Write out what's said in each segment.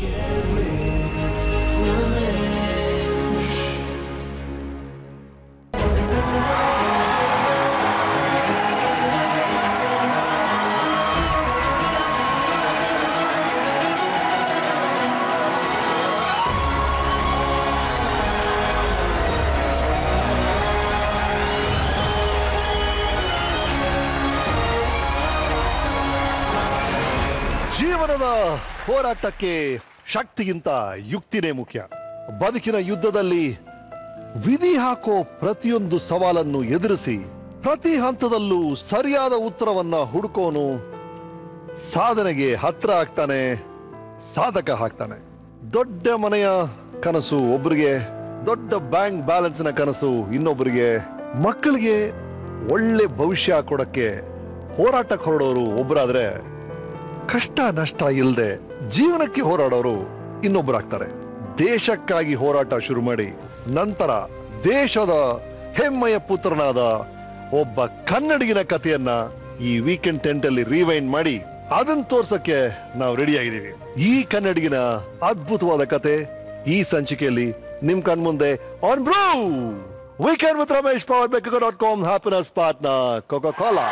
ಜೀವನದ ಹೋರಾಟಕ್ಕೆ ಶಕ್ತಿಗಿಂತ ಯುಕ್ತಿನೇ ಮುಖ್ಯ ಬದುಕಿನ ಯುದ್ಧದಲ್ಲಿ ವಿಧಿ ಹಾಕೋ ಪ್ರತಿಯೊಂದು ಸವಾಲನ್ನು ಎದುರಿಸಿ ಪ್ರತಿ ಹಂತದಲ್ಲೂ ಸರಿಯಾದ ಉತ್ತರವನ್ನ ಹುಡುಕೋನು ಸಾಧನೆಗೆ ಹತ್ರ ಆಗ್ತಾನೆ ಸಾಧಕ ಹಾಕ್ತಾನೆ ದೊಡ್ಡ ಮನೆಯ ಕನಸು ಒಬ್ಬರಿಗೆ ದೊಡ್ಡ ಬ್ಯಾಂಕ್ ಬ್ಯಾಲೆನ್ಸ್ನ ಕನಸು ಇನ್ನೊಬ್ಬರಿಗೆ ಮಕ್ಕಳಿಗೆ ಒಳ್ಳೆ ಭವಿಷ್ಯ ಕೊಡಕ್ಕೆ ಹೋರಾಟಕ್ಕೆ ಹೊರಡೋರು ಒಬ್ಬರಾದ್ರೆ ಕಷ್ಟ ನಷ್ಟ ಇಲ್ಲದೆ ಜೀವನಕ್ಕೆ ಹೋರಾಡೋರು ಇನ್ನೊಬ್ಬರಾಗ್ತಾರೆ ದೇಶಕ್ಕಾಗಿ ಹೋರಾಟ ಶುರು ಮಾಡಿ ನಂತರ ದೇಶದ ಹೆಮ್ಮೆಯ ಪುತ್ರನಾದ ಒಬ್ಬ ಕನ್ನಡಿಗನ ಕಥೆಯನ್ನ ಈ ವೀಕೆಂಡ್ ಟೆಂಟ್ ಅಲ್ಲಿ ರಿವೈಂಡ್ ಮಾಡಿ ಅದನ್ನ ತೋರ್ಸಕ್ಕೆ ನಾವು ರೆಡಿ ಆಗಿದ್ದೀವಿ ಈ ಕನ್ನಡಿಗನ ಅದ್ಭುತವಾದ ಕತೆ ಈ ಸಂಚಿಕೆಯಲ್ಲಿ ನಿಮ್ ಕಣ್ಮುಂದೆ on Bru weekend with Ramesh power ಬೆಕ್ಕ dot com happiness partner Coca Cola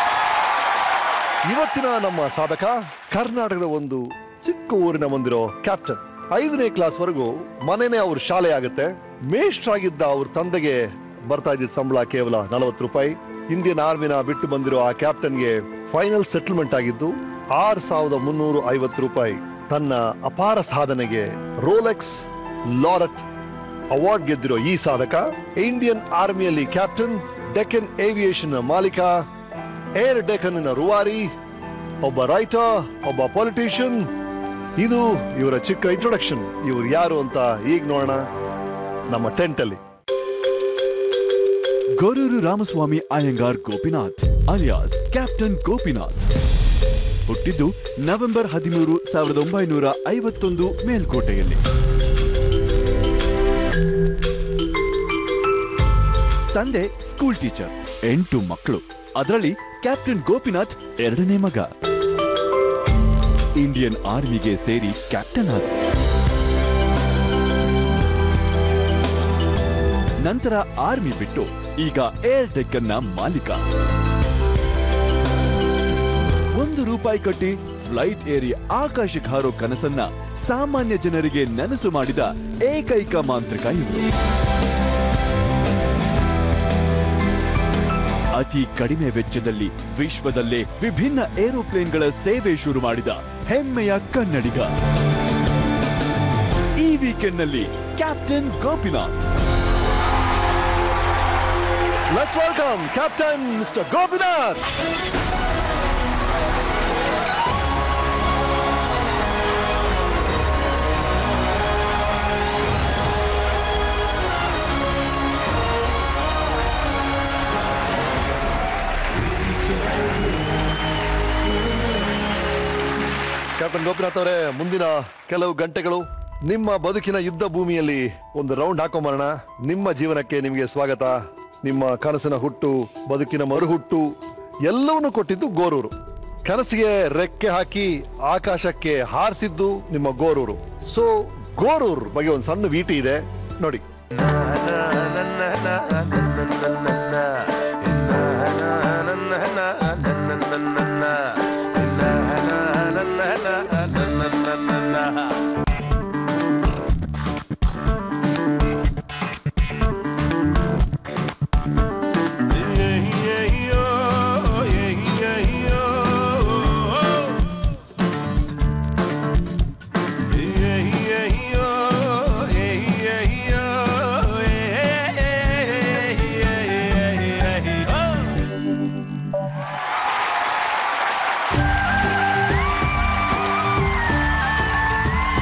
ಇವತ್ತಿನ ನಮ್ಮ ಸಾಧಕ ಕರ್ನಾಟಕದ ಒಂದು ಚಿಕ್ಕ ಊರಿನ ಬಂದಿರೋ ಕ್ಯಾಪ್ಟನ್ ಐದನೇ ಕ್ಲಾಸ್ ವರೆಗೂ ಮನೆನೇ ಅವ್ರ ಶಾಲೆ ಆಗುತ್ತೆ ಮೇಷ್ಟ್ರಾಗಿದ್ದ ಅವ್ರ ತಂದೆಗೆ ಬರ್ತಾ ಇದ್ದ ಸಂಬಳ ಕೇವಲ ನಲವತ್ತು ರೂಪಾಯಿ ಇಂಡಿಯನ್ ಆರ್ಮಿನ ಬಿಟ್ಟು ಬಂದಿರೋ ಆ ಕ್ಯಾಪ್ಟನ್ಗೆ ಫೈನಲ್ ಸೆಟಲ್ಮೆಂಟ್ ಆಗಿದ್ದು ಆರ್ ಸಾವಿರದ ಮುನ್ನೂರು ಐವತ್ತು ರೂಪಾಯಿ ತನ್ನ ಅಪಾರ ಸಾಧನೆಗೆ ರೋಲೆಕ್ಸ್ ಲಾರಟ್ ಅವಾರ್ಡ್ ಗೆದ್ದಿರೋ ಈ ಸಾಧಕ ಇಂಡಿಯನ್ ಆರ್ಮಿಯಲ್ಲಿ ಕ್ಯಾಪ್ಟನ್ ಡೆಕ್ಕನ್ ಏವಿಯೇಷನ್ ಮಾಲೀಕ ಏರ್ ಡೆಕನ್ನ ರೂವಾರಿ ಒಬ್ಬ ರೈಟರ್ ಒಬ್ಬ ಪೊಲಿಟಿಷಿಯನ್ ಇದು ಇವರ ಚಿಕ್ಕ ಇಂಟ್ರೊಡಕ್ಷನ್ ಇವ್ರು ಯಾರು ಅಂತ ಈಗ ನೋಡೋಣ ನಮ್ಮ ಟೆಂಟ್ ಅಲ್ಲಿ ಗೊರೂರು ರಾಮಸ್ವಾಮಿ ಅಯ್ಯಂಗಾರ್ ಗೋಪಿನಾಥ್ ಅಲಿಯಾಸ್ ಕ್ಯಾಪ್ಟನ್ ಗೋಪಿನಾಥ್ ಹುಟ್ಟಿದ್ದು ನವೆಂಬರ್ ಹದಿಮೂರು ಸಾವಿರದ ಒಂಬೈನೂರ ಐವತ್ತೊಂದು ಮೇಲ್ಕೋಟೆಯಲ್ಲಿ ತಂದೆ ಸ್ಕೂಲ್ ಟೀಚರ್ ಎಂಟು ಮಕ್ಕಳು ಅದರಲ್ಲಿ ಕ್ಯಾಪ್ಟನ್ ಗೋಪಿನಾಥ್ ಎರಡನೇ ಮಗ ಇಂಡಿಯನ್ ಆರ್ಮಿಗೆ ಸೇರಿ ಕ್ಯಾಪ್ಟನ್ ಆದ ನಂತರ ಆರ್ಮಿ ಬಿಟ್ಟು ಈಗ ಏರ್ ಡೆಕ್ಕನ್ನ ಮಾಲೀಕ ಒಂದು ರೂಪಾಯಿ ಕಟ್ಟಿ ಫ್ಲೈಟ್ ಏರಿ ಆಕಾಶಕ್ಕೆ ಹಾರೋ ಕನಸನ್ನ ಸಾಮಾನ್ಯ ಜನರಿಗೆ ನನಸು ಮಾಡಿದ ಏಕೈಕ ಮಾಂತ್ರಿಕ ಇವರು ಅತಿ ಕಡಿಮೆ ವೆಚ್ಚದಲ್ಲಿ ವಿಶ್ವದಲ್ಲೇ ವಿಭಿನ್ನ ಏರೋಪ್ಲೇನ್ಗಳ ಸೇವೆ ಶುರು ಮಾಡಿದ ಹೆಮ್ಮೆಯ ಕನ್ನಡಿಗ ಈ ವೀಕೆಂಡ್ನಲ್ಲಿ captain Gopinath let's welcome captain mister Gopinath captain Gopinath ಅವರೇ ಮುಂದಿನ ಕೆಲವು ಗಂಟೆಗಳು ನಿಮ್ಮ ಬದುಕಿನ ಯುದ್ಧ ಭೂಮಿಯಲ್ಲಿ ಒಂದು ರೌಂಡ್ ಹಾಕೊಂಬರೋಣ ನಿಮ್ಮ ಜೀವನಕ್ಕೆ ನಿಮಗೆ ಸ್ವಾಗತ ನಿಮ್ಮ ಕನಸಿನ ಹುಟ್ಟು ಬದುಕಿನ ಮರುಹುಟ್ಟು ಎಲ್ಲವನ್ನೂ ಕೊಟ್ಟಿದ್ದು ಗೋರೂರು ಕನಸಿಗೆ ರೆಕ್ಕೆ ಹಾಕಿ ಆಕಾಶಕ್ಕೆ ಹಾರಿಸಿದ್ದು ನಿಮ್ಮ ಗೋರೂರು ಸೊ ಗೋರೂರ್ ಬಗ್ಗೆ ಒಂದು ಸಣ್ಣ ವೀಟಿ ಇದೆ ನೋಡಿ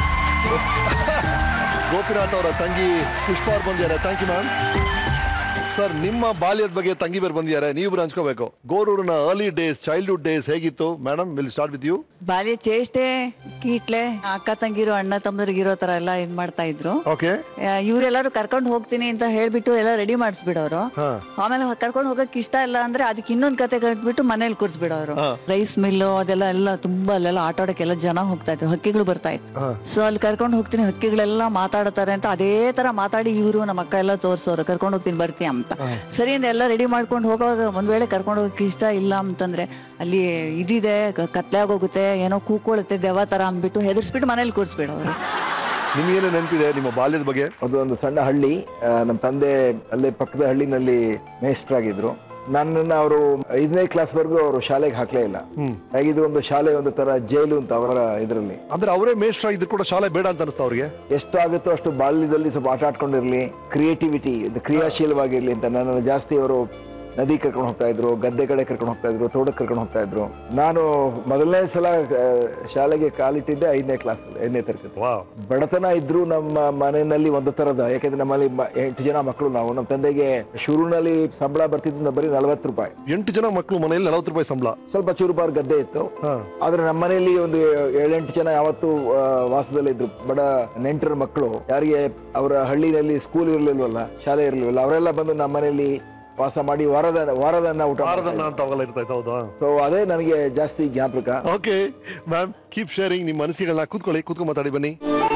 ಗೋಪಿನಾಥ್ ಅವರ ತಂಗಿ ಪುಷ್ಪ ಅವ್ರು ಬಂದಿದ್ದಾರೆ ಥ್ಯಾಂಕ್ ಯು ಮ್ಯಾಮ್ ಸರ್ ನಿಮ್ಮ ಬಾಲ್ಯದ ಬಗ್ಗೆ ತಂಗಿ ಬೇರೆ ಬಂದಿದ್ದಾರೆ ನೀವು ಹಂಚ್ಕೋಬೇಕು ಗೋರೂರಿನ ಅರ್ಲಿ ಡೇಸ್ ಚೈಲ್ಡ್ಹುಡ್ ಡೇಸ್ ಹೇಗಿತ್ತು madam will start with you ಬಾಲ್ಯ ಚೇಷ್ಟೆ ಕೀಟ್ಲೆ ಅಕ್ಕ ತಂಗಿರು ಅಣ್ಣ ತಮ್ಮದ್ರಿಗಿರೋ ತರ ಎಲ್ಲ ಇದ್ ಮಾಡ್ತಾ ಇದ್ರು ಓಕೆ ಆ, ಇವ್ರೆಲ್ಲರೂ ಕರ್ಕೊಂಡು ಹೋಗ್ತೀನಿ ಅಂತ ಹೇಳ್ಬಿಟ್ಟು ಎಲ್ಲ ರೆಡಿ ಮಾಡಿಸ್ಬಿಡೋರು ಹಾ ಆಮೇಲೆ ಕರ್ಕೊಂಡು ಹೋಗಕ್ ಇಷ್ಟ ಇಲ್ಲ ಅಂದ್ರೆ ಅದಕ್ಕೆ ಇನ್ನೊಂದ್ ಕತೆ ಕಟ್ಬಿಟ್ಟು ಮನೇಲಿ ಕೂರ್ಸ್ಬಿಡೋರು ಹಾ. ರೈಸ್ ಮಿಲ್ಲು ಅದೆಲ್ಲ ಎಲ್ಲ ತುಂಬಾ ಅಲ್ಲೆಲ್ಲ ಆಟ ಆಡಕ್ಕೆಲ್ಲ ಜನ ಹೋಗ್ತಾ ಇದ್ರು ಹಕ್ಕಿಗಳು ಬರ್ತಾ ಇತ್ತು ಹಾ. ಸೊ ಅಲ್ಲಿ ಕರ್ಕೊಂಡು ಹೋಗ್ತೀನಿ ಹಕ್ಕಿಗಳೆಲ್ಲ ಮಾತಾಡ್ತಾರೆ ಅಂತ ಅದೇ ತರ ಮಾತಾಡಿ ಇವರು ನಮ್ಮ ಅಕ್ಕ ಎಲ್ಲ ತೋರ್ಸೋರು ಕರ್ಕೊಂಡು ಹೋಗ್ತೀನಿ ಬರ್ತೀಯ ಅಂತ ಸರಿ ಅಂತ ಎಲ್ಲ ರೆಡಿ ಮಾಡ್ಕೊಂಡು ಹೋಗುವಾಗ ಒಂದ್ ವೇಳೆ ಕರ್ಕೊಂಡು ಹೋಗಕ್ಕೆ ಇಷ್ಟ ಇಲ್ಲ ಅಂತಂದ್ರೆ ಅಲ್ಲಿ ಇದಿದೆ ಕ- ಕತ್ಲೆ ಆಗೋಗುತ್ತೆ ಏನೋ ಕೂಕೊಳ್ಳುತ್ತೆ ದೆವ್ವ ತರ ಅಂದ್ಬಿಟ್ಟು ಹೆದರ್ಸ್ಬಿಟ್ಟು ಮನೇಲಿ ಕೂರ್ಸ್ಬಿಡೋರು ನಿಮ್ಗೇನು ನೆನಪಿದೆ ನಿಮ್ಮ ಬಾಲ್ಯದ ಬಗ್ಗೆ ಅದು ಒಂದು ಸಣ್ಣ ಹಳ್ಳಿ ಆ, ನಮ್ಮ ತಂದೆ ಅಲ್ಲೇ ಪಕ್ಕದ ಹಳ್ಳಿನಲ್ಲಿ ಮೇಸ್ಟ್ರಾಗಿದ್ರು ನನ್ನನ್ನು ಅವರು ಐದನೇ ಕ್ಲಾಸ್ ವರೆಗೂ ಅವರು ಶಾಲೆಗೆ ಹಾಕ್ಲೇ ಇಲ್ಲ ಹಾಗಿದ್ದು ಒಂದು ಶಾಲೆ ಒಂದು ತರ ಜೈಲು ಅಂತ ಅವರ ಇದರಲ್ಲಿ ಅಂದ್ರೆ ಅವರೇ ಮೇಷ್ಟ್ರ ಇದ್ರು ಕೂಡ ಶಾಲೆ ಬೇಡ ಅಂತ ಅನಿಸ್ತಾ ಅವ್ರಿಗೆ ಎಷ್ಟು ಆಗುತ್ತೋ ಅಷ್ಟು ಬಾಲ್ಯದಲ್ಲಿ ಸ್ವಲ್ಪ ಆಟ ಆಡ್ಕೊಂಡಿರ್ಲಿ ಕ್ರಿಯೇಟಿವಿಟಿ ಕ್ರಿಯಾಶೀಲವಾಗಿರ್ಲಿ ಅಂತ ನನ್ನನ್ನು ಜಾಸ್ತಿ ಅವರು ನದಿ ಕರ್ಕೊಂಡು ಹೋಗ್ತಾ ಇದ್ರು ಗದ್ದೆ ಕಡೆ ಕರ್ಕೊಂಡು ಹೋಗ್ತಾ ಇದ್ರು ತೋಟಕ್ಕೆ ಕರ್ಕೊಂಡು ಹೋಗ್ತಾ ಇದ್ರು ನಾನು ಮೊದಲನೇ ಸಲ ಆ, ಶಾಲೆಗೆ ಕಾಲಿಟ್ಟಿದ್ದೆ ಐದನೇ ಕ್ಲಾಸ್ ಐದನೇ ತರಗತಿ ವಾ ಬಡತನ ಇದ್ರು ನಮ್ಮ ಮನೆಯಲ್ಲಿ ಒಂದು ತರದ ಯಾಕಂದ್ರೆ ನಮ್ಮಲ್ಲಿ ಮ- ಎಂಟು ಜನ ಮಕ್ಕಳು ನಾವು ನಮ್ಮ ತಂದೆಗೆ ಶುರುನಲ್ಲಿ ಸಂಬಳ ಬರ್ತಿದ್ದು ಬರೀ ನಲವತ್ತು ರೂಪಾಯಿ ಎಂಟು ಜನ ಮಕ್ಕಳು ಮನೆಯಲ್ಲಿ ನಲವತ್ತು ರೂಪಾಯಿ ಸಂಬಳ ಸ್ವಲ್ಪ ಚೂರುಪಾರು ಗದ್ದೆ ಇತ್ತು ಹಾ ಆದ್ರೆ ನಮ್ಮ ಮನೆಯಲ್ಲಿ ಒಂದು ಏಳೆಂಟು ಜನ ಯಾವತ್ತು ವಾಸದಲ್ಲಿದ್ರು ಬಡ ನೆಂಟರ ಮಕ್ಕಳು ಯಾರಿಗೆ ಅವರ ಹಳ್ಳಿನಲ್ಲಿ ಸ್ಕೂಲ್ ಇರಲಿಲ್ವಲ್ಲ ಶಾಲೆ ಇರಲಿಲ್ವಲ್ಲ ಅವರೆಲ್ಲ ಬಂದು ನಮ್ಮ ಮನೆಯಲ್ಲಿ ವಾಸ ಮಾಡಿ ವಾರದ ವಾರದನ್ನ ಊಟ ವಾರದನ್ನ ಅಂತ ಅವಾಗೆಲ್ಲ ಇರ್ತಾ ಇತ್ತು ಹೌದಾ ಸೊ ಅದೇ ನನಗೆ ಜಾಸ್ತಿ ಜ್ಞಾಪಕ ಓಕೆ ಮ್ಯಾಮ್ ಕೀಪ್ ಶೇರಿಂಗ್ ನಿಮ್ಮ ಮನಸ್ಸಿಗಳನ್ನ ಕೂತ್ಕೊಳ್ಳಿ ಕೂತ್ಕೊಂಡು ಮಾತಾಡಿ ಬನ್ನಿ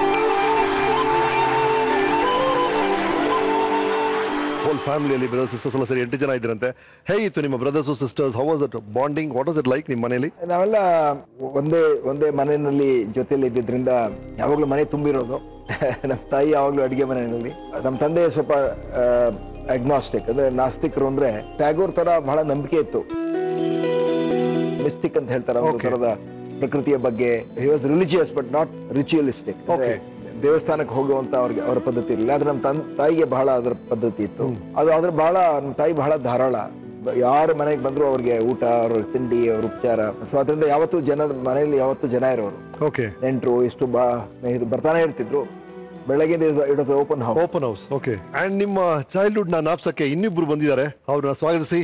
ಹೋಲ್ ಫ್ಯಾಮಿಲಿಯಲ್ಲಿ ಬ್ರದರ್ಸ್ ಸಿಸ್ಟರ್ಸ್ ಎಲ್ಲ ಸರಿ ಎಂಟು ಜನ ಇದ್ರಂತೆ ಹೇಗಿತ್ತು ನಿಮ್ಮ brothers sisters how was it bonding what was it like ನಿಮ್ಮ ಮನೆಯಲ್ಲಿ ನಾವೆಲ್ಲ ಒಂದೇ ಒಂದೇ ಮನೆಯಲ್ಲಿ ಜೊತೆಲಿ ಇದ್ದಿದ್ರಿಂದ ಯಾವಾಗಲೂ ಮನೆ ತುಂಬಿರೋದು ನಮ್ಮ ತಾಯಿ ಯಾವಾಗಲೂ ಅಡಿಗೆ ಮನೆಯಲ್ಲಿ ನಮ್ಮ ತಂದೆ ಸ್ವಲ್ಪ ಅಗ್ನಾಸ್ಟಿಕ್ ಅಂದ್ರೆ ನಾಸ್ತಿಕರು ಅಂದ್ರೆ ಟ್ಯಾಗೋರ್ ತರ ಬಹಳ ನಂಬಿಕೆ ಇತ್ತು ಮಿಸ್ಟಿಕ್ ಅಂತ ಹೇಳ್ತಾರೆ ಒಂದು Okay. ತರದ ಪ್ರಕೃತಿಯ ಬಗ್ಗೆ he was religious but not ritualistic Okay. ದೇವಸ್ಥಾನಕ್ಕೆ ಹೋಗುವಂತ ಅವ್ರಿಗೆ ಅವರ ಪದ್ಧತಿ ಇರಲಿಲ್ಲ ಆದ್ರೆ ನಮ್ಮ ತನ್ ತಾಯಿಗೆ ಬಹಳ ಅದರ ಪದ್ಧತಿ ಇತ್ತು ಅದು ಅದ್ರ ಬಹಳ ನಮ್ಮ ತಾಯಿ ಬಹಳ ಧಾರಾಳ ಬ- ಯಾರ ಮನೆಗೆ ಬಂದ್ರು ಅವ್ರಿಗೆ ಊಟ ಅವ್ರ ತಿಂಡಿ ಅವ್ರ ಉಪಚಾರ ಸೊ ಅದರಿಂದ ಯಾವತ್ತೂ ಜನ ಮನೆಯಲ್ಲಿ ಯಾವತ್ತೂ ಜನ ಇರೋರು ಓಕೆ ನೆಂಟರು ಇಷ್ಟು ಬಾ ಸ್ನೇಹಿತರು ಬರ್ತಾನೆ ಇರ್ತಿದ್ರು ಬೆಳಗ್ಗೆ it was open house open house okay and ನಿಮ್ಮ ಚೈಲ್ಡ್ಹುಡ್ ನ ನಾಪ್ಸಕ್ಕೆ ಇನ್ನಿಬ್ರು ಬಂದಿದ್ದಾರೆ ಅವ್ರನ್ನ ಸ್ವಾಗತಿಸಿ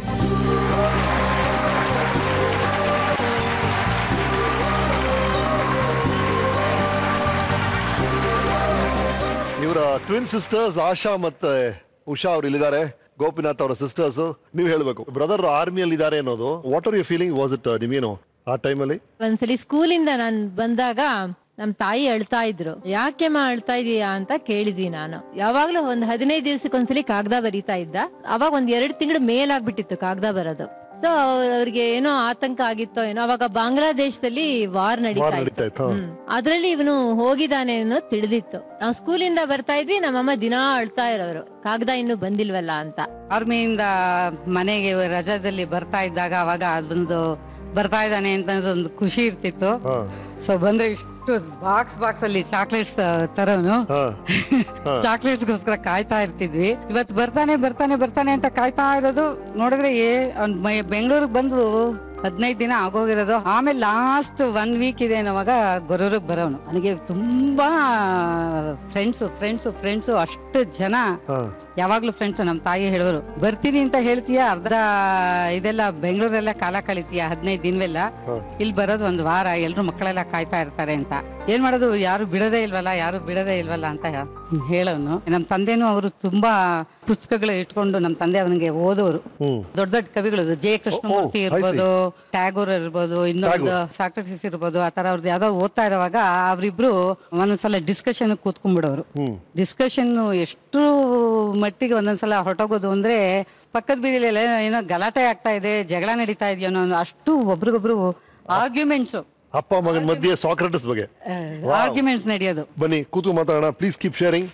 ಇವರ ಟ್ವಿನ್ ಸಿಸ್ಟರ್ಸ್ ಆಶಾ ಮತ್ತೆ ಉಷಾ ಅವ್ರು ಇಲ್ಲಿದ್ದಾರೆ ಗೋಪಿನಾಥ್ ಅವರ ಸಿಸ್ಟರ್ಸ್ ನೀವು ಹೇಳ್ಬೇಕು ಬ್ರದರ್ ಆರ್ಮಿಯಲ್ಲಿ ಇದ್ದಾರೆ ಅನ್ನೋದು what are you feeling was it ನಿಮೇನು ಆ ಟೈಮಲ್ಲಿ ಒಂದ್ಸಲಿ ಸ್ಕೂಲಿಂದ ನಾನು ಬಂದಾಗ ನಮ್ ತಾಯಿ ಅಳ್ತಾ ಇದ್ರು ಯಾಕೆಮ್ಮ ಅಳ್ತಾ ಇದೀಯಾ ಅಂತ ಕೇಳಿದ್ವಿ ನಾನು ಯಾವಾಗ್ಲೂ ಒಂದ್ ಹದಿನೈದು ದಿವಸಕ್ಕೆ ಒಂದ್ಸಲಿ ಕಾಗದ ಬರೀತಾ ಇದ್ದ ಅವಾಗ ಒಂದ್ ಎರಡ್ ತಿಂಗಳು ಮೇಲಾಗ್ಬಿಟ್ಟಿತ್ತು ಕಾಗದ ಬರೋದು ಸೊ ಅವ್ರಿಗೆ ಏನೋ ಆತಂಕ ಆಗಿತ್ತೋ ಏನೋ ಅವಾಗ ಬಾಂಗ್ಲಾದೇಶದಲ್ಲಿ ವಾರ್ ನಡೀತಾ ನಡೀತಾ ಇತ್ತು ಇತ್ತು, ಹಾ. ಹ್ಮ್. ಅದ್ರಲ್ಲಿ ಇವನು ಹೋಗಿದ್ದಾನೆ ಅನ್ನೋ ತಿಳಿದಿತ್ತು ನಾವು ಸ್ಕೂಲಿಂದ ಬರ್ತಾ ಇದ್ವಿ ನಮ್ಮಮ್ಮ ದಿನಾ ಅಳ್ತಾ ಇರೋರು ಕಾಗದ ಇನ್ನು ಬಂದಿಲ್ವಲ್ಲ ಅಂತ ಆರ್ಮಿಯಿಂದ ಮನೆಗೆ ರಜಾದಲ್ಲಿ ಬರ್ತಾ ಇದ್ದಾಗ ಅವಾಗ ಅದೊಂದು ಬರ್ತಾ ಇದ್ದಾನೆ ಅಂತ ಒಂದು ಖುಷಿ ಇರ್ತಿತ್ತು ಹಾ ಸೊ ಬಂದ್ರೆ ಇಷ್ಟು ಬಾಕ್ಸ್ ಬಾಕ್ಸ್ ಅಲ್ಲಿ ಚಾಕ್ಲೇಟ್ಸ್ ತರೋನು ಹಾ ಚಾಕ್ಲೇಟ್ಸ್ಗೋಸ್ಕರ ಕಾಯ್ತಾ ಇರ್ತಿದ್ವಿ ಇವತ್ತು ಬರ್ತಾನೆ ಬರ್ತಾನೆ ಬರ್ತಾನೆ ಅಂತ ಕಾಯ್ತಾ ಇರೋದು ನೋಡಿದ್ರೆ ಏ ಅವ್ನ್ ಬೆಂಗಳೂರಿಗೆ ಬಂದು ಹದಿನೈದು ದಿನ ಆಗೋಗಿರೋದು ಆಮೇಲೆ ಲಾಸ್ಟ್ ಒನ್ ವೀಕ್ ಇದೆ ಅನ್ನೋವಾಗ ಗೊರೂರಿಗೆ ಬರೋನು ನನಗೆ ತುಂಬಾ ಫ್ರೆಂಡ್ಸು ಫ್ರೆಂಡ್ಸು ಫ್ರೆಂಡ್ಸು ಅಷ್ಟು ಜನ ಹಾ ಯಾವಾಗ್ಲೂ ಫ್ರೆಂಡ್ಸ್ ನಮ್ಮ ತಾಯಿ ಹೇಳೋರು ಬರ್ತೀನಿ ಅಂತ ಹೇಳ್ತೀಯ ಅರ್ಧ ಇದೆಲ್ಲ ಬೆಂಗಳೂರೆಲ್ಲ ಕಾಲ ಕಳಿತೀಯ ಹದಿನೈದು ದಿನವೆಲ್ಲ ಇಲ್ಲಿ ಬರೋದು ಒಂದು ವಾರ ಎಲ್ರು ಮಕ್ಕಳೆಲ್ಲ ಕಾಯ್ತಾ ಇರ್ತಾರೆ ಅಂತ ಏನ್ ಮಾಡೋದು ಯಾರು ಬಿಡೋದೇ ಇಲ್ವಲ್ಲ ಯಾರು ಬಿಡೋದೇ ಇಲ್ವಲ್ಲ ಅಂತ ಹೇಳೋನು ನಮ್ಮ ತಂದೆನೂ ಅವರು ತುಂಬಾ ಪುಸ್ತಕಗಳು ಇಟ್ಕೊಂಡು ನಮ್ಮ ತಂದೆ ಅವನಿಗೆ ಓದೋರು ಹ್ಮ್ ದೊಡ್ಡ ದೊಡ್ಡ ಕವಿಗಳು J Krishnamurthy oh, I see. ಇರ್ಬೋದು ಟ್ಯಾಗೋರ್ ಇರ್ಬೋದು ಇನ್ನೊಂದು ಸಾಕ್ರೆಟಿಸ್ ಇರ್ಬೋದು ಆ ತರ ಅವ್ರದ್ದು ಯಾವ್ದಾದ್ರು ಓದ್ತಾ ಇರುವಾಗ ಅವರಿಬ್ರು ಒಂದೊಂದ್ಸಲ ಡಿಸ್ಕಷನ್ ಕೂತ್ಕೊಂಡ್ಬಿಡೋರು ಹ್ಮ್ ಡಿಸ್ಕಷನ್ ಎಷ್ಟು ಮಟ್ಟಿಗೆ ಒಂದೊಂದ್ಸಲ ಹೊರಟೋಗೋದು ಅಂದ್ರೆ ಪಕ್ಕದ ಬೀದಿಲೆಲ್ಲ ಏನೋ ಗಲಾಟೆ ಆಗ್ತಾ ಇದೆ ಜಗಳ ನಡೀತಾ ಇದೆಯೋ ಅನ್ನೋ ಅಷ್ಟು ಒಬ್ರಿಗೊಬ್ರು ಆರ್ಗ್ಯುಮೆಂಟ್ಸ್ ಅಪ್ಪ ಮಗನ ಮಧ್ಯೆ ಸಾಕ್ರೆಟಿಸ್ ಬಗ್ಗೆ ಆರ್ಗ್ಯುಮೆಂಟ್ಸ್ ನಡೆಯೋದು ಬನ್ನಿ ಕೂತು ಮಾತಾಡೋಣ please keep sharing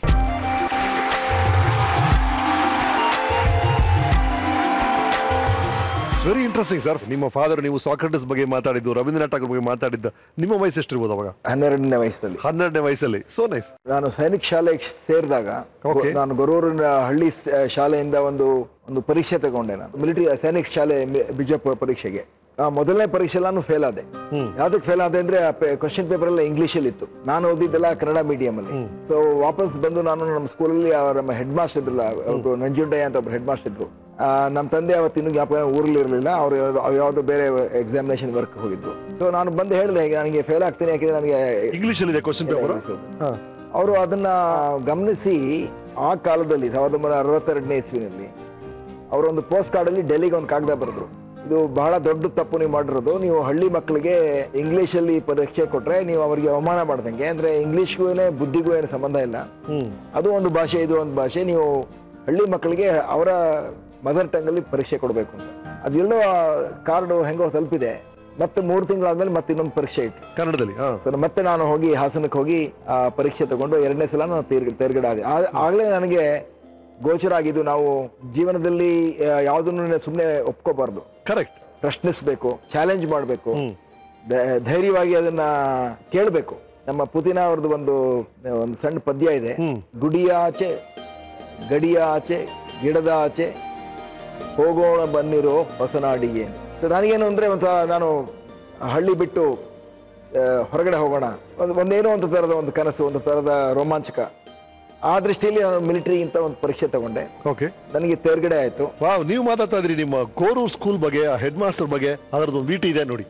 it's very interesting sir ನಿಮ್ಮ ಫಾದರ್ ನೀವು ಸಾಕ್ರೆಟಿಸ್ ಬಗ್ಗೆ ಮಾತಾಡಿದ್ದು ರವೀಂದ್ರನಾಥ್ ಠಾಗೂರ್ ಬಗ್ಗೆ ಮಾತಾಡಿದ್ದ ನಿಮ್ಮ ವಯಸ್ಸು ಎಷ್ಟಿರ್ಬೋದು ಅವಾಗ ಹನ್ನೆರಡನೇ ವಯಸ್ಸಲ್ಲಿ ಹನ್ನೆರಡನೇ ವಯಸ್ಸಲ್ಲಿ ಸೋ ನೈಸ್ ನಾನು ಸೈನಿಕ ಶಾಲೆಗೆ ಸೇರಿದಾಗ Okay. ನಾನು ಗೊರೂರಿನ ಹಳ್ಳಿ ಸ- ಶಾಲೆಯಿಂದ ಒಂದು ಒಂದು ಪರೀಕ್ಷೆ ತಗೊಂಡೆ ನಾನು ಮಿಲಿಟರಿ ಸೈನಿಕ ಶಾಲೆ ಮಿ- ಬಿಜಾಪುರ ಪರೀಕ್ಷೆಗೆ ಆ ಮೊದಲನೇ ಪರೀಕ್ಷೆ ನಾನು ಫೇಲ್ ಆದೆ ಯಾವ್ದಕ್ಕೆ ಫೇಲ್ ಆದೆ ಅಂದ್ರೆ ಕ್ವಶನ್ ಪೇಪರ್ ಎಲ್ಲ ಇಂಗ್ಲಿಷ್ ಅಲ್ಲಿ ಇತ್ತು ನಾನು ಓದಿದ್ದೆಲ್ಲ ಕನ್ನಡ ಮೀಡಿಯಂ ಅಲ್ಲಿ ಸೊ ವಾಪಸ್ ಬಂದು ನಾನು ನಮ್ಮ ಸ್ಕೂಲಲ್ಲಿ ಅವರ ನಮ್ಮ ಹೆಡ್ ಮಾಸ್ಟರ್ ಇದ್ರಲ್ಲ ಅವ್ರು ನಂಜುಂಡಯ್ಯ ಅಂತ ಒಬ್ರು ಹೆಡ್ ಮಾಸ್ಟರ್ ಇದ್ರು ಆ, ನಮ್ಮ ತಂದೆ ಅವತ್ತು ಇನ್ನೂ ಜ್ಞಾಪಕ ಊರಲ್ಲಿ ಇರಲಿಲ್ಲ ಅವ್ರು ಯಾವ್ದೋ- ಯಾವ್ದೋ ಬೇರೆ ಎಕ್ಸಾಮಿನೇಷನ್ ವರ್ಕ್ ಹೋಗಿದ್ರು ಸೊ ನಾನು ಬಂದು ಹೇಳಿದೆ ನನಗೆ ಫೇಲ್ ಆಗ್ತೀನಿ ಯಾಕೆಂದ್ರೆ ನನಗೆ ಇಂಗ್ಲಿಷ್ ಅಲ್ಲಿ ಇದೆ ಕ್ವಶನ್ ಪೇಪರ್ ಅವರು ಅದನ್ನ ಗಮನಿಸಿ ಆ ಕಾಲದಲ್ಲಿ ಸಾವಿರದ ಒಂಬೈನೂರ ಅರವತ್ತೆರಡನೇ ಇಸ್ವಿನಲ್ಲಿ ಅವರೊಂದು ಪೋಸ್ಟ್ ಕಾರ್ಡಲ್ಲಿ ಡೆಲ್ಲಿಗೆ ಒಂದು ಕಾಗದ ಬರೆದ್ರು ಇದು ಬಹಳ ದೊಡ್ಡ ತಪ್ಪು ನೀವು ಮಾಡಿರೋದು ನೀವು ಹಳ್ಳಿ ಮಕ್ಕಳಿಗೆ ಇಂಗ್ಲೀಷಲ್ಲಿ ಪರೀಕ್ಷೆ ಕೊಟ್ರೆ ನೀವು ಅವರಿಗೆ ಅವಮಾನ ಮಾಡ್ದಂಗೆ ಅಂದ್ರೆ ಇಂಗ್ಲೀಷ್ಗೂ ಬುದ್ಧಿಗೂ ಏನು ಸಂಬಂಧ ಇಲ್ಲ ಅದು ಒಂದು ಭಾಷೆ ಇದು ಒಂದು ಭಾಷೆ ನೀವು ಹಳ್ಳಿ ಮಕ್ಕಳಿಗೆ ಅವರ ಮದರ್ ಟಂಗಲ್ಲಿ ಪರೀಕ್ಷೆ ಕೊಡಬೇಕು ಅಂತ ಅದೆಲ್ಲೋ ಕಾರ್ಡು ಹೆಂಗೋ ತಲುಪಿದೆ ಮತ್ತೆ ಮೂರು ತಿಂಗಳಾದ್ಮೇಲೆ ಮತ್ತೆ ಇನ್ನೊಂದು ಪರೀಕ್ಷೆ ಇತ್ತು ಕನ್ನಡದಲ್ಲಿ ಹಾ ಸೊ ಮತ್ತೆ ನಾನು ಹೋಗಿ ಹಾಸನಕ್ಕೆ ಹೋಗಿ ಆ ಪರೀಕ್ಷೆ ತಗೊಂಡು ಎರಡನೇ ಸಲ ನಾನು ತೇರ್ಗ ತೇರ್ಗಡೆ ಆದೆ ಆ- ಆಗಲೇ ನನಗೆ ಗೋಚರ ಆಗಿದ್ದು ನಾವು ಜೀವನದಲ್ಲಿ ಆ, ಯಾವುದನ್ನು ಸುಮ್ಮನೆ ಒಪ್ಕೋಬಾರ್ದು ಕರೆಕ್ಟ್ ಪ್ರಶ್ನಿಸ್ಬೇಕು ಚಾಲೆಂಜ್ ಮಾಡಬೇಕು ಧೈರ್ಯವಾಗಿ ಅದನ್ನ ಕೇಳಬೇಕು ನಮ್ಮ ಪುತಿನ ಅವ್ರದ್ದು ಒಂದು ಒಂದು ಸಣ್ಣ ಪದ್ಯ ಇದೆ ಗುಡಿಯ ಆಚೆ ಗಡಿಯ ಆಚೆ ಗಿಡದ ಆಚೆ ಹೋಗೋಣ ಬನ್ನಿರೋ ಹೊಸನಾಡಿಗೆ ಸೊ ನನಗೇನು ಅಂದರೆ ಒಂಥರ ನಾನು ಹಳ್ಳಿ ಬಿಟ್ಟು ಆ, ಹೊರಗಡೆ ಹೋಗೋಣ ಒಂದು ಒಂದೇನೋ ಒಂದು ಥರದ ಒಂದು ಕನಸು ಒಂದು ಥರದ ರೋಮಾಂಚಕ ಆ ದೃಷ್ಟಿಯಲ್ಲಿ ನಾನು ಮಿಲಿಟರಿ ಅಂತ ಒಂದು ಪರೀಕ್ಷೆ ತಗೊಂಡೆ ಓಕೆ ನನಗೆ ತೇರ್ಗಡೆ ಆಯಿತು ವಾವ್ ನೀವು ಮಾತಾಡ್ತಾ ಇದ್ರಿ ನಿಮ್ಮ ಗೋರೂರ್ ಸ್ಕೂಲ್ ಬಗ್ಗೆ ಹೆಡ್ ಮಾಸ್ಟರ್ ಬಗ್ಗೆ ಅದರದ್ದು ವಿಟಿ ಇದೆ ನೋಡಿ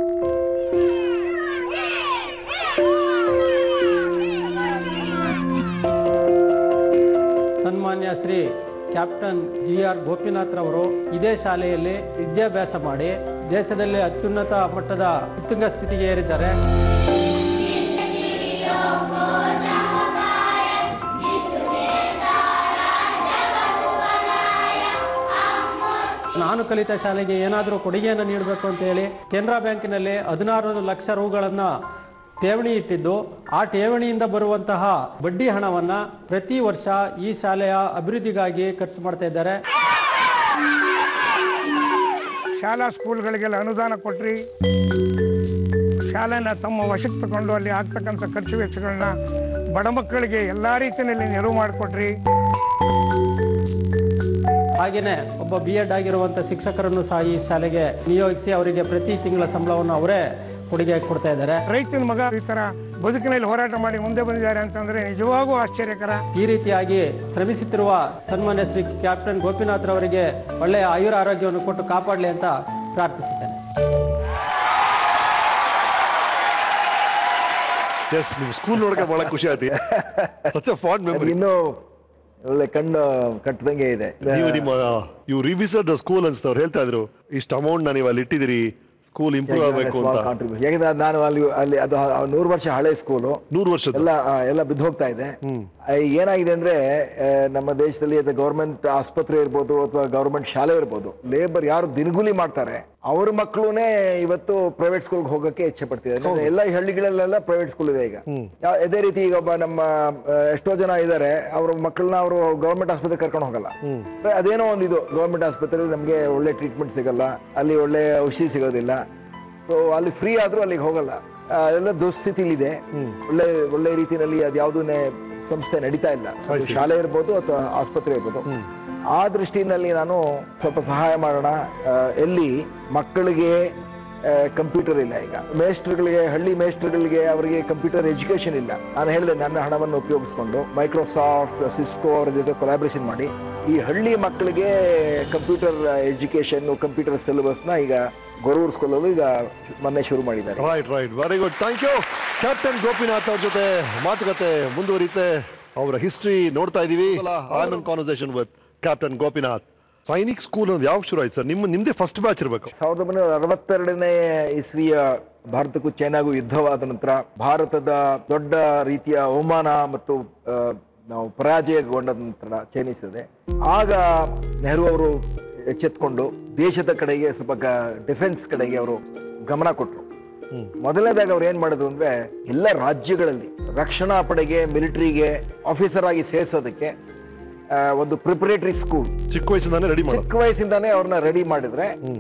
ಸನ್ಮಾನ್ಯ ಶ್ರೀ ಕ್ಯಾಪ್ಟನ್ ಜಿ ಆರ್ ಗೋಪಿನಾಥ್ರವರು ಇದೇ ಶಾಲೆಯಲ್ಲಿ ವಿದ್ಯಾಭ್ಯಾಸ ಮಾಡಿ ದೇಶದಲ್ಲಿ ಅತ್ಯುನ್ನತ ಮಟ್ಟದ ಉತ್ತುಂಗ ಸ್ಥಿತಿಗೆ ಏರಿದ್ದಾರೆ ನಾನು ಕಲಿತ ಶಾಲೆಗೆ ಏನಾದರೂ ಕೊಡುಗೆಯನ್ನು ನೀಡಬೇಕು ಅಂತ ಹೇಳಿ ಕೆನರಾ ಬ್ಯಾಂಕಿನಲ್ಲಿ ಹದಿನಾರು ಲಕ್ಷ ರುಗಳನ್ನು ಠೇವಣಿ ಇಟ್ಟಿದ್ದು ಆ ಠೇವಣಿಯಿಂದ ಬರುವಂತಹ ಬಡ್ಡಿ ಹಣವನ್ನು ಪ್ರತಿ ವರ್ಷ ಈ ಶಾಲೆಯ ಅಭಿವೃದ್ಧಿಗಾಗಿ ಖರ್ಚು ಮಾಡ್ತಾ ಇದ್ದಾರೆ ಶಾಲಾ ಸ್ಕೂಲ್ಗಳಿಗೆಲ್ಲ ಅನುದಾನ ಕೊಟ್ರಿ ಶಾಲೆನ ತಮ್ಮ ವಶಕ್ಕೆ ತಗೊಂಡು ಅಲ್ಲಿ ಆಗ್ತಕ್ಕಂಥ ಖರ್ಚು ವೆಚ್ಚಗಳನ್ನ ಬಡ ಮಕ್ಕಳಿಗೆ ಎಲ್ಲ ರೀತಿಯಲ್ಲಿ ನೆರವು ಮಾಡಿಕೊಟ್ರಿ ಹಾಗೆಯೇ ಒಬ್ಬ ಬಿ ಎಡ್ ಆಗಿರುವಂಥ ಶಿಕ್ಷಕರನ್ನು ಸಹ ಈ ಶಾಲೆಗೆ ನಿಯೋಗಿಸಿ ಅವರಿಗೆ ಪ್ರತಿ ತಿಂಗಳ ಸಂಬಳವನ್ನು ಅವರೇ ಕೊಡುಗೆ ಕೊಡ್ತಾ ಇದ್ದಾರೆ ರೈತನ ಮಗ ಈ ಥರ ಬದುಕಿನಲ್ಲಿ ಹೋರಾಟ ಮಾಡಿ ಮುಂದೆ ಬಂದಿದ್ದಾರೆ ಅಂತಂದ್ರೆ ನಿಜವಾಗೂ ಆಶ್ಚರ್ಯಕರ ಈ ರೀತಿಯಾಗಿ ಶ್ರಮಿಸುತ್ತಿರುವ ಸನ್ಮಾನ್ಯ ಶ್ರೀ ಕ್ಯಾಪ್ಟನ್ ಗೋಪಿನಾಥ್ರವರಿಗೆ ಒಳ್ಳೆಯ ಆಯುರ ಆರೋಗ್ಯವನ್ನು ಕೊಟ್ಟು ಕಾಪಾಡಲಿ ಅಂತ ಪ್ರಾರ್ಥಿಸುತ್ತೇನೆ ಎಸ್ ನಿಮ್ ಸ್ಕೂಲ್ ನೋಡಕ್ಕೆ ಬಹಳ ಖುಷಿ ಆಯ್ತು ಸಚ್ ಅ ಫಾಂಡ್ ಅದು ಮೆಮೊರಿ ಇನ್ನೂ ಒಳ್ಳೆ ಕಣ್ಣು ಕಟ್ಟದಂಗೆ ಇದೆ ನೀವು ನಿಮ್ಮ ಯು ರಿವಿಸಿಟ್ ದ ಸ್ಕೂಲ್ ಅನ್ಸ್ತವ್ರು ಹೇಳ್ತಾ ಇದ್ರು ಇಷ್ಟು ಅಮೌಂಟ್ ನೀವು ಅಲ್ಲಿ ಇಟ್ಟಿದ್ದೀರಿ ಸ್ಕೂಲ್ ಇಂಪ್ರೂವ್ ಆಗಬೇಕು ಅಂತ ಕಾಂಟ್ರಿಬ್ಯೂಷನ್ ಯಾಕಂದ್ರೆ ನಾನು ಅಲ್ಲಿ ಅಲ್ಲಿ ಅದು ನೂರು ವರ್ಷ ಹಳೆ ಸ್ಕೂಲು ನೂರು ವರ್ಷದ ಎಲ್ಲ ಆ, ಎಲ್ಲ ಬಿದ್ದು ಹೋಗ್ತಾ ಇದೆ ಆ, ಏನಾಗಿದೆ ಅಂದ್ರೆ ಆ, ನಮ್ಮ ದೇಶದಲ್ಲಿ ಅದು ಗೌರ್ಮೆಂಟ್ ಆಸ್ಪತ್ರೆ ಇರ್ಬೋದು ಅಥವಾ ಗೌರ್ಮೆಂಟ್ ಶಾಲೆ ಇರ್ಬೋದು ಲೇಬರ್ ಯಾರು ದಿನಗೂಲಿ ಮಾಡ್ತಾರೆ ಅವ್ರ ಮಕ್ಕಳುನೇ ಇವತ್ತು ಪ್ರೈವೇಟ್ ಸ್ಕೂಲ್ಗೆ ಹೋಗಕ್ಕೆ ಇಚ್ಛೆ ಪಡ್ತಿದ್ದಾರೆ ಯಾಕಂದ್ರೆ ಎಲ್ಲ ಹಳ್ಳಿಗಳಲ್ಲೆಲ್ಲ ಪ್ರೈವೇಟ್ ಸ್ಕೂಲ್ ಇದೆ ಈಗ ಯಾ- ಅದೇ ರೀತಿ ಈಗ ಒಬ್ಬ ನಮ್ಮ ಆ, ಎಷ್ಟೋ ಜನ ಇದ್ದಾರೆ ಅವ್ರ ಮಕ್ಕಳನ್ನ ಅವರು ಗೌರ್ಮೆಂಟ್ ಆಸ್ಪತ್ರೆ ಕರ್ಕೊಂಡು ಹೋಗಲ್ಲ ಅದೇನೋ ಒಂದು ಇದು ಗೌರ್ಮೆಂಟ್ ಆಸ್ಪತ್ರೆಯಲ್ಲಿ ನಮಗೆ ಒಳ್ಳೆ ಟ್ರೀಟ್ಮೆಂಟ್ ಸಿಗಲ್ಲ ಅಲ್ಲಿ ಒಳ್ಳೆ ಔಷಧಿ ಸಿಗೋದಿಲ್ಲ ಸೊ ಅಲ್ಲಿ ಫ್ರೀ ಆದ್ರೂ ಅಲ್ಲಿಗೆ ಹೋಗಲ್ಲ ಆ, ಎಲ್ಲ ದುಸ್ಥಿತಿಲಿದೆ ಒಳ್ಳೆ ಒಳ್ಳೆ ರೀತಿಯಲ್ಲಿ ಅದ್ಯಾವುದೂ ಸಂಸ್ಥೆ ನಡೀತಾ ಇಲ್ಲ ಅದು ಶಾಲೆ ಇರ್ಬೋದು ಅಥವಾ ಆಸ್ಪತ್ರೆ ಇರ್ಬೋದು ಆ ದೃಷ್ಟಿನಲ್ಲಿ ನಾನು ಸ್ವಲ್ಪ ಸಹಾಯ ಮಾಡೋಣ ಆ, ಎಲ್ಲಿ ಮಕ್ಕಳಿಗೆ ಕಂಪ್ಯೂಟರ್ ಇಲ್ಲ ಈಗ ಮೇಸ್ಟ್ರುಗಳಿಗೆ ಹಳ್ಳಿ ಮೇಸ್ಟ್ರುಗಳಿಗೆ ಅವರಿಗೆ ಕಂಪ್ಯೂಟರ್ ಎಜುಕೇಶನ್ ಇಲ್ಲ ನಾನು ಹೇಳಿದೆ ನನ್ನ ಹಣವನ್ನು ಉಪಯೋಗಿಸ್ಕೊಂಡು ಮೈಕ್ರೋಸಾಫ್ಟ್ ಸಿಸ್ಕೋ ಅವರ ಜೊತೆ ಕೊಲಾಬ್ರೇಷನ್ ಮಾಡಿ ಈ ಹಳ್ಳಿ ಮಕ್ಕಳಿಗೆ ಕಂಪ್ಯೂಟರ್ ಎಜುಕೇಶನ್ ಕಂಪ್ಯೂಟರ್ ಸಿಲೆಬಸ್ನ ಈಗ ಗೊರೂರ್ ಸ್ಕೂಲಲ್ಲೂ ಈಗ ಮೊನ್ನೆ ಶುರು ಮಾಡಿದ್ದಾರೆ right right very good thank you captain Gopinath ಅವ್ರ ಜೊತೆ ಮಾತುಕತೆ ಮುಂದುವರಿತೆ ಅವರ ಹಿಸ್ಟ್ರಿ ನೋಡ್ತಾ ಇದೀವಿ Anand conversation with captain Gopinath Sainik school ಅನ್ನೋದು ಯಾವಾಗ ಶುರು ಆಯ್ತು ಸರ್ ನಿಮ್ಮ ನಿಮ್ದೇ ಫಸ್ಟ್ ಬ್ಯಾಚ್ ಇರಬೇಕು ಸಾವಿರದ ಒಂಬೈನೂರ ಅರವತ್ತೆರಡನೇ ಇಸ್ವಿಯ ಭಾರತಕ್ಕೂ ಚೈನಾಗೂ ಯುದ್ಧವಾದ ನಂತರ ಭಾರತದ ದೊಡ್ಡ ರೀತಿಯ ಅವಮಾನ ಮತ್ತು ಆ, ನಾವು ಪರಾಜಯಗೊಂಡ ನಂತರ ಚೈನೀಸದೆ ಆಗ ನೆಹರು ಅವರು ಎಚ್ಚೆತ್ಕೊಂಡು ದೇಶದ ಕಡೆಗೆ ಸ್ವಲ್ಪ ಡಿಫೆನ್ಸ್ ಕಡೆಗೆ ಅವರು ಗಮನ ಕೊಟ್ಟರು ಮೊದಲನೇದಾಗಿ ಅವ್ರು ಏನ್ ಮಾಡೋದು ಅಂದ್ರೆ ಎಲ್ಲ ರಾಜ್ಯಗಳಲ್ಲಿ ರಕ್ಷಣಾ ಪಡೆಗೆ ಮಿಲಿಟರಿಗೆ ಆಫೀಸರ್ ಆಗಿ ಸೇರಿಸೋದಕ್ಕೆ ಆ, ಒಂದು ಪ್ರಿಪರೇಟರಿ ಸ್ಕೂಲ್ ಚಿಕ್ಕ ವಯಸ್ಸಿಂದಾನೇ ರೆಡಿ ಮಾಡೋದು ಚಿಕ್ಕ ವಯಸ್ಸಿಂದಾನೇ ಅವ್ರನ್ನ ರೆಡಿ ಮಾಡಿದ್ರೆ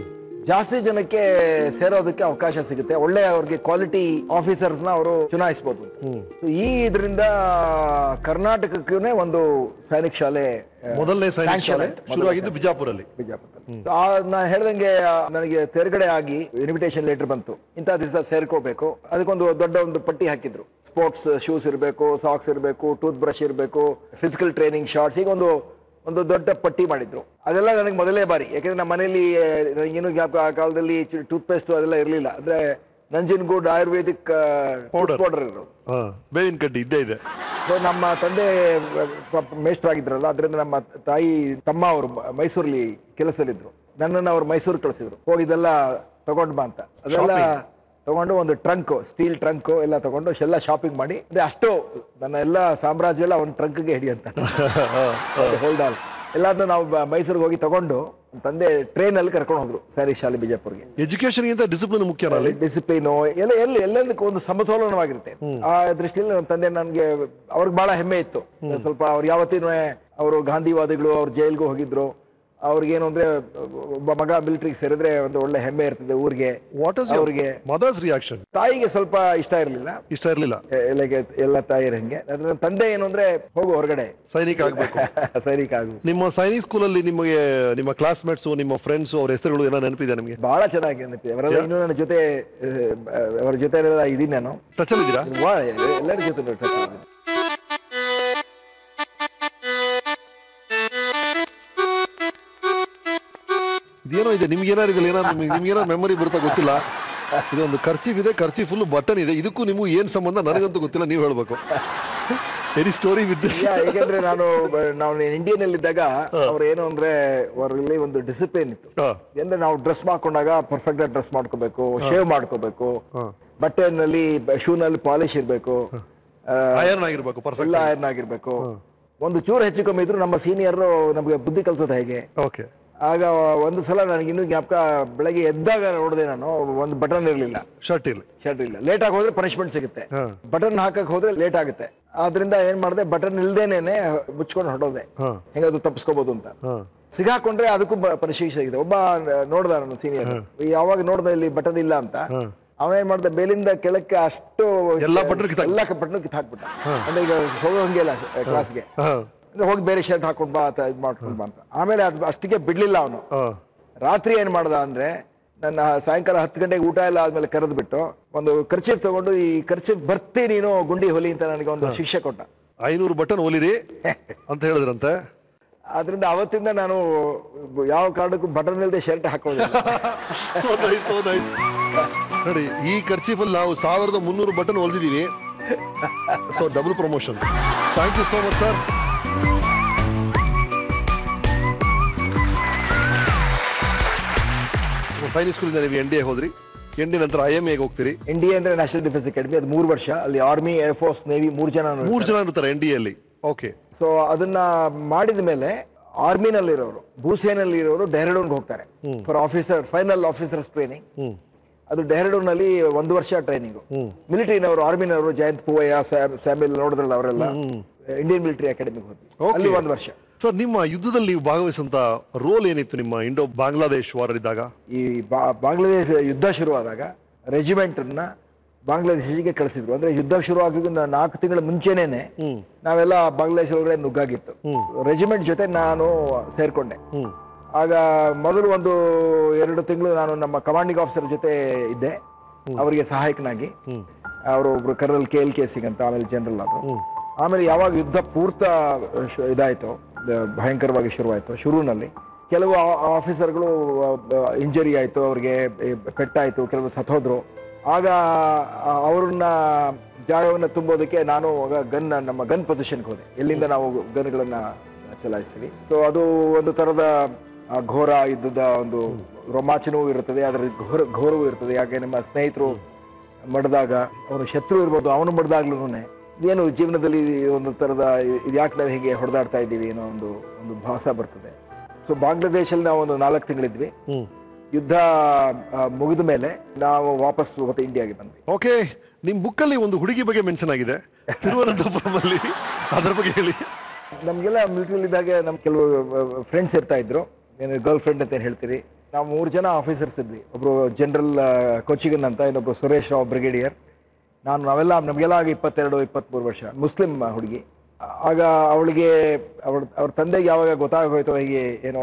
ಜಾಸ್ತಿ ಜನಕ್ಕೆ ಸೇರೋದಕ್ಕೆ ಅವಕಾಶ ಸಿಗುತ್ತೆ ಒಳ್ಳೆ ಅವ್ರಿಗೆ ಕ್ವಾಲಿಟಿ ಆಫೀಸರ್ಸ್ ನ ಅವರು ಚುನಾಯಿಸಬಹುದು So, ಈ ಇದರಿಂದ ಕರ್ನಾಟಕಕ್ಕೂ ಒಂದು ಸೈನಿಕ ಶಾಲೆ ಆ, ಮೊದಲನೇ ಸೈನಿಕ sanction ಶಾಲೆ ಆಯ್ತು. ಮೊದಲನೇ ಶುರುವಾಗಿದ್ದು ಸೈನಿಕ ಬಿಜಾಪುರಲ್ಲಿ ಬಿಜಾಪುರದಲ್ಲಿ. So, ಆ ನಾ ಹೇಳ್ದಂಗೆ ಆ, ನನಗೆ ತೇರ್ಗಡೆ ಆಗಿ ಇನ್ವಿಟೇಷನ್ ಲೆಟರ್ ಬಂತು ಇಂಥ ದಿವಸ ಸೇರ್ಕೋಬೇಕು ಅದಕ್ಕೊಂದು ದೊಡ್ಡ ಒಂದು ಪಟ್ಟಿ ಹಾಕಿದ್ರು ಸ್ಪೋರ್ಟ್ಸ್ ಶೂಸ್ ಇರಬೇಕು ಸಾಕ್ಸ್ ಇರಬೇಕು ಟೂತ್ ಬ್ರಷ್ ಇರಬೇಕು ಫಿಸಿಕಲ್ ಟ್ರೈನಿಂಗ್ ಶಾರ್ಟ್ಸ್ ಈಗ ಒಂದು ಒಂದು ದೊಡ್ಡ ಪಟ್ಟಿ ಮಾಡಿದ್ರು ಅದೆಲ್ಲ ನನಗೆ ಮೊದಲೇ ಬಾರಿ ಯಾಕಂದ್ರೆ ನಮ್ಮ ಮನೆಯಲ್ಲಿ ಏನು ಜ್ಞಾಪಕ ಆ ಕಾಲದಲ್ಲಿ ಟೂತ್ ಪೇಸ್ಟ್ ಅದೆಲ್ಲ ಇರಲಿಲ್ಲ ಅಂದ್ರೆ ನಂಜನಗೂಡ್ ಆಯುರ್ವೇದಿಕ್ Powder. ಪೌಡರ್ ಇರೋದು ಹಾ ಬೇವಿನ ಕಡ್ಡಿ ಇದ್ದೇ ಇದೆ ಸೊ ನಮ್ಮ ತಂದೆ ಮೇಷ್ಟ್ರಾಗಿದ್ರಲ್ಲ ಅದರಿಂದ ನಮ್ಮ ತಾಯಿ ತಮ್ಮ ಅವರು ಮೈಸೂರಲ್ಲಿ ಕೆಲಸದಲ್ಲಿದ್ರು ನನ್ನನ್ನು ಅವ್ರು ಮೈಸೂರು ಕಳಿಸಿದ್ರು ಹೋಗಿದ್ದೆಲ್ಲ ತಗೊಂಡ್ ಬಾ ಅಂತ ಅದೆಲ್ಲ ತಗೊಂಡು ಒಂದು ಟ್ರಂಕ್ ಸ್ಟೀಲ್ ಟ್ರಂಕ್ ಎಲ್ಲ ತಗೊಂಡು ಎಲ್ಲ ಶಾಪಿಂಗ್ ಮಾಡಿ ಅದೇ ಅಷ್ಟು ನನ್ನ ಎಲ್ಲ ಸಾಮ್ರಾಜ್ಯ ಎಲ್ಲ ಒಂದು ಟ್ರಂಕ್ಗೆ ಹಿಡಿಯಂತ ಹೋಲ್ಡ್ ಆಲ್ ಎಲ್ಲಾದ್ರೂ ನಾವು ಬ- ಮೈಸೂರಿಗೆ ಹೋಗಿ ತಗೊಂಡು ನಮ್ಮ ತಂದೆ ಟ್ರೈನ್ ಅಲ್ಲಿ ಕರ್ಕೊಂಡು ಹೋದ್ರು ಸ್ಯಾರಿ ಶಾಲೆ ಬಿಜಾಪುರ್ಗೆ ಎಜುಕೇಶನ್ಗಿಂತ ಡಿಸಿಪ್ಲಿನ್ ಮುಖ್ಯನಾ ಅಲ್ಲಿ ಡಿಸಿಪ್ಲಿನ್ ಎಲ್ಲ ಎಲ್ಲ ಎಲ್ಲದಕ್ಕೂ ಒಂದು ಸಮತೋಲನವಾಗಿರುತ್ತೆ ಆ ದೃಷ್ಟಿಯಲ್ಲಿ ನನ್ನ ತಂದೆ ನನಗೆ ಅವ್ರಿಗೆ ಬಹಳ ಹೆಮ್ಮೆ ಇತ್ತು ಸ್ವಲ್ಪ ಅವ್ರು ಯಾವತ್ತಿನೂ ಅವರು ಗಾಂಧಿವಾದಿಗಳು ಅವ್ರು ಜೈಲ್ಗೂ ಹೋಗಿದ್ರು ಅವ್ರಿಗೇನು ಅಂದ್ರೆ ಒಬ್ಬ ಮಗ ಮಿಲಿಟರಿಗೆ ಸೇರಿದ್ರೆ ಒಂದು ಒಳ್ಳೆ ಹೆಮ್ಮೆ ಇರ್ತದೆ ಊರಿಗೆ ವಾಟ್ ಇಸ್ ಅವ್ರಿಗೆ ಮದರ್ಸ್ ರಿಯಾಕ್ಷನ್ ತಾಯಿಗೆ ಸ್ವಲ್ಪ ಇಷ್ಟ ಇರಲಿಲ್ಲ ಇಷ್ಟ ಇರಲಿಲ್ಲ ಲೈಕ್ ಎಲ್ಲ ತಾಯಿರ ಹಂಗೆ ಅದ್ರ ನನ್ನ ತಂದೆ ಏನು ಅಂದ್ರೆ ಹೋಗು ಹೊರಗಡೆ ಸೈನಿಕ ಆಗ್ಬೇಕು ಸೈನಿಕ ಆಗು ನಿಮ್ಮ ಸೈನಿಕ್ ಸ್ಕೂಲಲ್ಲಿ ನಿಮಗೆ ನಿಮ್ಮ ಕ್ಲಾಸ್ಮೇಟ್ಸ್ ನಿಮ್ಮ ಫ್ರೆಂಡ್ಸ್ ಅವ್ರ ಹೆಸರುಗಳು ಏನೋ ನೆನಪಿದೆ ನಿಮಗೆ ಬಹಳ ಚೆನ್ನಾಗಿ ನೆನಪಿದೆ ಅವರೆಲ್ಲ ಇನ್ನೂ ನನ್ನ ಜೊತೆ ಆ, ಅವರ ಜೊತೆ ಎಲ್ಲ ಇದೀನಿ ನಾನು ಟಚ್ ಅಲ್ಲಿ ಇದ್ದೀರಾ ವಾ, ಎಲ್ಲರ ಜೊತೆ touch ಅಲ್ಲಿದ್ದೀನಿ. ಇದೇನೋ ಇದೆ ನಿಮ್ಗೆ ಏನಾರು ಇದಿಲ್ಲ ಏನಾರು ನಿಮ್ಗೆ ನಿಮ್ಗೆ ಏನಾರು ಮೆಮೊರಿ ಬರುತ್ತಾ ಗೊತ್ತಿಲ್ಲ ಇದೊಂದು ಖರ್ಚೀಫ್ ಇದೆ ಖರ್ಚಿ ಫುಲ್ ಬಟನ್ ಇದೆ ಇದಕ್ಕೂ ನಿಮಗೂ ಏನ್ ಸಂಬಂಧ ನನಗಂತೂ ಗೊತ್ತಿಲ್ಲ ನೀವು ಹೇಳ್ಬೇಕು any story with this yeah, ಏಕೆಂದ್ರೆ ನಾನು ಬ- ನಾವು ಇಂಡಿಯನ್ ಅಲ್ಲಿ ಇದ್ದಾಗ ಅವ್ರು ಏನು ಅಂದ್ರೆ ಅವರಲ್ಲಿ ಒಂದು ಡಿಸಿಪ್ಲಿನ್ ಇತ್ತು ಅಂದ್ರೆ ನಾವು ಡ್ರೆಸ್ ಮಾಡ್ಕೊಂಡಾಗ ಪರ್ಫೆಕ್ಟ್ ಆಗಿ ಡ್ರೆಸ್ ಮಾಡ್ಕೋಬೇಕು ಶೇವ್ ಮಾಡ್ಕೋಬೇಕು ಬಟ್ಟೆನಲ್ಲಿ ಶೂನಲ್ಲಿ ಪಾಲಿಶ್ ಇರಬೇಕು ಐರನ್ ಆಗಿರ್ಬೇಕು ಪರ್ಫೆಕ್ಟ್ ಎಲ್ಲ ಐರನ್ ಆಗಿರ್ಬೇಕು ಒಂದು ಚೂರು ಹೆಚ್ಚು ಕಮ್ಮಿ ಇದ್ರು ನಮ್ಮ ಸೀನಿಯರ್ ನಮಗೆ ಬುದ್ಧಿ ಕಲ್ಸೋದು ಹೇಗೆ ಓಕೆ ಆಗ ಒಂದು ಸಲ ನನಗೆ ಇನ್ನೂ ಜ್ಞಾಪಕ ಬೆಳಗ್ಗೆ ಎದ್ದಾಗ ನೋಡಿದೆ ನಾನು ಒಂದು ಬಟನ್ ಇರಲಿಲ್ಲ ಶರ್ಟ್ ಇಲ್ಲ ಶರ್ಟ್ ಇಲ್ಲ ಲೇಟ್ ಆಗಿ ಹೋದ್ರೆ ಪನಿಷ್ಮೆಂಟ್ ಸಿಗುತ್ತೆ ಬಟನ್ ಹಾಕಕ್ ಹೋದ್ರೆ ಲೇಟ್ ಆಗುತ್ತೆ ಆದ್ರಿಂದ ಏನ್ ಮಾಡಿದೆ ಬಟನ್ ಇಲ್ದೇನೆ ಮುಚ್ಕೊಂಡು ಹೊಡೋದೆ ಹೆಂಗದು ತಪ್ಪಿಸ್ಕೋಬಹುದು ಅಂತ ಸಿಗಾಕೊಂಡ್ರೆ ಅದಕ್ಕೂ ಪನಿಷಿಕ್ಷೆ ಸಿಗಿದೆ ಒಬ್ಬ ನೋಡ್ದ ನನ್ನ ಸೀನಿಯರ್ ಯಾವಾಗ ನೋಡ್ದ ಇಲ್ಲಿ ಬಟನ್ ಇಲ್ಲ ಅಂತ ಅವ ಏನ್ ಮಾಡ್ದ ಮೇಲಿಂದ ಕೆಳಕ್ಕೆ ಅಷ್ಟು ಎಲ್ಲಾ button ಕಿತ್ತಾಕ್- ಎಲ್ಲ ಬಟನ್ ಕಿತ್ತಾಕ್ಬಿಟ್ಟ ಅಂದ್ರೆ ಈಗ ಹೋಗೋ ಹಂಗಿಲ್ಲ ಕ್ಲಾಸ್ಗೆ ಅಂದ್ರೆ ಹೋಗಿ ಬೇರೆ ಶರ್ಟ್ ಹಾಕೊಂಡ್ ಬಾ ಅಂತ ಇದ್ ಮಾಡ್ಕೊಂಡ್ ಬಾ ಅಂತ ಆಮೇಲೆ ಅದು ಅಷ್ಟಿಗೆ ಬಿಡ್ಲಿಲ್ಲ ಅವನು ರಾತ್ರಿ ಏನ್ ಮಾಡ್ದ ಅಂದ್ರೆ ನನ್ನ ಸಾಯಂಕಾಲ ಹತ್ತು ಗಂಟೆಗೆ ಊಟ ಎಲ್ಲ ಆದ್ಮೇಲೆ ಕರೆದು ಬಿಟ್ಟು ಒಂದು ಖರ್ಚೀಫ್ ತಗೊಂಡು ಈ ಖರ್ಚೀಫ್ ಬರ್ತಿ ನೀನು ಗುಂಡಿ ಹೊಲಿ ಅಂತ ನನಗೆ ಒಂದು ಶಿಕ್ಷೆ ಕೊಟ್ಟ ಐನೂರು ಬಟನ್ ಹೊಲಿರಿ ಅಂತ ಹೇಳಿದ್ರಂತೆ ಆದ್ರಿಂದ ಅವತ್ತಿಂದ ನಾನು ಯಾವ ಕಾರಣಕ್ಕೂ ಬಟನ್ ಇಲ್ಲದೆ ಶರ್ಟ್ ಹಾಕೋದಿಲ್ಲ So nice, so nice. ನೋಡಿ ಈ ಖರ್ಚೀಫಲ್ಲಿ ನಾವು ಸಾವಿರದ ಮುನ್ನೂರು ಬಟನ್ ಹೊಲ್ದಿದ್ದೀವಿ so double promotion thank you so much sir Sainik ಸ್ಕೂಲಿಂದ ನೀವು ಎನ್ ಡಿ ಎ ಹೋದ್ರಿ ಎನ್ ಡಿ ನಂತರ ಐ ಎಮ್ ಎಗೆ ಹೋಗ್ತೀರಿ ಎನ್ ಡಿ ಅಂದ್ರೆ ನ್ಯಾಷನಲ್ ಡಿಫೆನ್ಸ್ ಅಕಾಡೆಮಿ ಅದು ಮೂರು ವರ್ಷ ಅಲ್ಲಿ ಆರ್ಮಿ ಏರ್ ಫೋರ್ಸ್ ನೇವಿ ಮೂರು ಜನ ಮೂರು ಜನ ಇರ್ತಾರೆ ಎನ್ ಡಿ ಅಲ್ಲಿ ಓಕೆ ಸೊ ಅದನ್ನ ಮಾಡಿದ ಮೇಲೆ ಆರ್ಮಿನಲ್ಲಿರೋರು ಭೂಸೇನಲ್ಲಿ ಇರೋರು ಡೆಹ್ರಾಡೂನ್ಗೆ ಹೋಗ್ತಾರೆ for officer final officers training ಅದು ಡೆಹ್ರಾಡೂನ್ ನಲ್ಲಿ ಒಂದು ವರ್ಷ ಟ್ರೈನಿಂಗ್ ಮಿಲಿಟರಿನವರು ಆರ್ಮಿನವರು ಜಯಂತ್ ಪೂವಯ್ಯ ಸ್ಯಾಮಿಲ್ ನೋಡಿದ್ರಲ್ಲ ಅವರೆಲ್ಲ ಇಂಡಿಯನ್ ಮಿಲಿಟರಿ ಅಕಾಡೆಮಿಗೆ ಹೋದ್ವಿ ಅಲ್ಲಿ ಒಂದು ವರ್ಷ ಸರ್ ನಿಮ್ಮ ಯುದ್ಧದಲ್ಲಿ ನೀವು ಭಾಗವಹಿಸಿದಂತ ರೋಲ್ ಏನಿತ್ತು ನಿಮ್ಮ ಇಂಡೋ ಬಾಂಗ್ಲಾದೇಶ್ ವಾರರಿದ್ದಾಗ ಈ ಬಾ- ಬಾಂಗ್ಲಾದೇಶ ಯುದ್ಧ ಶುರುವಾದಾಗ ರೆಜಿಮೆಂಟ್ ಅನ್ನ ಬಾಂಗ್ಲಾದೇಶಿಗೆ ಕಳಿಸಿದ್ರು ಅಂದ್ರೆ ಯುದ್ಧ ಶುರು ಆಗಿದ್ದು ನಾಲ್ಕು ತಿಂಗಳ ಮುಂಚೆನೇನೆ ನಾವೆಲ್ಲ ಬಾಂಗ್ಲಾದೇಶ ಒಳಗಡೆ ನುಗ್ಗಾಗಿತ್ತು ರೆಜಿಮೆಂಟ್ ಜೊತೆ ನಾನು ಸೇರ್ಕೊಂಡೆ ಆಗ ಮೊದಲು ಒಂದು ಎರಡು ತಿಂಗಳು ನಾನು ನಮ್ಮ ಕಮಾಂಡಿಂಗ್ ಆಫೀಸರ್ ಜೊತೆ ಇದ್ದೆ ಅವರಿಗೆ ಸಹಾಯಕನಾಗಿ ಅವರು ಒಬ್ರು colonel K L K Singh ಅಂತ ಆಮೇಲೆ ಜನರಲ್ ಆದ್ರು ಆಮೇಲೆ ಯಾವಾಗ ಯುದ್ಧ ಪೂರ್ತ ಶು- ಇದಾಯ್ತು ಆ, ಭಯಂಕರವಾಗಿ ಶುರುವಾಯ್ತು ಶುರುವಿನಲ್ಲಿ ಕೆಲವು ಆಫೀಸರ್ಗಳು ಇಂಜರಿ ಆಯ್ತು ಅವ್ರಿಗೆ ಈ, ಪೆಟ್ಟಾಯ್ತು ಕೆಲವು ಸತ್ತೋದ್ರು ಆಗ ಆ, ಅವ್ರನ್ನ ಜಾಗವನ್ನು ತುಂಬೋದಕ್ಕೆ ನಾನು ಆಗ ಗನ್ ನಮ್ಮ ಗನ್ ಪೊಸಿಷನ್ಗೆ ಹೋದೆ ಎಲ್ಲಿಂದ ನಾವು ಗನ್ಗಳನ್ನ ಚಲಾಯಿಸ್ತೀವಿ ಸೊ ಅದು ಒಂದು ತರದ ಆ, ಘೋರ ಯುದ್ಧದ ಒಂದು ರೋಮಾಂಚನವೂ ಇರುತ್ತದೆ ಅದರ ಘೋರ ಘೋರವೂ ಇರ್ತದೆ ಯಾಕೆ ನಿಮ್ಮ ಸ್ನೇಹಿತರು ಮಡ್ದಾಗ ಅವನು ಶತ್ರು ಇರ್ಬೋದು ಅವನು ಮಡ್ದಾಗ್ಲೂ ಏನು ಜೀವನದಲ್ಲಿ ಒಂದು ಥರದ ಇದು ಯಾಕೆ ನಾವು ಹೀಗೆ ಹೊಡೆದಾಡ್ತಾ ಇದ್ದೀವಿ ಅನ್ನೋ ಒಂದು ಒಂದು ಭಾಸ ಬರ್ತದೆ ಸೊ ಬಾಂಗ್ಲಾದೇಶಲ್ಲಿ ನಾವು ಒಂದು ನಾಲ್ಕು ತಿಂಗಳಿದ್ವಿ ಯುದ್ಧ ಮುಗಿದ ಮೇಲೆ ನಾವು ವಾಪಸ್ ಮತ್ತೆ ಇಂಡಿಯಾಗೆ ಬಂದ್ವಿ ಓಕೆ ನಿಮ್ ಬುಕ್ಕಲ್ಲಿ ಒಂದು ಹುಡುಗಿ ಬಗ್ಗೆ ಮೆನ್ಷನ್ ಆಗಿದೆ ತಿರುವನಂತಪುರಮಲ್ಲಿ ಅದ್ರ ಬಗ್ಗೆ ಹೇಳಿ ನಮಗೆಲ್ಲ ಮಿಲಿಟರಿಲಿ ಇದ್ದಾಗ ನಮ್ಮ ಕೆಲವು ಫ್ರೆಂಡ್ಸ್ ಇರ್ತಾ ಇದ್ರು ಏನು ಗರ್ಲ್ ಫ್ರೆಂಡ್ ಅಂತ ಏನ್ ಹೇಳ್ತೀರಿ ನಾವು ಮೂರು ಜನ ಆಫೀಸರ್ಸ್ ಇದ್ವಿ ಒಬ್ರು ಜನರಲ್ ಕೊಚಿಗನ್ ಅಂತ ಇನ್ನೊಬ್ರು ಸುರೇಶ್ ರಾವ್ ಬ್ರಿಗೇಡಿಯರ್ ನಾನು ನಾವೆಲ್ಲ ನಮಗೆಲ್ಲ ಆಗ ಇಪ್ಪತ್ತೆರಡು ಇಪ್ಪತ್ತ್ಮೂರು ವರ್ಷ ಮುಸ್ಲಿಂ ಹುಡುಗಿ ಆಗ ಅವಳಿಗೆ ಅವಳ ಅವ್ರ ತಂದೆಗೆ ಯಾವಾಗ ಗೊತ್ತಾಗೋಯ್ತು ಹೀಗೆ ಏನೋ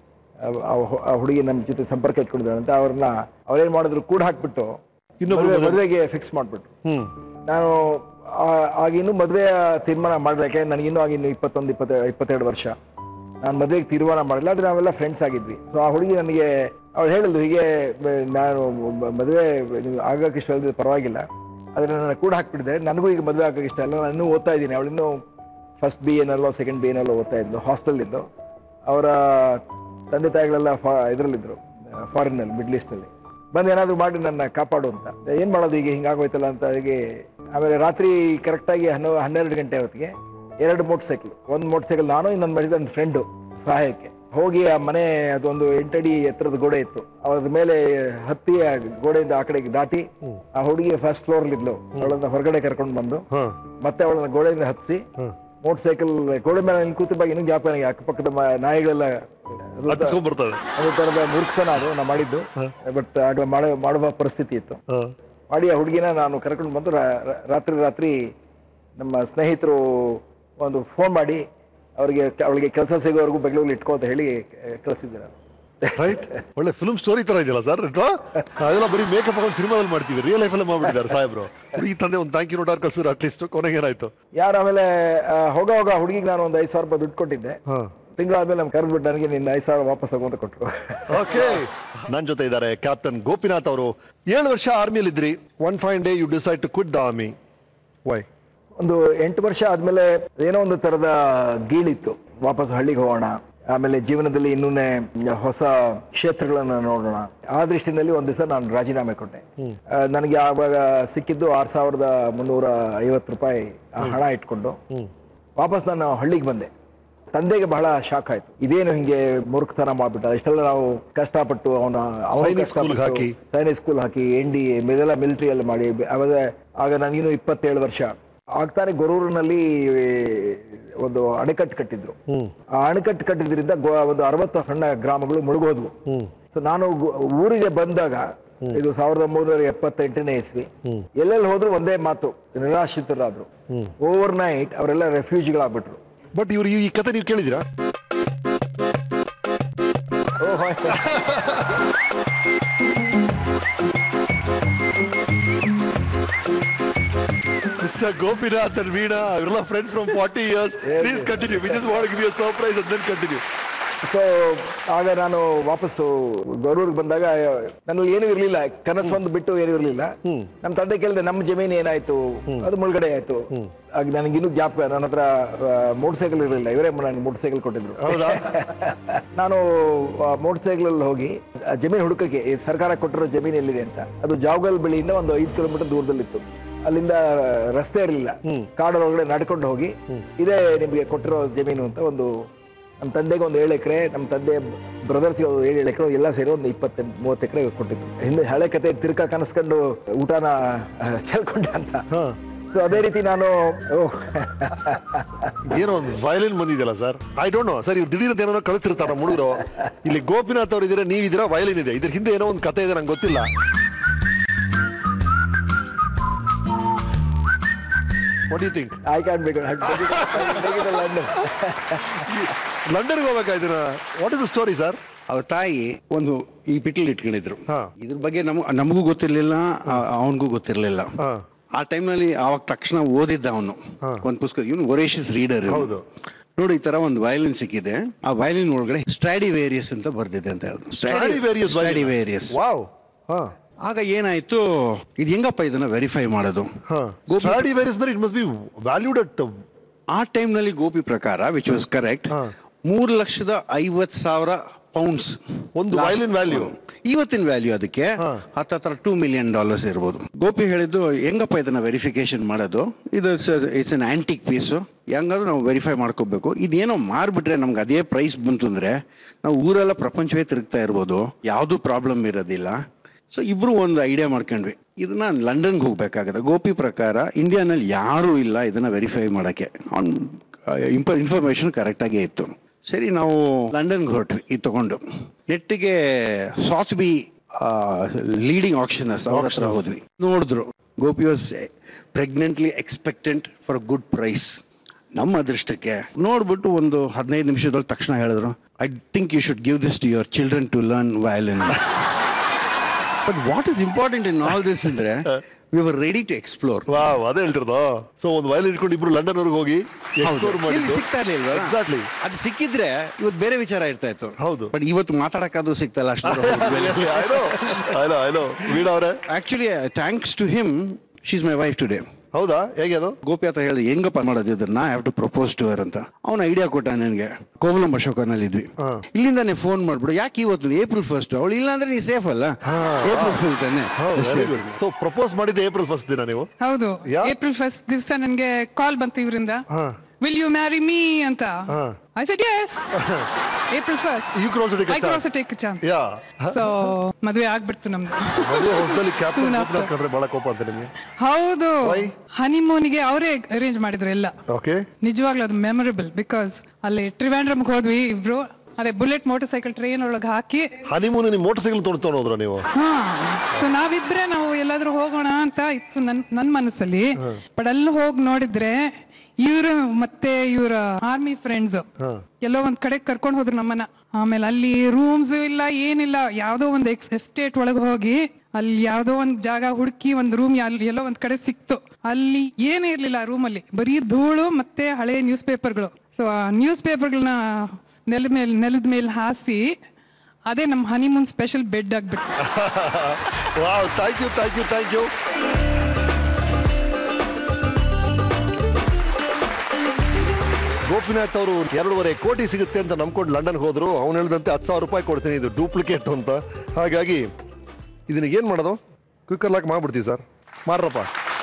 ಆ- ಆ ಹು- ಆ ಹುಡುಗಿ ನಮ್ಮ ಜೊತೆ ಸಂಪರ್ಕ ಇಟ್ಕೊಂಡಿದ್ದಾಳೆ ಅಂತ ಅವ್ರನ್ನ ಅವ್ರೇನ್ ಮಾಡಿದ್ರು ಕೂಡ ಹಾಕ್ಬಿಟ್ಟು ಮದುವೆ ಮದುವೆಗೆ ಫಿಕ್ಸ್ ಮಾಡಿಬಿಟ್ರು ಹ್ಮ್ ನಾನು ಆ- ಆಗಿನ್ನೂ ಮದುವೆ ತೀರ್ಮಾನ ಮಾಡಲಿಕ್ಕೆ ನನಗಿನ್ನೂ ಆಗಿನ್ನು ಇಪ್ಪತ್ತೊಂದು ಇಪ್ಪತ್ತೆ ಇಪ್ಪತ್ತೆರಡು ವರ್ಷ ನಾನು ಮದುವೆಗೆ ತೀರ್ಮಾನ ಮಾಡಿಲ್ಲ ಆದರೆ ನಾವೆಲ್ಲ ಫ್ರೆಂಡ್ಸ್ ಆಗಿದ್ವಿ ಸೊ ಆ ಹುಡುಗಿ ನನಗೆ ಅವಳು ಹೇಳಿದ್ಲು ಹೀಗೆ ಬ- ನಾನು ಮ- ಮದುವೆ ನೀವು ಆಗಕ್ಕೆ ಇಷ್ಟ ಇಲ್ಲದೆ ಪರವಾಗಿಲ್ಲ ಆದರೆ ನನ್ನ ಕೂಡ ಹಾಕ್ಬಿಟ್ಟಿದೆ ನನಗೂ ಈಗ ಮದುವೆ ಆಗಕ್ಕೆ ಇಷ್ಟ ಇಲ್ಲ ನಾನು ಇನ್ನೂ ಓದ್ತಾ ಇದ್ದೀನಿ ಅವಳಿನ್ನೂ ಫಸ್ಟ್ ಬಿ ಏನಲ್ಲೋ ಸೆಕೆಂಡ್ ಬಿ ಏನಲ್ಲೋ ಓದ್ತಾ ಇದ್ಲು ಹಾಸ್ಟೆಲಿದ್ದು ಅವರ ತಂದೆ ತಾಯಿಗಳೆಲ್ಲ ಫಾ ಇದರಲ್ಲಿದ್ದರು ಫಾರಿನಲ್ಲಿ ಮಿಡ್ಲ್ ಈಸ್ಟಲ್ಲಿ ಬಂದು ಏನಾದರೂ ಮಾಡಿ ನನ್ನ ಕಾಪಾಡು ಅಂತ ಏನು ಮಾಡೋದು ಈಗ ಹಿಂಗಾಗೋಯ್ತಲ್ಲ ಅಂತ ಹೀಗೆ ಆಮೇಲೆ ರಾತ್ರಿ ಕರೆಕ್ಟಾಗಿ ಹನ್ನೊ ಹನ್ನೆರಡು ಗಂಟೆ ಹೊತ್ತಿಗೆ ಎರಡು ಮೋಟರ್ ಸೈಕಲ್ ಒಂದು ಮೋಟರ್ ಸೈಕಲ್ ನಾನು ಇನ್ನೊಂದು ಮಾಡಿದ ನನ್ನ ಫ್ರೆಂಡು ಸಹಾಯಕ್ಕೆ ಹೋಗಿ ಆ ಮನೆ ಅದೊಂದು ಎಂಟಡಿ ಎತ್ತರದ ಗೋಡೆ ಇತ್ತು ಅದ್ರ ಮೇಲೆ ಹತ್ತಿ ಆ ಗೋಡೆಯಿಂದ ಆ ಕಡೆಗೆ ದಾಟಿ ಆ ಹುಡುಗಿ ಫಸ್ಟ್ ಫ್ಲೋರ್ ಇದ್ಲು ಅವಳನ್ನ ಹೊರಗಡೆ ಕರ್ಕೊಂಡು ಬಂದು ಮತ್ತೆ ಅವಳನ್ನ ಗೋಡೆಯಿಂದ ಹತ್ತಿಸಿ ಮೋಟರ್ ಸೈಕಲ್ ಗೋಡೆ ಮೇಲೆ ನಿಂತು ಕೂತಿರುವಾಗ ಇನ್ನೂ ಜ್ಞಾಪಕ ನನಗೆ ಅಕ್ಕಪಕ್ಕದ ಮ- ನಾಯಿಗಳೆಲ್ಲ ಹತ್ತಿಸ್ಕೊಂಡ್ ಬರ್ತವೆ ಒಂದು ಥರದ ಮೂರ್ಖತನ ಅದು ನಾ ಮಾಡಿದ್ದು ಬಟ್ ಆಗ ಮಾಡೋ ಮಾಡುವ ಪರಿಸ್ಥಿತಿ ಇತ್ತು ಮಾಡಿ ಆ ಹುಡುಗಿನ ನಾನು ಕರ್ಕೊಂಡು ಬಂದು ರಾ- ರಾ- ರಾತ್ರಿ ರಾತ್ರಿ ನಮ್ಮ ಸ್ನೇಹಿತರು ಒಂದು ಫೋನ್ ಮಾಡಿ ಅವರಿಗೆ ಅವಳಿಗೆ ಕೆಲಸ ಸಿಗೋವರೆಗೂ ಬೆಂಗಳೂರಲ್ಲಿ ಇಟ್ಕೋ ಅಂತ ಹೇಳಿ ಕಳಿಸಿದ್ದೆ ನಾನು ರೈಟ್ ಒಳ್ಳೆ ಫಿಲ್ಮ್ ಸ್ಟೋರಿ ತರ ಇದೆಯಲ್ಲ ಸರ್ ಅದೆಲ್ಲ ಬರೀ ಮೇಕಪ್ ಹಾಕೊಂಡು ಸಿನಿಮಾದಲ್ಲಿ ಮಾಡ್ತೀವಿ ರಿಯಲ್ ಲೈಫಲ್ಲೇ ಮಾಡ್ಬಿಟ್ಟಿದ್ದಾರೆ ಸಾಹೇಬ್ರು ಈ ತಂದೆ ಒಂದು ಥ್ಯಾಂಕ್ ಯು ನೋಟ್ ಕಳ್ಸಿದ್ರು ಅಟ್ಲೀಸ್ಟ್ ಕೊನೆಗೆ ಏನಾಯ್ತು ಯಾರು ಆಮೇಲೆ ಆ, ಹೋಗ ಹೋಗ ಹುಡುಗಿಗೆ ನಾನು ಒಂದು ಐದು ಸಾವಿರ ರೂಪಾಯಿ ದುಡ್ಡು ಕೊಟ್ಟಿದ್ದೆ ತಿಂಗಳಾದ್ಮೇಲೆ ನಮ್ಗೆ ಕರೆದ್ಬಿಟ್ಟು ನನಗೆ ನಿನ್ನ ಐದು ಸಾವಿರ ವಾಪಸ್ ತಗೊಂತ ಕೊಟ್ಟರು ಓಕೆ ನನ್ನ ಜೊತೆ ಇದ್ದಾರೆ ಕ್ಯಾಪ್ಟನ್ ಗೋಪಿನಾಥ್ ಅವರು ಏಳು ವರ್ಷ ಆರ್ಮಿಯಲ್ಲಿ ಇದ್ರಿ one fine day you decide to quit the army why ಒಂದು ಎಂಟು ವರ್ಷ ಆದ್ಮೇಲೆ ಏನೋ ಒಂದು ತರದ ಗೀಳಿತ್ತು ವಾಪಸ್ ಹಳ್ಳಿಗೆ ಹೋಗೋಣ ಆಮೇಲೆ ಜೀವನದಲ್ಲಿ ಇನ್ನೂನೆ ಹೊಸ ಕ್ಷೇತ್ರಗಳನ್ನ ನೋಡೋಣ ಆ ದೃಷ್ಟಿನಲ್ಲಿ ಒಂದ್ ದಿವಸ ನಾನು ರಾಜೀನಾಮೆ ಕೊಟ್ಟೆ ಆ, ನನಗೆ ಆವಾಗ ಸಿಕ್ಕಿದ್ದು ಆರ್ ಸಾವಿರದ ಮುನ್ನೂರ ಐವತ್ತು ರೂಪಾಯಿ ಆ ಹಣ ಇಟ್ಕೊಂಡು ವಾಪಸ್ ನಾನು ಹಳ್ಳಿಗೆ ಬಂದೆ ತಂದೆಗೆ ಬಹಳ ಶಾಕ್ ಆಯ್ತು ಇದೇನು ಹಿಂಗೆ ಮೂರ್ಖತನ ಮಾಡ್ಬಿಟ್ಟ ಇಷ್ಟೆಲ್ಲ ನಾವು ಕಷ್ಟಪಟ್ಟು ಅವನ ಸೈನಿಕ್ ಸ್ಕೂಲ್ಗೆ ಹಾಕಿ. ಸೈನಿಕ್ ಸ್ಕೂಲ್ ಹಾಕಿ ಎನ್ ಡಿ ಇದೆಲ್ಲ ಮಿಲಿಟರಿಯಲ್ಲಿ ಮಾಡಿ ಆವಾಗ ಆಗ ನನಗಿನ್ನು ಇಪ್ಪತ್ತೇಳು ವರ್ಷ ಆಗ್ತಾನೆ ಗೊರೂರಿನಲ್ಲಿ ಒಂದು ಅಣೆಕಟ್ಟು ಕಟ್ಟಿದ್ರು ಆ ಅಣೆಕಟ್ಟು ಕಟ್ಟಿದ್ರಿಂದ ಗೋ- ಒಂದು ಅರವತ್ತು ಸಣ್ಣ ಗ್ರಾಮಗಳು ಮುಳುಗೋದ್ವು ಸೊ ನಾನು ಗು- ಊರಿಗೆ ಬಂದಾಗ ಇದು ಸಾವಿರದ ಒಂಬೈನೂರ ಎಪ್ಪತ್ತೆಂಟನೇ ಇಸ್ವಿ ಎಲ್ಲೆಲ್ಲಿ ಹೋದ್ರು ಒಂದೇ ಮಾತು ನಿರಾಶ್ರಿತರಾದ್ರು ಓವರ್ ನೈಟ್ ಅವರೆಲ್ಲ ರೆಫ್ಯೂಜಿಗಳಾಗ್ಬಿಟ್ರು ಬಟ್ ಇವ್ರು ಈ ಕತೆ ನೀವು ಕೇಳಿದಿರಾ ಮಿಸ್ಟರ್ ಗೋಪಿನಾಥ್ ಅಂಡ್ ವೀಣಾ ಇವರೆಲ್ಲ friends from forty years please continue we just want give you surprise and then continue so ಆಗ ನಾನು ವಾಪಸ್ಸು ಗೌರೂರಿಗೆ ಬಂದಾಗ ನನ್ನಲ್ಲಿ ಏನೂ ಇರಲಿಲ್ಲ ಕನಸು ಒಂದು ಬಿಟ್ಟು ಏನೂ ಇರಲಿಲ್ಲ ನಮ್ಮ ತಂದೆ ಕೇಳಿದೆ ನಮ್ಮ ಜಮೀನು ಏನಾಯ್ತು ಅದು ಮುಳುಗಡೆ ಆಯ್ತು ಆಗ ನನಗಿನ್ನೂ ಜ್ಞಾಪಕ ನನ್ನ ಹತ್ರ ಮೋಟರ್ ಸೈಕಲ್ ಇರಲಿಲ್ಲ ಇವರೇ ನನಗೆ ಮೋಟರ್ ಸೈಕಲ್ ಕೊಟ್ಟಿದ್ರು ಹೌದಾ ನಾನು ಮೋಟರ್ ಸೈಕಲ್ ಅಲ್ಲಿ ಹೋಗಿ ಆ ಜಮೀನು ಹುಡುಕಕ್ಕೆ ಈ ಸರ್ಕಾರ ಕೊಟ್ಟಿರೋ ಜಮೀನು ಎಲ್ಲಿದೆ ಅಂತ ಅದು ಜಾವಗಲ್ ಬಳಿಯಿಂದ ಒಂದು ಐದು ಕಿಲೋಮೀಟರ್ ದೂರದಲ್ಲಿತ್ತು ಅಲ್ಲಿಂದ ರಸ್ತೆ ಇರಲಿಲ್ಲ ಕಾಡೊಳಗಡೆ ನಡ್ಕೊಂಡು ಹೋಗಿ ಇದೇ ನಿಮಗೆ ಕೊಟ್ಟಿರೋ ಜಮೀನು ಅಂತ ಒಂದು ನಮ್ಮ ತಂದೆಗೆ ಒಂದು ಏಳು ಎಕರೆ ನಮ್ಮ ತಂದೆ ಬ್ರದರ್ಸ್ಗೆ ಒಂದು ಏಳು ಎಕರೆ ಎಲ್ಲ ಸೇರಿ ಒಂದು ಇಪ್ಪತ್ತು ಮೂವತ್ತು ಎಕರೆ ಕೊಟ್ಟಿದ್ದು ಹಿಂದೆ ಹಳೆ ಕತೆ ತಿರ್ಕಾ ಕನಸ್ಕೊಂಡು ಊಟನ ಆ, ಚೆಲ್ಕೊಂಡೆ ಅಂತ ಸೊ ಅದೇ ರೀತಿ ನಾನು ಓಹ್ ಏನೋ ಒಂದು ವಯಲಿನ್ ಬಂದಿದೆಯಲ್ಲ sir I don't know sir ಇವ್ರು ದಿಢೀರ್ ಏನೋ ಕಳಿಸಿರ್ತಾರ ಮುಳುಗರು ಇಲ್ಲಿ ಗೋಪಿನಾಥ್ ಅವ್ರು ಇದ್ದೀರಾ ನೀವಿದ್ದೀರಾ ವಯಲಿನ್ ಇದೆ ಇದ್ರ ಹಿಂದೆ ಏನೋ ಒಂದು ಕತೆ ಇದೆ ನಂಗೆ ಗೊತ್ತಿಲ್ಲ what you think I can ಬೇಕು ಲಂಡನ್ ಲಂಡನ್ಗೆ ಹೋಗ್ಬೇಕಾಯ್ತು what is the story sir ಅವ್ರ ತಾಯಿ ಒಂದು ಈ ಪಿಟ್ಲ್ ಇಟ್ಕೊಂಡಿದ್ರು ಹಾ. ಇದ್ರ ಬಗ್ಗೆ ನಮ್ ನಮಗೂ ಗೊತ್ತಿರ್ಲಿಲ್ಲ ಅವನಿಗೂ ಗೊತ್ತಿರ್ಲಿಲ್ಲ ಹಾ. ಆ ಟೈಮ್ನಲ್ಲಿ ಅವಾಗ ತಕ್ಷಣ ಓದಿದ್ದ ಅವನು ಒಂದು ಪುಸ್ತಕ ಇವನು ಒರೇಷಿಯಸ್ ರೀಡರ್ ಹೌದು. ನೋಡಿ ಈ ತರ ಒಂದು ವಯಲಿನ್ ಸಿಕ್ಕಿದೆ ಆ ವಯಲಿನ್ ಒಳಗಡೆ ಸ್ಟ್ರಾಡಿ ವೇರಿಯಸ್ ಅಂತ ಬರ್ದಿದೆ ಅಂತ ಹೇಳಿದ್ರು ಸ್ಟ್ರಾಡಿ ವೇರಿಯಸ್ ವಾವ್ ಹಾ ಆಗ ಏನಾಯ್ತು ಇದು ಹೆಂಗಪ್ಪ ಇದನ್ನ ವೆರಿಫೈ ಮಾಡೋದು ಹಾ Stradivarius it must be valued at ಆ ಟೈಮ್ನಲ್ಲಿ ಗೋಪಿ ಪ್ರಕಾರ ವಿಚ್ ವಾಸ್ ಕರೆಕ್ಟ್ ಮೂರು ಲಕ್ಷದ ಐವತ್ ಸಾವಿರ ಪೌಂಡ್ಸ್ ಒಂದು violin value. ಇವತ್ತಿನ ವ್ಯಾಲ್ಯೂ ಅದಕ್ಕೆ ಹತ್ತತ್ರ ಟೂ ಮಿಲಿಯನ್ ಡಾಲರ್ಸ್ ಇರ್ಬೋದು ಗೋಪಿ ಹೇಳಿದ್ದು ಹೆಂಗಪ್ಪ ಇದನ್ನ ವೆರಿಫಿಕೇಶನ್ ಮಾಡೋದು ಇದು ಇಟ್ಸ್ ಅನ್ ಆಂಟಿಕ್ ಪೀಸು ಹೆಂಗಾದ್ರೂ ನಾವು ವೆರಿಫೈ ಮಾಡ್ಕೋಬೇಕು ಇದೇನೋ ಮಾರ್ಬಿಟ್ರೆ ನಮ್ಗೆ ಅದೇ ಪ್ರೈಸ್ ಬಂತು ಅಂದ್ರೆ ನಾವು ಊರೆಲ್ಲ ಪ್ರಪಂಚವೇ ತಿರುಗ್ತಾ ಇರ್ಬೋದು ಯಾವುದೂ ಪ್ರಾಬ್ಲಮ್ ಇರೋದಿಲ್ಲ ಸೊ ಇಬ್ರು ಒಂದು ಐಡಿಯಾ ಮಾಡ್ಕೊಂಡ್ವಿ ಇದನ್ನ ಲಂಡನ್ಗೆ ಹೋಗ್ಬೇಕಾಗತ್ತೆ ಗೋಪಿ ಪ್ರಕಾರ ಇಂಡಿಯಾನಲ್ಲಿ ಯಾರೂ ಇಲ್ಲ ಇದನ್ನ ವೆರಿಫೈ ಮಾಡೋಕ್ಕೆ ಇನ್ಫಾರ್ಮೇಶನ್ ಕರೆಕ್ಟಾಗೇ ಇತ್ತು ಸರಿ ನಾವು ಲಂಡನ್ಗೆ ಹೊರಟ್ವಿ ಇದು ತಗೊಂಡು ನೆಟ್ಟಿಗೆ ಸಾತ್ಬಿ ಲೀಡಿಂಗ್ ಆಕ್ಷನರ್ಸ್ ಅವ್ರ ಹತ್ರ ಹೋದ್ವಿ ನೋಡಿದ್ರು Gopi was pregnantly expectant for good price ನಮ್ಮ ಅದೃಷ್ಟಕ್ಕೆ ನೋಡ್ಬಿಟ್ಟು ಒಂದು ಹದಿನೈದು ನಿಮಿಷದಲ್ಲಿ ತಕ್ಷಣ ಹೇಳಿದ್ರು I think you should give this to your children to learn violin but what is important in all this ಅಂದ್ರೆ we were ready to explore wow ಅದೇ ಹೇಳ್ತಿರೋದು ಸೊ ಒಂದು ವಯಲ್ ಇಟ್ಕೊಂಡು ಇಬ್ರು ಲಂಡನ್ ವರ್ಗೆ ಹೋಗಿ ಎಕ್ಸ್ಪ್ಲೋರ್ ಇಲ್ಲಿ ಮಾಡಿದ್ದು ಸಿಗ್ತಾ ಇರ್ಲಿಲ್ವಾ ಎಕ್ಸಾಕ್ಟ್ಲಿ ಅದು ಸಿಕ್ಕಿದ್ರೆ ಇವತ್ತು ಬೇರೆ ವಿಚಾರ ಇರ್ತಾ ಇತ್ತು ಹೌದು. ಬಟ್ ಇವತ್ತು ಮಾತಾಡಕ್ಕಾದ್ರೂ ಸಿಗ್ತಲ್ಲ ಅಷ್ಟು ಐನೋ ಐನೋ ಐನೋ ವೀಣ ಅವರೇ actually thanks to him she's my wife today ಹೌದಾ ಹೇಗೆ ಅದು ಗೋಪಿ ಅಂತ ಹೇಳಿದೆ ಹೆಂಗಪ್ಪ ಮಾಡೋದು ಇದನ್ನ have to propose to her ಅಂತ ಅವನ ಐಡಿಯಾ ಕೊಟ್ಟ ನನಗೆ ಕೋವಲಂ ಅಶೋಕನಲ್ಲಿ ಇದ್ವಿ ಇಲ್ಲಿಂದಾನೆ ಫೋನ್ ಮಾಡ್ಬಿಡು ಯಾಕೆ ಇವತ್ತು ಏಪ್ರಿಲ್ ಫಸ್ಟ್ ಅವಳು ಇಲ್ಲ ಅಂದ್ರೆ ನೀ ಸೇಫ್ ಅಲ್ಲ ಏಪ್ರಿಲ್ ಫುಲ್ ತಾನೆ ವೆರಿ ಗುಡ್ ಸೊ ಪ್ರಪೋಸ್ ಮಾಡಿದ್ದು ಏಪ್ರಿಲ್ ಫಸ್ಟ್ ದಿನ ನೀವು ಹೌದು ಯಾ- ಏಪ್ರಿಲ್ ಫಸ್ಟ್ ದಿವಸ ನನಗೆ ಕಾಲ್ ಬಂತು ಇವರಿಂದ ವಿಲ್ ಯು ಮ್ಯಾರಿ ಮೀ ಅಂತ I said yes April first You could also take a I chance. Also take chance yeah so ಮದುವೆ ಆಗ್ಬಿಡ್ತು ನಮ್ದು ಮದುವೆ ಹೊಸದಲ್ಲಿ ಕ್ಯಾಪ್ಟನ್ Soon after. ಕಂಡ್ರೆ ಬಹಳ ಕೋಪ ಅಂತ ನಿಮಗೆ ಹೌದು Why? ಹನಿಮೂನಿಗೆ ಅವರೇ ಅರೇಂಜ್ ಮಾಡಿದ್ರು ಎಲ್ಲ ಓಕೆ ನಿಜವಾಗ್ಲೂ ಅದು ಮೆಮೊರೇಬಲ್ ಬಿಕಾಸ್ ಅಲ್ಲಿ ಟ್ರಿವಾಂಡ್ರಮ್ಗೆ ಹೋದ್ವಿ ಇಬ್ರು ಅದೇ ಬುಲೆಟ್ ಮೋಟರ್ ಸೈಕಲ್ ಟ್ರೈನ್ ಒಳಗೆ ಹಾಕಿ ಹನಿಮೂನ್ ನೀವು ಮೋಟರ್ ಸೈಕಲ್ ತೊಗೊಂಡು ಹೋದ್ರ ನೀವು ಹಾ ಸೊ ನಾವಿಬ್ರೆ ನಾವು ಎಲ್ಲಾದ್ರೂ ಹೋಗೋಣ ಅಂತ ಇತ್ತು ನನ್ ನನ್ ಮನಸ್ಸಲ್ಲಿ ಬಟ್ ಅಲ್ಲಿ ಹೋಗಿ ನೋಡಿದ್ರೆ ಇವ್ರು ಮತ್ತೆ ಇವರ ಆರ್ಮಿ ಫ್ರೆಂಡ್ಸ್ ಎಲ್ಲೋ ಒಂದ್ ಕಡೆ ಕರ್ಕೊಂಡು ಹೋದ್ರು ನಮ್ಮನ್ನ ಆಮೇಲೆ ಅಲ್ಲಿ ರೂಮ್ಸ್ ಇಲ್ಲ ಏನಿಲ್ಲ ಯಾವ್ದೋ ಒಂದು ಎಕ್ಸ್ ಎಸ್ಟೇಟ್ ಒಳಗೆ ಹೋಗಿ ಅಲ್ಲಿ ಯಾವ್ದೋ ಒಂದ್ ಜಾಗ ಹುಡುಕಿ ಒಂದ್ ರೂಮ್ ಎಲ್ಲೋ ಒಂದ್ ಕಡೆ ಸಿಕ್ತು ಅಲ್ಲಿ ಏನೇ ಇರ್ಲಿಲ್ಲ ಆ ರೂಮಲ್ಲಿ ಬರೀ ಧೂಳು ಮತ್ತೆ ಹಳೆ ನ್ಯೂಸ್ ಪೇಪರ್ಗಳು ಸೊ ಆ ನ್ಯೂಸ್ ಪೇಪರ್ಗಳನ್ನ ನೆಲದ ಮೇಲೆ ನೆಲದ ಮೇಲೆ ಹಾಸಿ ಅದೇ ನಮ್ಮ ಹನಿಮೂನ್ ಸ್ಪೆಷಲ್ ಬೆಡ್ ಆಗ್ಬಿಟ್ಟು wow thank you thank you thank you Gopinath ಅವರು ಎರಡೂವರೆ ಕೋಟಿ ಸಿಗುತ್ತೆ ಅಂತ ನಂಬ್ಕೊಂಡು ಲಂಡನ್ ಹೋದ್ರು ಅವ್ನು ಹೇಳಿದಂತೆ ಹತ್ತು ಸಾವಿರ ರೂಪಾಯಿ ಕೊಡ್ತೀನಿ ಇದು ಡೂಪ್ಲಿಕೇಟ್ ಅಂತ ಹಾಗಾಗಿ ಇದನ್ನ ಏನು ಮಾಡೋದು ಕ್ವಿಕ್ಕರ್ ಲಾಕ್ ಮಾಡ್ಬಿಡ್ತೀವಿ ಸರ್ ಮಾರ್ರಪ್ಪ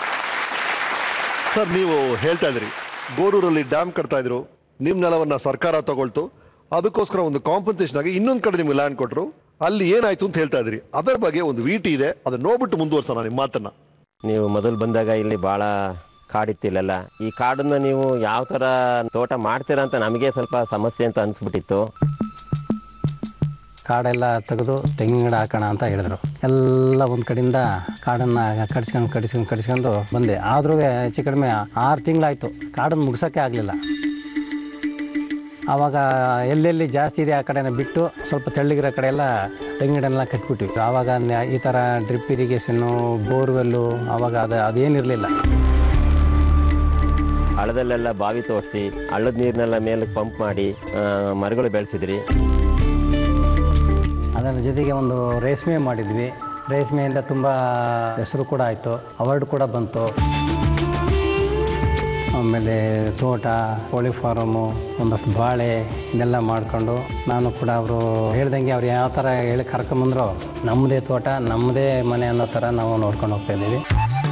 ಸರ್ ನೀವು ಹೇಳ್ತಾ ಇದ್ರಿ ಗೋರೂರಲ್ಲಿ ಡ್ಯಾಮ್ ಕಟ್ತಾ ಇದ್ರು ನಿಮ್ಮ ನೆಲವನ್ನ ಸರ್ಕಾರ ತಗೊಳ್ತು ಅದಕ್ಕೋಸ್ಕರ ಒಂದು ಕಾಂಪನ್ಸೇಷನ್ ಆಗಿ ಇನ್ನೊಂದು ಕಡೆ ನಿಮ್ಗೆ ಲ್ಯಾಂಡ್ ಕೊಟ್ಟರು ಅಲ್ಲಿ ಏನಾಯ್ತು ಅಂತ ಹೇಳ್ತಾ ಇದ್ರಿ ಅದರ ಬಗ್ಗೆ ಒಂದು ವಿಟಿ ಇದೆ ಅದನ್ನ ನೋಡ್ಬಿಟ್ಟು ಮುಂದುವರ್ಸೋಣ ನಿಮ್ಮ ಮಾತನ್ನ ನೀವು ಮೊದಲು ಬಂದಾಗ ಇಲ್ಲಿ ಭಾಳ ಕಾಡಿತ್ತಿಲ್ಲೆಲ್ಲ ಈ ಕಾಡನ್ನ ನೀವು ಯಾವ ಥರ ತೋಟ ಮಾಡ್ತೀರಾ ಅಂತ ನಮಗೆ ಸ್ವಲ್ಪ ಸಮಸ್ಯೆ ಅಂತ ಅನಿಸ್ಬಿಟ್ಟಿತ್ತು ಕಾಡೆಲ್ಲ ತೆಗೆದು ತೆಂಗಿನ ಗಿಡ ಹಾಕೋಣ ಅಂತ ಹೇಳಿದ್ರು ಎಲ್ಲ ಒಂದು ಕಡೆಯಿಂದ ಕಾಡನ್ನು ಕಡಿಸ್ಕೊಂಡು ಕಡಿಸ್ಕೊಂಡು ಕಡಿಸ್ಕೊಂಡು ಬಂದೆ ಆದ್ರೂ ಹೆಚ್ಚು ಕಡಿಮೆ ಆರು ತಿಂಗಳಾಯಿತು ಕಾಡನ್ನು ಮುಗ್ಸೋಕ್ಕೆ ಆಗಲಿಲ್ಲ ಆವಾಗ ಎಲ್ಲೆಲ್ಲಿ ಜಾಸ್ತಿ ಇದೆ ಆ ಕಡೆನ ಬಿಟ್ಟು ಸ್ವಲ್ಪ ತೆಳ್ಳಗಿರೋ ಕಡೆ ಎಲ್ಲ ತೆಂಗಿನ ಗಿಡ ಎಲ್ಲ ಕಟ್ಬಿಟ್ವಿ ಆವಾಗ ನ- ಈ ಥರ ಡ್ರಿಪ್ ಇರಿಗೇಷನ್ನು ಬೋರ್ವೆಲ್ಲು ಆವಾಗ ಅದು ಅದೇನಿರಲಿಲ್ಲ ಹಳ್ಳದಲ್ಲೆಲ್ಲ ಬಾವಿ ತೋರಿಸಿ ಹಳ್ಳದ ನೀರನ್ನೆಲ್ಲ ಮೇಲೆ ಪಂಪ್ ಮಾಡಿ ಆ, ಮರಗಳು ಬೆಳೆಸಿದ್ರಿ ಅದರ ಜೊತೆಗೆ ಒಂದು ರೇಷ್ಮೆ ಮಾಡಿದ್ವಿ ರೇಷ್ಮೆಯಿಂದ ತುಂಬ ಹೆಸರು ಕೂಡ ಆಯಿತು ಅವಾರ್ಡ್ ಕೂಡ ಬಂತು ಆಮೇಲೆ ತೋಟ ಕೋಳಿ ಫಾರಮು ಒಂದಷ್ಟು ಬಾಳೆ ಇದೆಲ್ಲ ಮಾಡಿಕೊಂಡು ನಾನು ಕೂಡ ಅವರು ಹೇಳ್ದಂಗೆ ಅವ್ರು ಯಾವ ಥರ ಹೇಳಿ ಕರ್ಕೊಂಬಂದ್ರು ನಮ್ಮದೇ ತೋಟ ನಮ್ಮದೇ ಮನೆ ಅನ್ನೋ ಥರ ನಾವು ನೋಡ್ಕೊಂಡು ಹೋಗ್ತಾ ಇದ್ದೀವಿ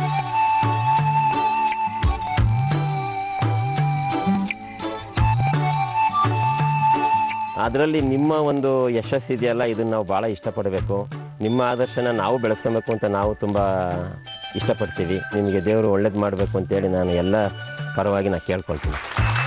ಅದರಲ್ಲಿ ನಿಮ್ಮ ಒಂದು ಯಶಸ್ಸು ಇದೆಯಲ್ಲ ಇದನ್ನು ನಾವು ಭಾಳ ಇಷ್ಟಪಡಬೇಕು ನಿಮ್ಮ ಆದರ್ಶನ ನಾವು ಬೆಳೆಸ್ಕೊಬೇಕು ಅಂತ ನಾವು ತುಂಬ ಇಷ್ಟಪಡ್ತೀವಿ ನಿಮಗೆ ದೇವರು ಒಳ್ಳೇದು ಮಾಡಬೇಕು ಅಂತೇಳಿ ನಾನು ಎಲ್ಲ ಪರವಾಗಿ ನಾನು ಕೇಳ್ಕೊಳ್ತೀನಿ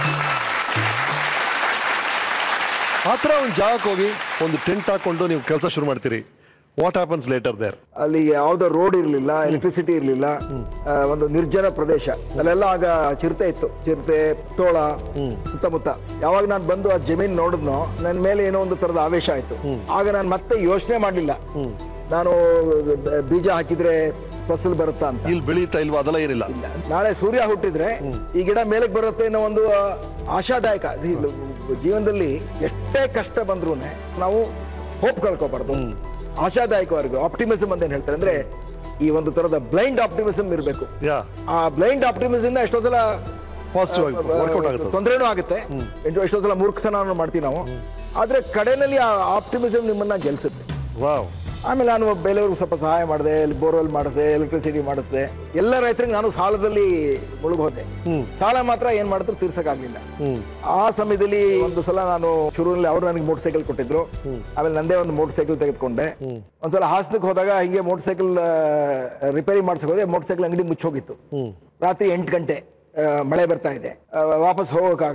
ಆ ಥರ ಒಂದು ಜಾಗಕ್ಕೆ ಹೋಗಿ ಒಂದು ಟೆಂಟ್ ಹಾಕೊಂಡು ನೀವು ಕೆಲಸ ಶುರು ಮಾಡ್ತೀರಿ ವಾಟ್ ಹ್ಯಾಪನ್ಸ್ ಲೇಟರ್ ದೇರ್ ಅಲ್ಲಿ ಯಾವುದೋ ರೋಡ್ ಇರಲಿಲ್ಲ ಎಲೆಕ್ಟ್ರಿಸಿಟಿ ಇರಲಿಲ್ಲ ಒಂದು ನಿರ್ಜನ ಪ್ರದೇಶ ಅಲ್ಲೆಲ್ಲ ಆಗ ಚಿರತೆ ಇತ್ತು ಚಿರತೆ ತೋಳ ಸುತ್ತಮುತ್ತ ಯಾವಾಗ ನಾನು ಬಂದು ಆ ಜಮೀನ್ ನೋಡಿದ್ನೋ ನನ್ನ ಮೇಲೆ ಏನೋ ಒಂದು ತರದ ಆವೇಶ ಆಯ್ತು ಆಗ ನಾನು ಮತ್ತೆ ಯೋಚನೆ ಮಾಡಲಿಲ್ಲ ನಾನು ಬ- ಬೀಜ ಹಾಕಿದ್ರೆ ಫಸಲ್ ಬರುತ್ತಾ ಅಂತ ಇಲ್ಲಿ ಬೆಳೀತಾ ಇಲ್ವಾ ಅದೆಲ್ಲ ಏನಿಲ್ಲ ನಾಳೆ ಸೂರ್ಯ ಹುಟ್ಟಿದ್ರೆ ಈ ಗಿಡ ಮೇಲಕ್ಕೆ ಬರುತ್ತೆ ಅನ್ನೋ ಒಂದು ಆ, ಆಶಾದಾಯಕ ಇದು ಜೀವನದಲ್ಲಿ ಎಷ್ಟೇ ಕಷ್ಟ ಬಂದ್ರೂ ನಾವು ಹೋಪ್ ಕಳ್ಕೊಬಾರ್ದು ಆಶಾದಾಯಕವಾಗಿ ಆಪ್ಟಿಮಿಸಮ್ ಅಂತ ಏನ್ ಹೇಳ್ತಾರೆ ಅಂದ್ರೆ ಈ ಒಂದು ತರದ ಬ್ಲೈಂಡ್ ಆಪ್ಟಿಮಿಸಮ್ ಇರಬೇಕು ಯಾ ಆ ಬ್ಲೈಂಡ್ ಆಪ್ಟಿಮಿಸಮ್ ಇಂದ ಎಷ್ಟೋ ಸಲ ಪಾಸಿಟಿವ್ ಆಗಿ ವರ್ಕೌಟ್ ಆಗುತ್ತೆ ಅದು. ತೊಂದರೆನೂ ಆಗುತ್ತೆ ಎಷ್ಟೋ ಎಷ್ಟೋ ಸಲ ಮೂರ್ಖತನ ಮಾಡ್ತೀವಿ ನಾವು ಆದ್ರೆ ಕಡೆನಲ್ಲಿ ಆ ಆಪ್ಟಿಮಿಸಮ್ ನಿಮ್ಮನ್ನ ಗೆಲ್ಸುತ್ತೆ ವಾವ್ ಆಮೇಲೆ ನಾನು ಬೇರೆಯವ್ರಿಗೆ ಸ್ವಲ್ಪ ಸಹಾಯ ಮಾಡಿದೆ ಬೋರ್ವೆಲ್ ಮಾಡಿದೆ ಎಲೆಕ್ಟ್ರಿಸಿಟಿ ಮಾಡಿಸಿದೆ ಎಲ್ಲ ರೈತರಿಗೆ ನಾನು ಸಾಲದಲ್ಲಿ ಮುಳುಗೋದೆ ಸಾಲ ಮಾತ್ರ ಏನ್ ಮಾಡಿದ್ರು ತೀರ್ಸಕ್ಕಾಗ್ಲಿಲ್ಲ ಆ ಸಮಯದಲ್ಲಿ ಒಂದು ಸಲ ನಾನು ಶುರುವಿನಲ್ಲಿ ಅವ್ರು ನನಗೆ ಮೋಟರ್ ಸೈಕಲ್ ಕೊಟ್ಟಿದ್ರು ಆಮೇಲೆ ನಂದೇ ಒಂದು ಮೋಟರ್ ಸೈಕಲ್ ತೆಗೆದುಕೊಂಡೆ ಒಂದ್ಸಲ ಹಾಸನಕ್ಕೆ ಹೋದಾಗ ಹಿಂಗೆ ಮೋಟರ್ ಸೈಕಲ್ ರಿಪೇರಿ ಮಾಡ್ಸಕ್ ಹೋದೆ ಮೋಟರ್ ಸೈಕಲ್ ಅಂಗಡಿ ಮುಚ್ಚೋಗಿತ್ತು ರಾತ್ರಿ ಎಂಟು ಗಂಟೆ ಆ, ಮಳೆ ಬರ್ತಾ ಇದೆ ಆ, ವಾಪಸ್ ಹೋಗೋಕ್ಕಾಗಲ್ಲ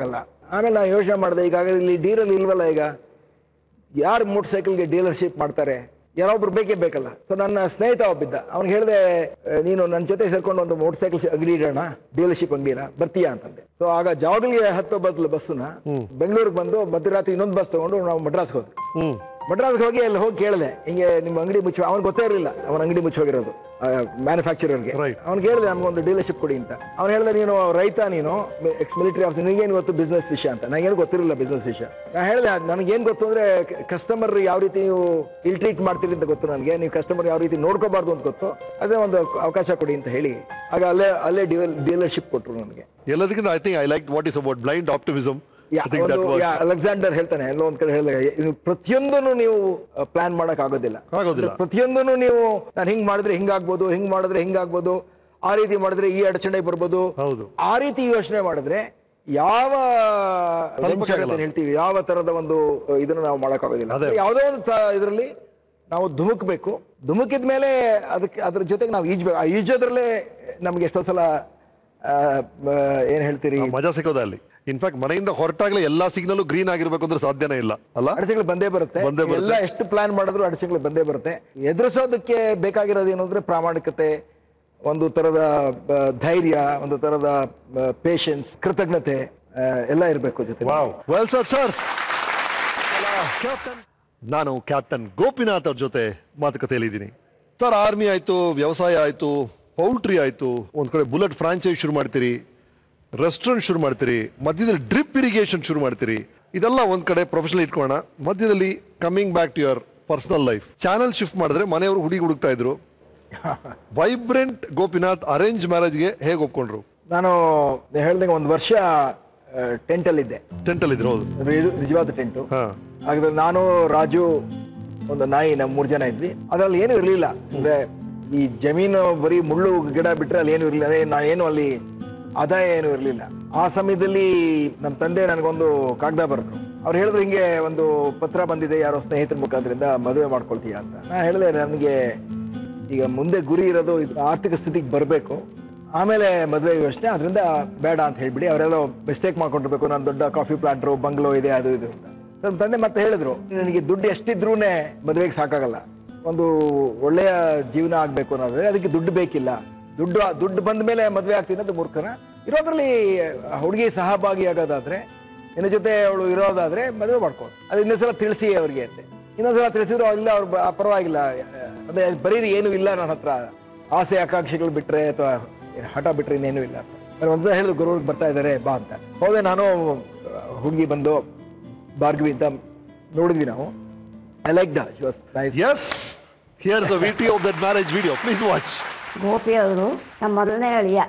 ಆಮೇಲೆ ನಾನು ಯೋಚನೆ ಮಾಡಿದೆ ಈಗಾಗಲೇ ಇಲ್ಲಿ ಡೀಲರ್ ಇಲ್ವಲ್ಲ ಈಗ ಯಾರು ಮೋಟರ್ ಸೈಕಲ್ಗೆ ಡೀಲರ್ಶಿಪ್ ಮಾಡ್ತಾರೆ ಯಾರೊಬ್ರು ಬೇಕೇ ಬೇಕಲ್ಲ ಸೊ ನನ್ನ ಸ್ನೇಹಿತ ಒಬ್ಬಿದ್ದ ಅವ್ನಿಗೆ ಹೇಳಿದೆ ನೀನು ನನ್ನ ಜೊತೆ ಸೇರ್ಕೊಂಡು ಒಂದು ಮೋಟರ್ ಸೈಕಲ್ ಅಂಗಡಿ ಇಡೋಣ ಡೀಲರ್ಶಿಪ್ ಅಂಗಡಿನ ಬರ್ತೀಯಾ ಅಂತಂದೆ ಸೊ ಆಗ ಜಾವಗಲ್ಗೆ ಹತ್ತೋ ಬದಲು ಬಸ್ಸನ್ನ ಬೆಂಗಳೂರಿಗೆ ಬಂದು ಮಧ್ಯರಾತ್ರಿ ಇನ್ನೊಂದು ಬಸ್ ತಗೊಂಡು ನಾವು ಮಡ್ರಾಸ್ಗೆ ಹೋದ್ವಿ ಮಡ್ರಾಸ್ಗೆ ಹೋಗಿ ಅಲ್ಲಿ ಹೋಗಿ ಕೇಳಿದೆ ಹಿಂಗೆ ನಿಮ್ಮ ಅಂಗಡಿ ಮುಚ್ಚ ಅವ್ನು ಗೊತ್ತೇ ಇರಲಿಲ್ಲ ಅವನ ಅಂಗಡಿ ಮುಚ್ಚೋಗಿರೋದು ಮ್ಯಾನುಫ್ಯಾಕ್ಚರರ್ಗೆ ಅವ್ನು ಹೇಳಿದೆ ನಮ್ಗೊಂದು ಡೀಲರ್ಶಿಪ್ ಕೊಡಿ ಅಂತ ಅವ್ನು ಹೇಳಿದೆ ನೀನು ರೈತ ನೀನು ಎಕ್ಸ್ ಮಿಲಿಟರಿ ಆಫೀಸರ್ ನಿನಗೇನು ಗೊತ್ತು ಬಿಸ್ನೆಸ್ ವಿಷಯ ಅಂತ ನನಗೇನು ಗೊತ್ತಿರಲಿಲ್ಲ ಬಿಸ್ನೆಸ್ ವಿಷಯ ನಾನು ಹೇಳಿದೆ ನನಗೇನು ಗೊತ್ತು ಅಂದ್ರೆ ಕಸ್ಟಮರ್ ಯಾವ ರೀತಿ ನೀವು ಇಲ್ ಟ್ರೀಟ್ ಮಾಡ್ತೀರಿ ಅಂತ ಗೊತ್ತು ನನಗೆ ನೀವು ಕಸ್ಟಮರ್ ಯಾವ ರೀತಿ ನೋಡ್ಕೋಬಾರ್ದು ಅಂತ ಗೊತ್ತು ಅದೇ ಒಂದು ಅವಕಾಶ ಕೊಡಿ ಅಂತ ಹೇಳಿ ಆಗ ಅಲ್ಲೇ ಅಲ್ಲೇ ಡೀಲರ್ಶಿಪ್ ಕೊಟ್ಟರು ನನಗೆ ಎಲ್ಲದಕ್ಕಿಂತ I think I like what is about blind optimism yeah, ಒಂದು ಯಾ, ಅಲೆಕ್ಸಾಂಡರ್ ಹೇಳ್ತಾನೆ ಎಲ್ಲೋ ಒಂದ್ ಕಡೆ ಹೇಳಿದಾಗ ಇನ್ನು ಪ್ರತಿಯೊಂದನ್ನು ನೀವು ಪ್ಲಾನ್ ಮಾಡಕ್ ಆಗೋದಿಲ್ಲ ಆಗೋದಿಲ್ಲ. ಪ್ರತಿಯೊಂದನ್ನು ನೀವು ನಾನು ಹಿಂಗ್ ಮಾಡಿದ್ರೆ ಹಿಂಗಾಗ್ಬೋದು ಹಿಂಗ್ ಮಾಡಿದ್ರೆ ಹಿಂಗಾಗ್ಬೋದು ಆ ರೀತಿ ಮಾಡಿದ್ರೆ ಈ ಅಡಚಣೆ ಬರ್ಬೋದು ಹೌದು ಆ ರೀತಿ ಯೋಚನೆ ಮಾಡಿದ್ರೆ ಯಾವ ವೆಂಚರ್ ಅಂತ ಹೇಳ್ತೀವಿ ಯಾವ ತರದ ಒಂದು ಇದನ್ನ ನಾವು ಮಾಡಕ್ಕಾಗೋದಿಲ್ಲ ಅದೇ. ಯಾವುದೋ ಒಂದು ತ- ಇದರಲ್ಲಿ ನಾವು ಧುಮುಕ್ಬೇಕು ಧುಮುಕಿದ ಮೇಲೆ ಅದಕ್ಕೆ ಅದ್ರ ಜೊತೆಗೆ ನಾವು ಈಜ್ಬೇಕು ಆ ಈಜೋದ್ರಲ್ಲೇ ನಮ್ಗೆ ಎಷ್ಟೋ ಸಲ ಆ, ಮ, ಏನ್ ಹೇಳ್ತೀರಿ ಮಜಾ ಸಿಗೋದ ಅಲ್ಲಿ ಇನ್ಫ್ಯಾಕ್ಟ್ ಮನೆಯಿಂದ ಹೊರಟಾಗ್ಲೇ ಎಲ್ಲಾ ಸಿಗ್ನಲ್ ಗ್ರೀನ್ ಆಗಿರ್ಬೇಕು ಅಂದ್ರೆ ಸಾಧ್ಯನೇ ಇಲ್ಲ ಅಲ್ಲ ಅಡಚಣೆಗಳು ಬಂದೇ ಬರುತ್ತೆ ಬಂದೇ ಬರುತ್ತೆ. ಎಲ್ಲ ಎಷ್ಟು ಪ್ಲಾನ್ ಮಾಡಿದ್ರು ಅಡಚಣೆಗಳು ಬಂದೇ ಬರುತ್ತೆ ಎದುರಿಸೋದಕ್ಕೆ ಬೇಕಾಗಿರೋದು ಏನು ಅಂದ್ರೆ ಪ್ರಾಮಾಣಿಕತೆ ಒಂದು ತರದ ಆ, ಧೈರ್ಯ ಒಂದು ತರದ ಪೇಷನ್ಸ್ ಕೃತಜ್ಞತೆ ಆ, ಎಲ್ಲ ಇರಬೇಕು ಜೊತೆ ವೆಲ್ ಸರ್ ಸರ್ ನಾನು ಕ್ಯಾಪ್ಟನ್ ಗೋಪಿನಾಥ್ ಅವ್ರ ಜೊತೆ ಮಾತುಕತೆಯಲ್ಲಿ ಇದ್ದೀನಿ ಸರ್ ಆರ್ಮಿ ಆಯ್ತು ವ್ಯವಸಾಯ ಆಯ್ತು ಪೌಲ್ಟ್ರಿ ಆಯ್ತು ಒಂದ್ ಕಡೆ ಬುಲೆಟ್ ಫ್ರಾಂಚೈಸ್ ಶುರು ಮಾಡ್ತೀರಿ ರೆಸ್ಟೋರೆಂಟ್ ಶುರು ಮಾಡ್ತೀರಿ ಮಧ್ಯದಲ್ಲಿ ಡ್ರಿಪ್ ಇರಿಗೇಷನ್ ಶುರು ಮಾಡ್ತೀರಿ ಇದೆಲ್ಲ ಒಂದ್ ಕಡೆ ಪ್ರೊಫೆಷನಲ್ ಇಟ್ಕೋಣ ಮಧ್ಯದಲ್ಲಿ coming back to your personal life channel shift ಮಾಡಿದ್ರೆ ಮನೆಯವರು ಹುಡುಗಿ ಹುಡುಕ್ತಾ ಇದ್ರು ವೈಬ್ರೆಂಟ್ ಗೋಪಿನಾಥ್ ಅರೇಂಜ್ ಮ್ಯಾರೇಜ್ಗೆ ಹೇಗೆ ಒಪ್ಕೊಂಡ್ರು ನಾನು ಹೇಳ್ದಂಗೆ ಒಂದು ವರ್ಷ ಟೆಂಟ್ ಅಲ್ಲಿ ಇದ್ದೆ ಟೆಂಟ್ ಅಲ್ಲಿ ಇದ್ರು ಹೌದು ಅಂದ್ರೆ ಇದು ನಿಜವಾದ ಟೆಂಟು ಹಾಗಾದ್ರೆ ನಾನು ರಾಜು ಒಂದು ನಾಯಿ ನಮ್ಮ ಮೂರು ಜನ ಇದ್ವಿ ಅದ್ರಲ್ಲಿ ಏನು ಇರಲಿಲ್ಲ ಅಂದ್ರೆ ಈ ಜಮೀನು ಬರೀ ಮುಳ್ಳು ಗಿಡ ಬಿಟ್ರೆ ಅಲ್ಲಿ ಏನು ಇರಲಿಲ್ಲ ಅದೇ ನಾನೇನು ಅಲ್ಲಿ ಆದಾಯ ಏನು ಇರಲಿಲ್ಲ ಆ ಸಮಯದಲ್ಲಿ ನಮ್ಮ ತಂದೆ ನನಗೊಂದು ಕಾಗದ ಬರೆದ್ರು ಅವ್ರು ಹೇಳಿದ್ರು ಹಿಂಗೆ ಒಂದು ಪತ್ರ ಬಂದಿದೆ ಯಾರೋ ಸ್ನೇಹಿತರ ಮುಖಾಂತರಿಂದ ಮದುವೆ ಮಾಡ್ಕೊಳ್ತೀಯ ಅಂತ ನಾನು ಹೇಳಿದೆ ನನಗೆ ಈಗ ಮುಂದೆ ಗುರಿ ಇರೋದು ಇದು ಆರ್ಥಿಕ ಸ್ಥಿತಿಗೆ ಬರಬೇಕು ಆಮೇಲೆ ಮದುವೆ ಯೋಚನೆ ಅದರಿಂದ ಬೇಡ ಅಂತ ಹೇಳ್ಬಿಡಿ ಅವರೆಲ್ಲ ಮಿಸ್ಟೇಕ್ ಮಾಡ್ಕೊಂಡಿರ್ಬೇಕು ನಾನು ದೊಡ್ಡ ಕಾಫಿ ಪ್ಲಾಂಟ್ರು ಬಂಗ್ಲೋ ಇದೆ ಅದು ಇದು ಅಂತ ಸೊ ನಮ್ಮ ತಂದೆ ಮತ್ತೆ ಹೇಳಿದ್ರು ನನಗೆ ದುಡ್ಡು ಎಷ್ಟಿದ್ರೂ ಮದುವೆಗೆ ಸಾಕಾಗಲ್ಲ ಒಂದು ಒಳ್ಳೆಯ ಜೀವನ ಆಗಬೇಕು ಅನ್ನೋದ್ರೆ ಅದಕ್ಕೆ ದುಡ್ಡು ಬೇಕಿಲ್ಲ ದುಡ್ಡು ದುಡ್ಡು ಬಂದ ಮೇಲೆ ಮದುವೆ ಆಗ್ತೀನಿ ಅದು ಮೂರ್ಖನ ಇರೋದ್ರಲ್ಲಿ ಹುಡುಗಿ ಸಹಭಾಗಿ ಆಗೋದಾದ್ರೆ ನಿನ್ನ ಜೊತೆ ಅವಳು ಇರೋದಾದ್ರೆ ಮದುವೆ ಮಾಡ್ಕೊಂಡು ಅದು ಇನ್ನೊಂದ್ಸಲ ತಿಳಿಸಿ ಅವ್ರಿಗೆ ಅಂತೆ ಇನ್ನೊಂದ್ಸಲ ತಿಳಿಸಿದ್ರು ಇಲ್ಲ ಅವ್ರು ಬ- ಪರವಾಗಿಲ್ಲ ಅದೇ ಬರೀರಿ ಏನೂ ಇಲ್ಲ ನನ್ನ ಹತ್ರ ಆಸೆ ಆಕಾಂಕ್ಷೆಗಳು ಬಿಟ್ರೆ ಅಥವಾ ಹಠ ಬಿಟ್ರೆ ಇನ್ನೇನು ಇಲ್ಲ ಅಂತ ನಾನು ಒಂದ್ಸಲ ಹೇಳಿದ್ರು ಗುರುವ್ರಿಗೆ ಬರ್ತಾ ಇದ್ದಾರೆ ಬಾ ಅಂತ ಹೋದೆ ನಾನು ಹುಡುಗಿ ಬಂದು ಭಾರ್ಗವಿ ಅಂತ ನೋಡಿದ್ವಿ ನಾವು I like the she was nice yes here's a video of that marriage video please watch Gopi ಅವರು ನಮ್ಮ ಮೊದಲನೇ ಅಳಿಯ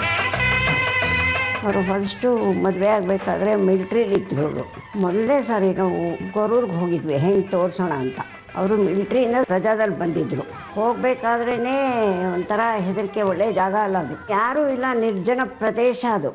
ಅವರು ಫಸ್ಟು ಮದುವೆ ಆಗಬೇಕಾದ್ರೆ ಮಿಲ್ಟ್ರಿಲಿ ಇದ್ರು ಅವರು ಮೊದಲನೇ ಸಾರಿ ನಾವು ಗೊರೂರ್ಗೆ ಹೋಗಿದ್ವಿ ಹೆಣ್ಣು ತೋರಿಸೋಣ ಅಂತ ಅವರು ಮಿಲ್ಟ್ರಿಯಿಂದ ರಜಾದಲ್ಲಿ ಬಂದಿದ್ರು ಹೋಗ್ಬೇಕಾದ್ರೇ ಒಂಥರ ಹೆದರಿಕೆ ಒಳ್ಳೆ ಜಾಗ ಅಲ್ಲ ಅದು ಯಾರೂ ಇಲ್ಲ ನಿರ್ಜನ ಪ್ರದೇಶ ಅದು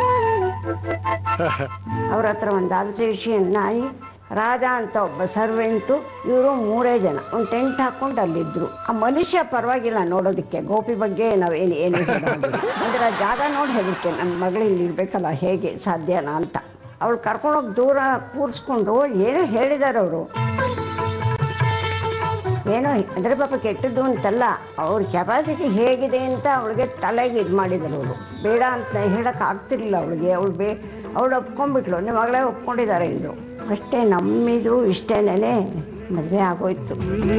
ಅವ್ರ ಹತ್ರ ಒಂದು ಆಲ್ಸೇಷಿಯನ್ ನಾಯಿ ರಾಜ ಅಂತ ಒಬ್ಬ ಸರ್ವೆಂಟು ಇವರು ಮೂರೇ ಜನ ಒಂದು ಟೆಂಟ್ ಹಾಕೊಂಡು ಅಲ್ಲಿದ್ರು ಆ ಮನುಷ್ಯ ಪರವಾಗಿಲ್ಲ ನೋಡೋದಕ್ಕೆ ಗೋಪಿ ಬಗ್ಗೆ ನಾವೇನು ಏನು ಹೇಳೋದಿಲ್ಲ. ಅಂದ್ರೆ ಆ ಜಾಗ ನೋಡಿ ಹೆದರಿಕೆ ನನ್ನ ಮಗಳಿಲ್ಲಿ ಇರ್ಬೇಕಲ್ಲ ಹೇಗೆ ಸಾಧ್ಯನಾ ಅಂತ ಅವಳು ಕರ್ಕೊಂಡೋಗಿ ದೂರ ಕೂರಿಸ್ಕೊಂಡು ಏನೋ ಹೇಳಿದ್ದಾರೆ ಅವರು ಏನೋ ಅಂದರೆ ಪಾಪ ಕೆಟ್ಟದ್ದು ಅಂತಲ್ಲ ಅವ್ರ ಕೆಪಾಸಿಟಿ ಹೇಗಿದೆ ಅಂತ ಅವಳಿಗೆ ತಲೆಗೆ ಇದು ಮಾಡಿದರು ಅವರು ಬೇಡ ಅಂತ ಹೇಳಕ್ಕೆ ಆಗ್ತಿರ್ಲಿಲ್ಲ ಅವಳಿಗೆ ಅವಳು ಬೇ ಅವಳು ಒಪ್ಕೊಂಡ್ಬಿಟ್ಲು ನಿಮ್ಮ ಮಗಳೇ ಒಪ್ಕೊಂಡಿದ್ದಾರೆ ಅಂದರು ಅಷ್ಟೇ ನಮ್ಮಿದು ಇಷ್ಟೇನೇ ಮದುವೆ ಆಗೋಯ್ತು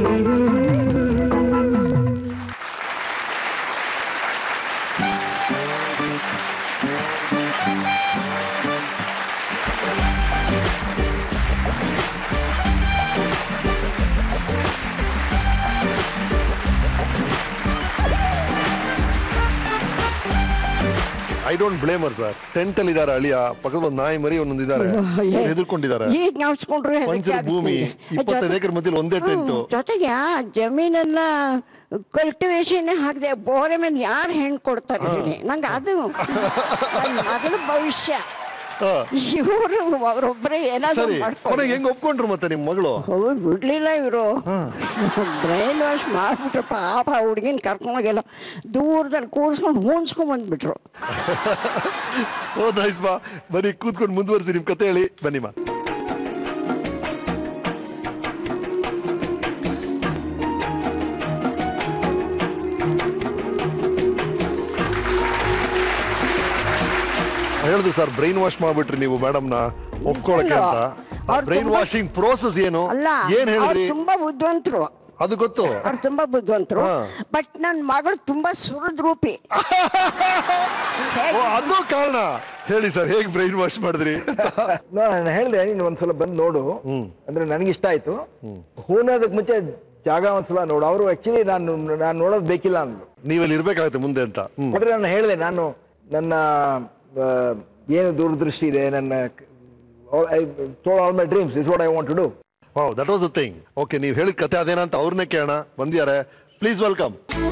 I don't blame her sir tent ಅಲ್ಲಿ ಇದಾರೆ ಅಳಿಯ ಪಕ್ಕದ ಒಂದು ನಾಯಿ ಮರಿ ಒಂದೊಂದು ಇದಾರೆ ಅಯ್ಯೋ. ಹೆದರ್ಕೊಂಡಿದ್ದಾರೆ ಈಗ ನಾಡ್ಸ್ಕೊಂಡ್ರು ಹೆದರಿಕೆ ಪಂಚರ ಭೂಮಿ ಆಗುತ್ತೆ. ಇಪ್ಪತ್ತೈದು ಜೊತೆ- ಎಕರೆ ಮಧ್ಯದಲ್ಲಿ ಒಂದೇ ಟೆಂಟ್ ಹ್ಮ್, ಜೊತೆಗೆ ಆ ಜಮೀನೆಲ್ಲ ಕಲ್ಟಿವೇಶನ್ ಹಾಕಿದೆ ಬೋರೆ ಮೇಲೆ ಯಾರು ಹೆಣ್ಣು ಕೊಡ್ತಾರೆ ಹೇಳಿ ನಂಗೆ ಅದು ನನ್ನ ಮಗಳ ಭವಿಷ್ಯ ಇವರು ಅವರೊಬ್ಬರೇ ಏನಾದ್ರು ಸರಿ ಕೊನೆಗೆ ಹೆಂಗ್ ಒಪ್ಕೊಂಡ್ರು ಮತ್ತೆ ನಿಮ್ ಮಗಳು ಅವ್ರು ಬಿಡ್ಲಿಲ್ಲ ಇವರು ಬ್ರೈನ್ ವಾಶ್ ಮಾಡ್ಬಿಟ್ರು ಪಾಪ ಹುಡುಗಿನ ಕರ್ಕೊಂಡೋಗೆಲ್ಲ ದೂರದಲ್ಲಿ ಕೂರಿಸ್ಕೊಂಡು ಹೂಣ್ಸ್ಕೊಂಡ್ ಬಂದ್ಬಿಟ್ರು ಓ ನೈಸ್ ಬಾ ಬನ್ನಿ ಕೂತ್ಕೊಂಡು ಮುಂದುವರಿಸಿ ನಿಮ್ ಕತೆ ಹೇಳಿ ಬನ್ನಿ ಮಾ ಹೇಳಿದ್ರು ಸರ್ ಬ್ರೈನ್ ವಾಶ್ ಮಾಡ್ಬಿಟ್ರಿ ನೀವು ಮೇಡಮ್ನ ಒಪ್ಕೊಳಕ್ಕೆ ಅಂತ ಅವ್ರು ಬ್ರೈನ್ ತುಂಬಾ- ವಾಷಿಂಗ್ ಪ್ರೋಸೆಸ್ ಏನು ಅಲ್ಲ ಏನ್ ಅವ್ರು ಹೇಳಿದ್ರಿ ತುಂಬಾ ಬುದ್ಧಿವಂತರು ಅದು ಗೊತ್ತು ಅವ್ರು ತುಂಬಾ ಬುದ್ಧಿವಂತರು ಹಾ. ಬಟ್ ನನ್ನ ಮಗಳು ತುಂಬಾ ಸುರದ್ರೂಪಿ ಓ, ಅದು ಕಾರಣ ಹೇಳಿ ಸರ್ ಹೇಗ್ ಬ್ರೈನ್ ವಾಶ್ ಮಾಡಿದ್ರಿ ನಾನು ಹೇಳಿದೆ ನೀನು ಒಂದ್ಸಲ ಬಂದು ನೋಡು ಅಂದ್ರೆ ನನಗೆ ಇಷ್ಟ ಆಯ್ತು ಹೂನೋದಕ್ಕೆ ಮುಂಚೆ ಜಾಗ ಒಂದ್ಸಲ ನೋಡು ಅವರು ಆಕ್ಚುಲಿ ನಾನು ನಾನು ನೋಡೋದು ಬೇಕಿಲ್ಲ ಅಂದ್ರು ನೀವಲ್ಲಿ ಇರ್ಬೇಕಾಗತ್ತೆ ಮುಂದೆ ಅಂತ ಹ್ಮ್. ಆದ್ರೆ ನಾನು ಹೇಳಿದೆ ನಾನು ನನ್ನ ಆ, ಏನು ದೂರದೃಷ್ಟಿ ಇದೆ ನನ್ನ told all my dreams is what I want to do wow that was the thing okay ನೀವು ಹೇಳಿದ ಕತೆ ಅದೇನಂತ ಅವ್ರನ್ನೇ ಕೇಳೋಣ ಬಂದಿದ್ದಾರೆ ಪ್ಲೀಸ್ ವೆಲ್ಕಮ್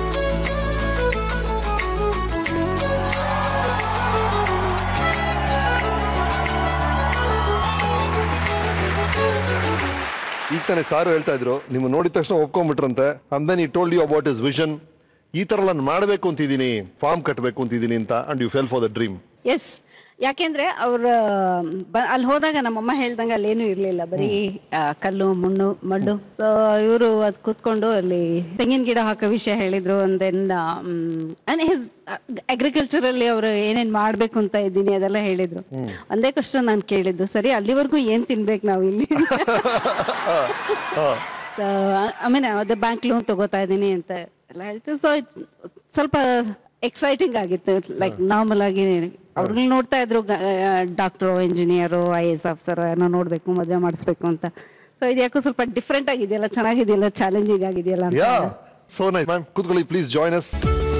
ಈಗ ತಾನೇ ಸಾರು ಹೇಳ್ತಾ ಇದ್ರು ನಿಮ್ಮ ನೋಡಿದ ತಕ್ಷಣ ಒಪ್ಕೊಂಡ್ಬಿಟ್ರಂತೆ and then he told you about his vision ಈ ತರ ನಾನು ಮಾಡಬೇಕು ಅಂತಿದ್ದೀನಿ ಫಾರ್ಮ್ ಕಟ್ಟಬೇಕು ಅಂತಿದ್ದೀನಿ ಅಂತ and you fell for the dream yes ಯಾಕೆಂದ್ರೆ ಅವ್ರ ಬ- ಅಲ್ಲಿ ಹೋದಾಗ ನಮ್ಮಮ್ಮ ಹೇಳ್ದಂಗೆ ಅಲ್ಲೇನು ಇರಲಿಲ್ಲ ಬರೀ ಆ, ಕಲ್ಲು ಮಣ್ಣು ಮಣ್ಣು ಸೊ ಇವರು ಅದು ಕೂತ್ಕೊಂಡು ಅಲ್ಲಿ ತೆಂಗಿನ ಗಿಡ ಹಾಕೋ ವಿಷಯ ಹೇಳಿದ್ರು ಅಂಡ್ ದೆನ್ ಅಂಡ್ ಹಿಸ್ ಅಗ್ರಿಕಲ್ಚರಲ್ಲಿ ಅವರು ಏನೇನು ಮಾಡಬೇಕು ಅಂತ ಇದ್ದೀನಿ ಅದೆಲ್ಲ ಹೇಳಿದ್ರು ಒಂದೇ ಕ್ವಶನ್ ನಾನು ಕೇಳಿದ್ದು ಸರಿ ಅಲ್ಲಿವರೆಗೂ ಏನು ತಿನ್ಬೇಕು ನಾವು ಇಲ್ಲಿ ಐ ಮೀನ್ ಅದೇ ಬ್ಯಾಂಕ್ ಲೋನ್ ತಗೋತಾ ಇದ್ದೀನಿ ಅಂತ ಎಲ್ಲ ಹೇಳ್ತೀವಿ ಸೊ ಸ್ವಲ್ಪ ಎಕ್ಸೈಟಿಂಗ್ ಆಗಿತ್ತು ಲೈಕ್ ನಾರ್ಮಲ್ ಆಗಿ ಅವ್ರನ್ನ ನೋಡ್ತಾ ಇದ್ರು doctor engineer I S officer ಏನೋ ನೋಡಬೇಕು ಮದುವೆ ಮಾಡಿಸ್ಬೇಕು ಅಂತ ಸೊ ಇದು ಯಾಕೋ ಸ್ವಲ್ಪ ಡಿಫ್ರೆಂಟ್ ಆಗಿದೆಯಲ್ಲ ಚೆನ್ನಾಗಿದೆಯಲ್ಲ ಚಾಲೆಂಜಿಂಗ್ ಆಗಿದೆಯಲ್ಲ ಅಂತ ಯಾ ಸೋ ನೈಸ್ ಮ್ಯಾಮ್ ಕೂತ್ಕೊಳ್ಳಿ please join us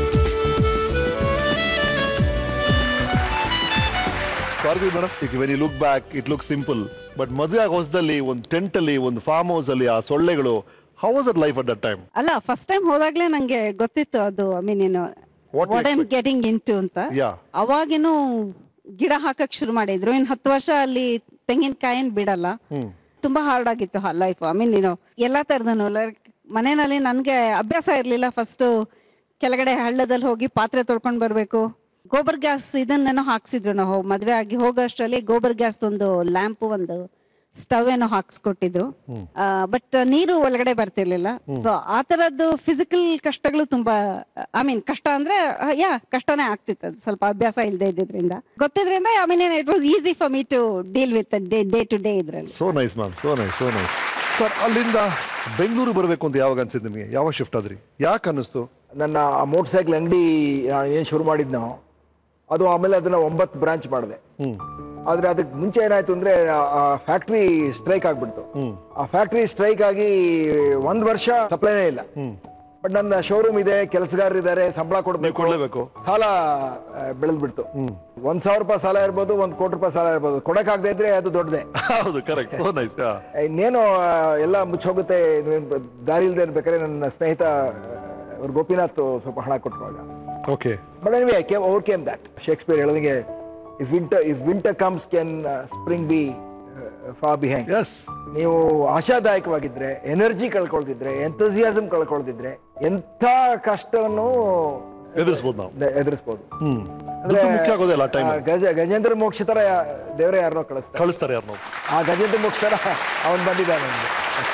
sorry madam ಈಗ when you look back it look simple but ಮದುವೆ ಆಗೋ ಹೊಸದಲ್ಲಿ ಒಂದು ಟೆಂಟ್ ಅಲ್ಲಿ ಒಂದು ಫಾರ್ಮ್ ಹೌಸ್ ಅಲ್ಲಿ ಆ ಸೊಳ್ಳೆಗಳು how was at life at that time ಅಲ್ಲ ಫಸ್ಟ್ ಟೈಮ್ ಹೋದಾಗ್ಲೇ ನಂಗೆ ಗೊತ್ತಿತ್ತು ಅದು ಐ ಮೀನ್ ಏನು What you what I'm getting into ಅಂತ ಯಾ ಅವಾಗೇನು ಗಿಡ ಹಾಕಕ್ ಶುರು ಮಾಡಿದ್ರು ಇನ್ ಹತ್ತು ವರ್ಷ ಅಲ್ಲಿ ತೆಂಗಿನಕಾಯಿನ್ ಬಿಡಲ್ಲ ಹ್ಮ್ ತುಂಬಾ ಹಾರ್ಡ್ ಆಗಿತ್ತು ಲೈಫ್ ಐ ಮೀನ್ ನೀನು ಎಲ್ಲಾ ತರದನು ಮನೆಯಲ್ಲಿ ನನ್ಗೆ ಅಭ್ಯಾಸ ಇರ್ಲಿಲ್ಲ ಫಸ್ಟ್ ಕೆಳಗಡೆ ಹಳ್ಳದಲ್ಲಿ ಹೋಗಿ ಪಾತ್ರೆ ತೊಳ್ಕೊಂಡ್ ಬರ್ಬೇಕು ಗೋಬರ್ ಗ್ಯಾಸ್ ಇದನ್ನೇನೋ ಹಾಕ್ಸಿದ್ರು ನಾವು ಮದ್ವೆ ಆಗಿ ಹೋಗೋ ಅಷ್ಟರಲ್ಲಿ ಗೋಬರ್ ಗ್ಯಾಸ್ ಒಂದು ಲ್ಯಾಂಪ್ ಒಂದು ಸ್ಟವ್ ಏನೋ ಹಾಕ್ಸ್ಕೊಟ್ಟಿದ್ರು ಬಟ್ ನೀರು ಒಳಗಡೆ ಬರ್ತಿರ್ಲಿಲ್ಲ ಸೊ ಆ ತರದ್ದು ಫಿಸಿಕಲ್ ಕಷ್ಟಗಳು ತುಂಬಾ ಐ ಮೀನ್ ಕಷ್ಟ ಅಂದ್ರೆ ಯಾ ಕಷ್ಟನೇ ಆಗ್ತಿತ್ತು ಅದು ಸ್ವಲ್ಪ ಅಭ್ಯಾಸ ಇಲ್ಲದೆ ಇದ್ದಿದ್ರಿಂದ ಗೊತ್ತಿದ್ರಿಂದ I mean it was easy for me to deal with day day to day ಇದ್ರಲ್ಲಿ so nice ma'am so nice so nice sir ಅಲ್ಲಿಂದ ಬೆಂಗಳೂರು ಬರಬೇಕು ಅಂತ ಯಾವಾಗ ಅನ್ಸಿದ್ದು ನಿಮಗೆ ಯಾವ ಶಿಫ್ಟ್ ಆದ್ರಿ ಯಾಕೆ ಅನ್ನಿಸ್ತು ನನ್ನ ಮೋಟರ್ ಸೈಕಲ್ ಅಂಗಡಿ ಏನು ಶುರು ಮಾಡಿದ್ನೋ ಅದು ಆಮೇಲೆ ಅದನ್ನ ಒಂಬತ್ತು ಬ್ರಾಂಚ್ ಮಾಡಿದೆ ಹ್ಮ್ ಆದ್ರೆ ಅದಕ್ಕೆ ಮುಂಚೆ ಏನಾಯ್ತು ಅಂದ್ರೆ ಆ ಫ್ಯಾಕ್ಟ್ರಿ ಸ್ಟ್ರೈಕ್ ಆಗ್ಬಿಡ್ತು ಆ ಫ್ಯಾಕ್ಟ್ರಿ ಸ್ಟ್ರೈಕ್ ಆಗಿ ಒಂದ್ ವರ್ಷ ಸಪ್ಲೈನೇ ಇಲ್ಲ ಬಟ್ ನನ್ನ ಶೋರೂಮ್ ಇದೆ ಕೆಲಸಗಾರರು ಇದ್ದಾರೆ ಸಂಬಳ ಕೊಡ್ಬೇಕು ಕೊಡ್ಲೇಬೇಕು ಸಾಲ ಬೆಳೆದ್ಬಿಡ್ತು ಒಂದ್ ಸಾವಿರ ರೂಪಾಯಿ ಸಾಲ ಇರ್ಬೋದು ಒಂದ್ ಕೋಟಿ ರೂಪಾಯಿ ಸಾಲ ಇರ್ಬೋದು ಕೊಡಕ್ಕಾಗದೆ ಇದ್ರೆ ಅದು ದೊಡ್ಡದೆ ಹೌದು ಕರೆಕ್ಟ್ ಸೋ ನೈಸ್ ಇನ್ನೇನು ಆ, ಎಲ್ಲ ಮುಚ್ಚೋಗುತ್ತೆ ದಾರಿ ಇಲ್ದೇ ಇರ್ಬೇಕಾದ್ರೆ ನನ್ನ ಸ್ನೇಹಿತ ಅವ್ರು ಗೋಪಿನಾಥ್ ಸ್ವಲ್ಪ ಹಣ ಕೊಟ್ಟರುವಾಗ okay but anyway I came over came that Shakespeare ಹೇಳದಂಗೆ if winter if winter comes can spring be far behind yes ನೀವು ಆಶಾದಾಯಕವಾಗಿದ್ರೆ ಎನರ್ಜಿ ಕಳ್ಕೊಳ್ತಿದ್ರೆ ಎಂಥಸಿಯಾಸಮ್ ಕಳ್ಕೊಳ್ತಿದ್ರೆ ಎಂಥ ಕಷ್ಟವನ್ನು ಎದುರಿಸ್ಬೋದು ನಾವು ಎದುರಿಸ್ಬೋದು ಹ್ಮ್ ದುಡ್ಡು ಮುಖ್ಯ ಆಗೋದಿಲ್ಲ ಆ ಟೈಮ್ ಆ ಗಜ ಗಜೇಂದ್ರ ಮೋಕ್ಷ ತರ ದೇವರೇ ಯಾರನ್ನೋ ಕಳಿಸ್ತಾರೆ ಕಳಿಸ್ತಾರೆ ಯಾರು ನಾವು ಆ ಗಜೇಂದ್ರ ಮೋಕ್ಷ ತರ ಅವನ್ ಬಂದಿದ್ದಾನೆ ನಮ್ಗೆ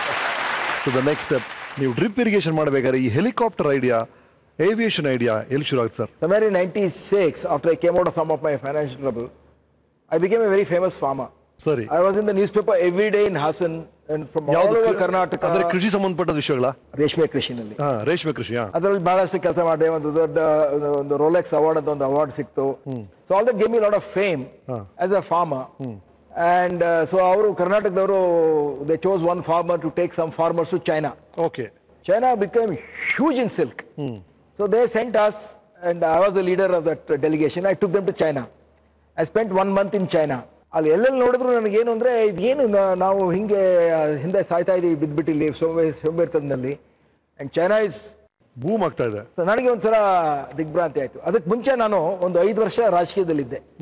ಟು ದ ನೆಕ್ಸ್ಟ್ ಸ್ಟೆಪ್ ನೀವು ಡ್ರಿಪ್ ಇರಿಗೇಷನ್ ಮಾಡಬೇಕಾದ್ರೆ ಈ ಹೆಲಿಕಾಪ್ಟರ್ ಐಡಿಯಾ ಏವಿಯೇಷನ್ ಐಡಿಯಾ ಎಲ್ಲಿ ಶುರು ಆಗುತ್ತೆ sir Somewhere in 96, after I came out of some of my financial trouble, I became a very famous farmer. ಸರಿ I was in the newspaper every day in Hassan and from all ಯಾವ್ದು over ಕೃ- Karnataka. ಅಂದ್ರೆ ಕೃಷಿ ಸಂಬಂಧಪಟ್ಟ ವಿಷಯಗಳ ರೇಷ್ಮೆ ಕೃಷಿನಲ್ಲಿ ಹಾ ರೇಷ್ಮೆ ಕೃಷಿ ಹಾ ಅದರಲ್ಲಿ ಬಹಳಷ್ಟು ಕೆಲಸ ಮಾಡಿದೆ ಒಂದು ದೊಡ್ಡ ಒಂದು- ಒಂದು ರೋಲೆಕ್ಸ್ ಅವಾರ್ಡ್ ಅಂತ ಒಂದು ಅವಾರ್ಡ್ ಸಿಕ್ತು so all that game lot of fame as a farmer and so ಅವರು ಕರ್ನಾಟಕದವರು they chose one farmer to take some farmers to China okay China became huge in silk. So they sent us, and I was the leader of that delegation. I took them to China. I spent one month in China. ಅಲ್ಲಿ ಎಲ್ಲೆಲ್ಲಿ ನೋಡಿದ್ರು ನನಗೇನು ಅಂದರೆ ಏನು ನಾವು ಹಿಂಗೆ ಆ, ಹಿಂದೆ ಸಾಯ್ತಾ ಇದೀವಿ ಬಿದ್ದುಬಿಟ್ಟು ಇಲ್ಲಿ ಸೋಂಬೆ ಸೋಂಬೇರ್ತನದಲ್ಲಿ ಆ್ಯಂಡ್ ಚೈನಾ ಇಸ್ ಬೂಮ್ ಆಗ್ತಾ ಇದೆ ಸೊ ನನಗೆ ಒಂಥರ ದಿಗ್ಭ್ರಾಂತಿ ಆಯಿತು ಅದಕ್ಕೆ ಮುಂಚೆ ನಾನು ಒಂದು ಐದು ವರ್ಷ ರಾಜಕೀಯದಲ್ಲಿದ್ದೆ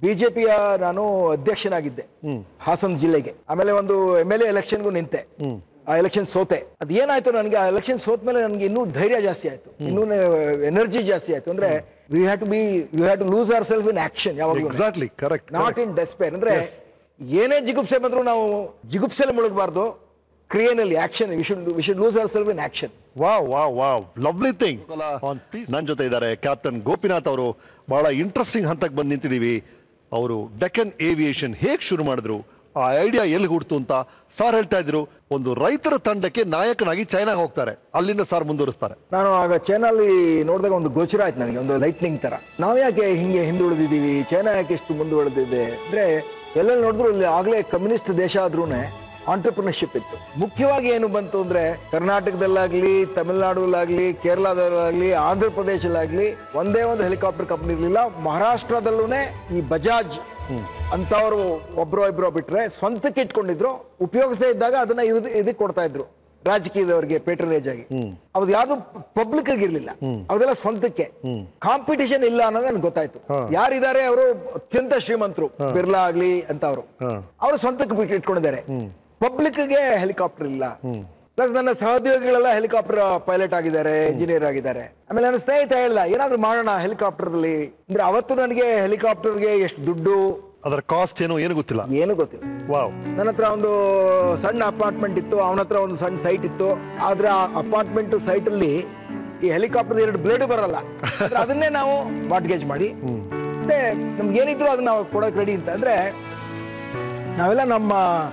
ಬಿಜೆಪಿಯ ನಾನು ಅಧ್ಯಕ್ಷನಾಗಿದ್ದೆ ಹಾಸನ ಜಿಲ್ಲೆಗೆ ಆಮೇಲೆ ಒಂದು ಎಮ್ ಎಲ್ ಎ ಎಲೆಕ್ಷನ್ಗೂ ನಿಂತೆ ಆ ಎಲೆಕ್ಷನ್ ಸೋತೆ ಅದ್ ಏನಾಯ್ತು ನನಗೆ ಆ ಎಲೆಕ್ಷನ್ ಸೋತ ಮೇಲೆ ನನಗೆ ಇನ್ನೂ ಧೈರ್ಯ ಜಾಸ್ತಿ ಆಯ್ತು ಇನ್ನೂ ಎನರ್ಜಿ ಜಾಸ್ತಿ ಆಯ್ತು ಅಂದ್ರೆ we have to be we have to lose ourself in action ಯಾವಾಗ exactly correct not in despair ಅಂದ್ರೆ ಏನೇ ಜಿಗುಪ್ಸೆ ಬಂದ್ರು ನಾವು ಜಿಗುಪ್ಸೆಲೆ ಮುಳುಗಬಾರ್ದು ಕ್ರಿಯೆನಲ್ಲಿ action we should we should lose ourself in action wow wow wow lovely thing ನನ್ನ ಜೊತೆ ಇದ್ದಾರೆ ಕ್ಯಾಪ್ಟನ್ ಗೋಪಿನಾಥ್ ಅವರು ಬಹಳ ಇಂಟ್ರೆಸ್ಟಿಂಗ್ ಹಂತಕ್ಕೆ ಬಂದು ನಿಂತಿದ್ದೀವಿ ಅವರು ಡೆಕ್ಕನ್ ಏವಿಯೇಷನ್ ಹೇಗೆ ಶುರು ಮಾಡಿದ್ರು ಆ ಐಡಿಯಾ ಎಲ್ಲಿ ಹುಡ್ತು ಅಂತ ಸಾರ್ ಹೇಳ್ತಾ ಇದ್ರು ಒಂದು ರೈತರ ತಂಡಕ್ಕೆ ನಾಯಕನಾಗಿ ಚೈನಾಗೆ ಹೋಗ್ತಾರೆ ಅಲ್ಲಿಂದ ಸಾರ್ ಮುಂದುವರಿಸ್ತಾರೆ ನಾನು ಆಗ ಚೈನಲ್ಲಿ ನೋಡಿದಾಗ ಒಂದು ಗೋಚರ ಆಯ್ತು ನನಗೆ ಒಂದು ಲೈಟ್ನಿಂಗ್ ತರ ನಾವು ಯಾಕೆ ಹಿಂಗೆ ಹಿಂದುಳಿದಿದ್ದೀವಿ ಚೈನಾ ಯಾಕೆ ಎಷ್ಟು ಮುಂದುವರೆದಿದೆ ಅಂದ್ರೆ ಎಲ್ಲೆಲ್ಲಿ ನೋಡಿದ್ರು ಇಲ್ಲಿ ಆಗ್ಲೇ ಕಮ್ಯುನಿಸ್ಟ್ ದೇಶ ಆದ್ರೂ ಆಂಟರ್ಪ್ರಿನರ್ಶಿಪ್ ಇತ್ತು ಮುಖ್ಯವಾಗಿ ಏನು ಬಂತು ಅಂದ್ರೆ ಕರ್ನಾಟಕದಲ್ಲಾಗ್ಲಿ ತಮಿಳುನಾಡಲ್ಲಾಗ್ಲಿ ಕೇರಳದಲ್ಲಾಗ್ಲಿ ಆಂಧ್ರ ಪ್ರದೇಶದಲ್ಲಾಗ್ಲಿ ಒಂದೇ ಒಂದು ಹೆಲಿಕಾಪ್ಟರ್ ಕಂಪನಿ ಇರಲಿಲ್ಲ ಮಹಾರಾಷ್ಟ್ರದಲ್ಲೂ ಈ ಬಜಾಜ್ ಅಂತವ್ರು ಒಬ್ರೋ ಇಬ್ರೋ ಬಿಟ್ರೆ ಸ್ವಂತಕ್ಕೆ ಇಟ್ಕೊಂಡಿದ್ರು ಉಪಯೋಗಿಸದೇ ಇದ್ದಾಗ ಅದನ್ನ ಇದು ಇದಕ್ಕೆ ಕೊಡ್ತಾ ಇದ್ರು ರಾಜಕೀಯದವರಿಗೆ ಪೇಟ್ರನೇಜ್ ಆಗಿ ಅವ್ದು ಯಾವ್ದು ಪಬ್ಲಿಕ್ ಆಗಿರ್ಲಿಲ್ಲ ಅವ್ರದೆಲ್ಲ ಸ್ವಂತಕ್ಕೆ ಕಾಂಪಿಟಿಷನ್ ಇಲ್ಲ ಅನ್ನೋದು ನನಗೆ ಗೊತ್ತಾಯ್ತು ಯಾರಿದ್ದಾರೆ ಅವರು ಅತ್ಯಂತ ಶ್ರೀಮಂತರು ಬಿರ್ಲಾ ಆಗ್ಲಿ ಅಂತ ಅವರು ಅವರು ಸ್ವಂತಕ್ಕೆ ಬಿಟ್ಟು ಇಟ್ಕೊಂಡಿದ್ದಾರೆ ಪಬ್ಲಿಕ್ಗೆ ಹೆಲಿಕಾಪ್ಟರ್ ಇಲ್ಲ ಪ್ಲಸ್ ನನ್ನ ಸಹೋದ್ಯೋಗಿಗಳೆಲ್ಲ ಹೆಲಿಕಾಪ್ಟರ್ ಪೈಲಟ್ ಆಗಿದ್ದಾರೆ ಇಂಜಿನಿಯರ್ ಆಗಿದ್ದಾರೆ ಆಮೇಲೆ ನನ್ನ ಸ್ನೇಹಿತ ಹೇಳ್ದ ಏನಾದ್ರು ಮಾಡೋಣ ಹೆಲಿಕಾಪ್ಟರ್ ಅಲ್ಲಿ ಅಂದ್ರೆ ಅವತ್ತು ನನಗೆ ಹೆಲಿಕಾಪ್ಟರ್ಗೆ ಎಷ್ಟು ದುಡ್ಡು ಅದರ ಕಾಸ್ಟ್ ಏನು ಏನು ಗೊತ್ತಿಲ್ಲ ಏನು ಗೊತ್ತಿಲ್ಲ ವಾವ್ ನನ್ನ ಹತ್ರ ಒಂದು ಸಣ್ಣ ಅಪಾರ್ಟ್ಮೆಂಟ್ ಇತ್ತು ಅವನ ಹತ್ರ ಒಂದು ಸಣ್ಣ ಸೈಟ್ ಇತ್ತು ಆದ್ರೆ ಆ ಅಪಾರ್ಟ್ಮೆಂಟ್ ಸೈಟ್ ಅಲ್ಲಿ ಈ ಹೆಲಿಕಾಪ್ಟರ್ ಎರಡು ಬ್ಲೇಡ್ ಬರಲ್ಲ ಆದ್ರೆ ಅದನ್ನೇ ನಾವು ಮಾರ್ಟ್ಗೇಜ್ ಮಾಡಿ ಮತ್ತೆ ನಮ್ಗೆ ಏನಿದ್ರು ಅದನ್ನ ನಾವು ಕೊಡೋಕೆ ರೆಡಿ ಅಂತ ಅಂದ್ರೆ ನಾವೆಲ್ಲ ನಮ್ಮ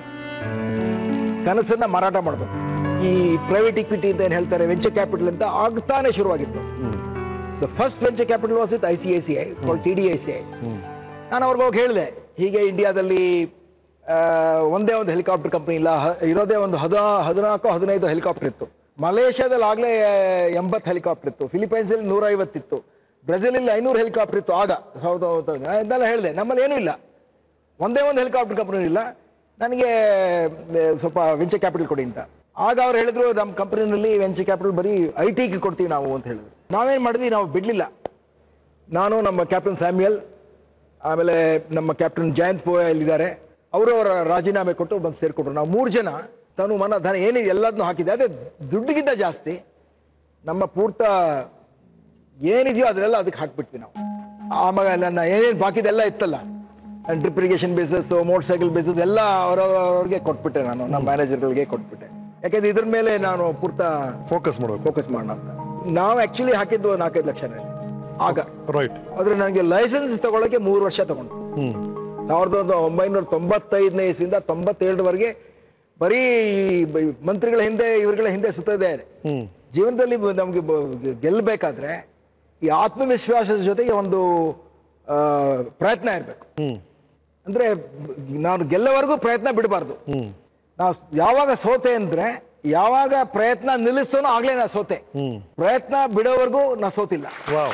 ಕನಸನ್ನ ಮಾರಾಟ ಮಾಡ್ಬೇಕು ಈ ಪ್ರೈವೇಟ್ ಇಕ್ವಿಟಿ ಅಂತ ಏನ್ ಹೇಳ್ತಾರೆ ವೆಂಚರ್ ಕ್ಯಾಪಿಟಲ್ ಅಂತ ಆಗ್ತಾನೆ ಶುರುವಾಗಿತ್ತು first venture capital was with I C I C I T D I C I ನಾನು ಅವ್ರಿಗೆ ಹೋಗಿ ಹೇಳಿದೆ ಹೀಗೆ ಇಂಡಿಯಾದಲ್ಲಿ ಆ, ಒಂದೇ ಒಂದು ಹೆಲಿಕಾಪ್ಟರ್ ಕಂಪನಿ ಇಲ್ಲ ಹ- ಇರೋದೇ ಒಂದು ಹದ ಹದಿನಾಲ್ಕು ಹದಿನೈದು ಹೆಲಿಕಾಪ್ಟರ್ ಇತ್ತು ಮಲೇಷ್ಯಾದಲ್ಲಿ ಆಗಲೇ ಎಂಬತ್ತು ಹೆಲಿಕಾಪ್ಟರ್ ಇತ್ತು ಫಿಲಿಪೈನ್ಸಲ್ಲಿ ನೂರೈವತ್ತಿತ್ತು ಬ್ರೆಜಿಲಲ್ಲಿ ಐನೂರು ಹೆಲಿಕಾಪ್ಟರ್ ಇತ್ತು ಆಗ ಸಾವಿರದ ಒಂಬೈನೂರ- ನಾನು ಇದನ್ನೆಲ್ಲ ಹೇಳಿದೆ ನಮ್ಮಲ್ಲಿ ಏನೂ ಇಲ್ಲ ಒಂದೇ ಒಂದು ಹೆಲಿಕಾಪ್ಟರ್ ಕಂಪನಿ ಇಲ್ಲ ನನಗೆ ಆ, ಸ್ವಲ್ಪ ವೆಂಚರ್ ಕ್ಯಾಪಿಟಲ್ ಕೊಡಿ ಅಂತ ಆಗ ಅವ್ರು ಹೇಳಿದ್ರು ನಮ್ಮ ಕಂಪನಿನಲ್ಲಿ ವೆಂಚರ್ ಕ್ಯಾಪಿಟಲ್ ಬರೀ ಐ ಟಿಗೆ ಕೊಡ್ತೀವಿ ನಾವು ಅಂತ ಹೇಳಿದ್ರು ನಾವೇನು ಮಾಡಿದ್ವಿ ನಾವು ಬಿಡಲಿಲ್ಲ ನಾನು ನಮ್ಮ ಕ್ಯಾಪ್ಟನ್ ಸ್ಯಾಮ್ಯಲ್ ಆಮೇಲೆ ನಮ್ಮ ಕ್ಯಾಪ್ಟನ್ ಜಯಂತ್ ಪೋಯ ಇಲ್ಲಿದ್ದಾರೆ ಅವರು ಅವರ ರಾಜೀನಾಮೆ ಕೊಟ್ಟು ಬಂದು ಸೇರಿಕೊಟ್ರು ನಾವು ಮೂರು ಜನ ತನು ಮನ ಧನ ಏನಿದೆ ಎಲ್ಲದನ್ನೂ ಹಾಕಿದೆ ಅದೇ ದುಡ್ಡಿಗಿಂತ ಜಾಸ್ತಿ ನಮ್ಮ ಪೂರ್ತ ಏನಿದೆಯೋ ಅದನ್ನೆಲ್ಲ ಅದಕ್ಕೆ ಹಾಕ್ಬಿಟ್ವಿ ನಾವು ಆವಾಗ ನನ್ನ ಏನೇನು ಬಾಕಿದೆಲ್ಲ ಇತ್ತಲ್ಲ drip irrigation bases motorcycle bases ಎಲ್ಲ ಅವರವ್ರಿಗೆ ಕೊಟ್ಬಿಟ್ಟೆ ನಾನು ನಮ್ಮ ಮ್ಯಾನೇಜರ್ಗಳಿಗೆ ಕೊಟ್ಬಿಟ್ಟೆ ಯಾಕೆಂದ್ರೆ ಇದ್ರ ಮೇಲೆ ನಾನು ಪೂರ್ತ ಫೋಕಸ್ ಮಾಡಬೇಕು ಫೋಕಸ್ ಮಾಡೋಣ ಅಂತ ನಾವು ಆಕ್ಚುಲಿ ಹಾಕಿದ್ದು ನಾಲ್ಕೈದು ಲಕ್ಷನೇ ಆಗ ರೈಟ್ ಆದ್ರೆ ನನಗೆ ಲೈಸೆನ್ಸ್ ತಗೊಳಕ್ಕೆ ಮೂರು ವರ್ಷ ತಗೊಂಡು ಹ್ಮ್ ಸಾವಿರದ ಒಂದು ಒಂಬೈನೂರ ತೊಂಬತ್ತೈದನೇ ಇಸ್ವಿಯಿಂದ ತೊಂಬತ್ತೇಳರವರೆಗೆ ಬರೀ ಈ ಬ- ಮಂತ್ರಿಗಳ ಹಿಂದೆ ಇವರುಗಳ ಹಿಂದೆ ಸುತ್ತದೇ ಇದೆ ಹ್ಮ್ ಜೀವನದಲ್ಲಿ ಬ- ನಮ್ಗೆ ಬ- ಗೆಲ್ಲಬೇಕಾದ್ರೆ ಈ ಆತ್ಮವಿಶ್ವಾಸದ ಜೊತೆಗೆ ಒಂದು ಆ, ಪ್ರಯತ್ನ ಇರಬೇಕು ಹ್ಮ್ ಅಂದ್ರೆ ಬ- ನಾನು ಗೆಲ್ಲವರೆಗೂ ಪ್ರಯತ್ನ ಬಿಡಬಾರ್ದು ಹ್ಮ್ ನಾವು ಯಾವಾಗ ಸೋತೆ ಅಂದ್ರೆ ಯಾವಾಗ ಪ್ರಯತ್ನ ನಿಲ್ಲಿಸ್ತೋನೋ ಆಗ್ಲೇ ನಾ ಸೋತೆ ಹ್ಮ್ ಪ್ರಯತ್ನ ಬಿಡೋವರೆಗೂ ನಾ ಸೋತಿಲ್ಲ ವಾವ್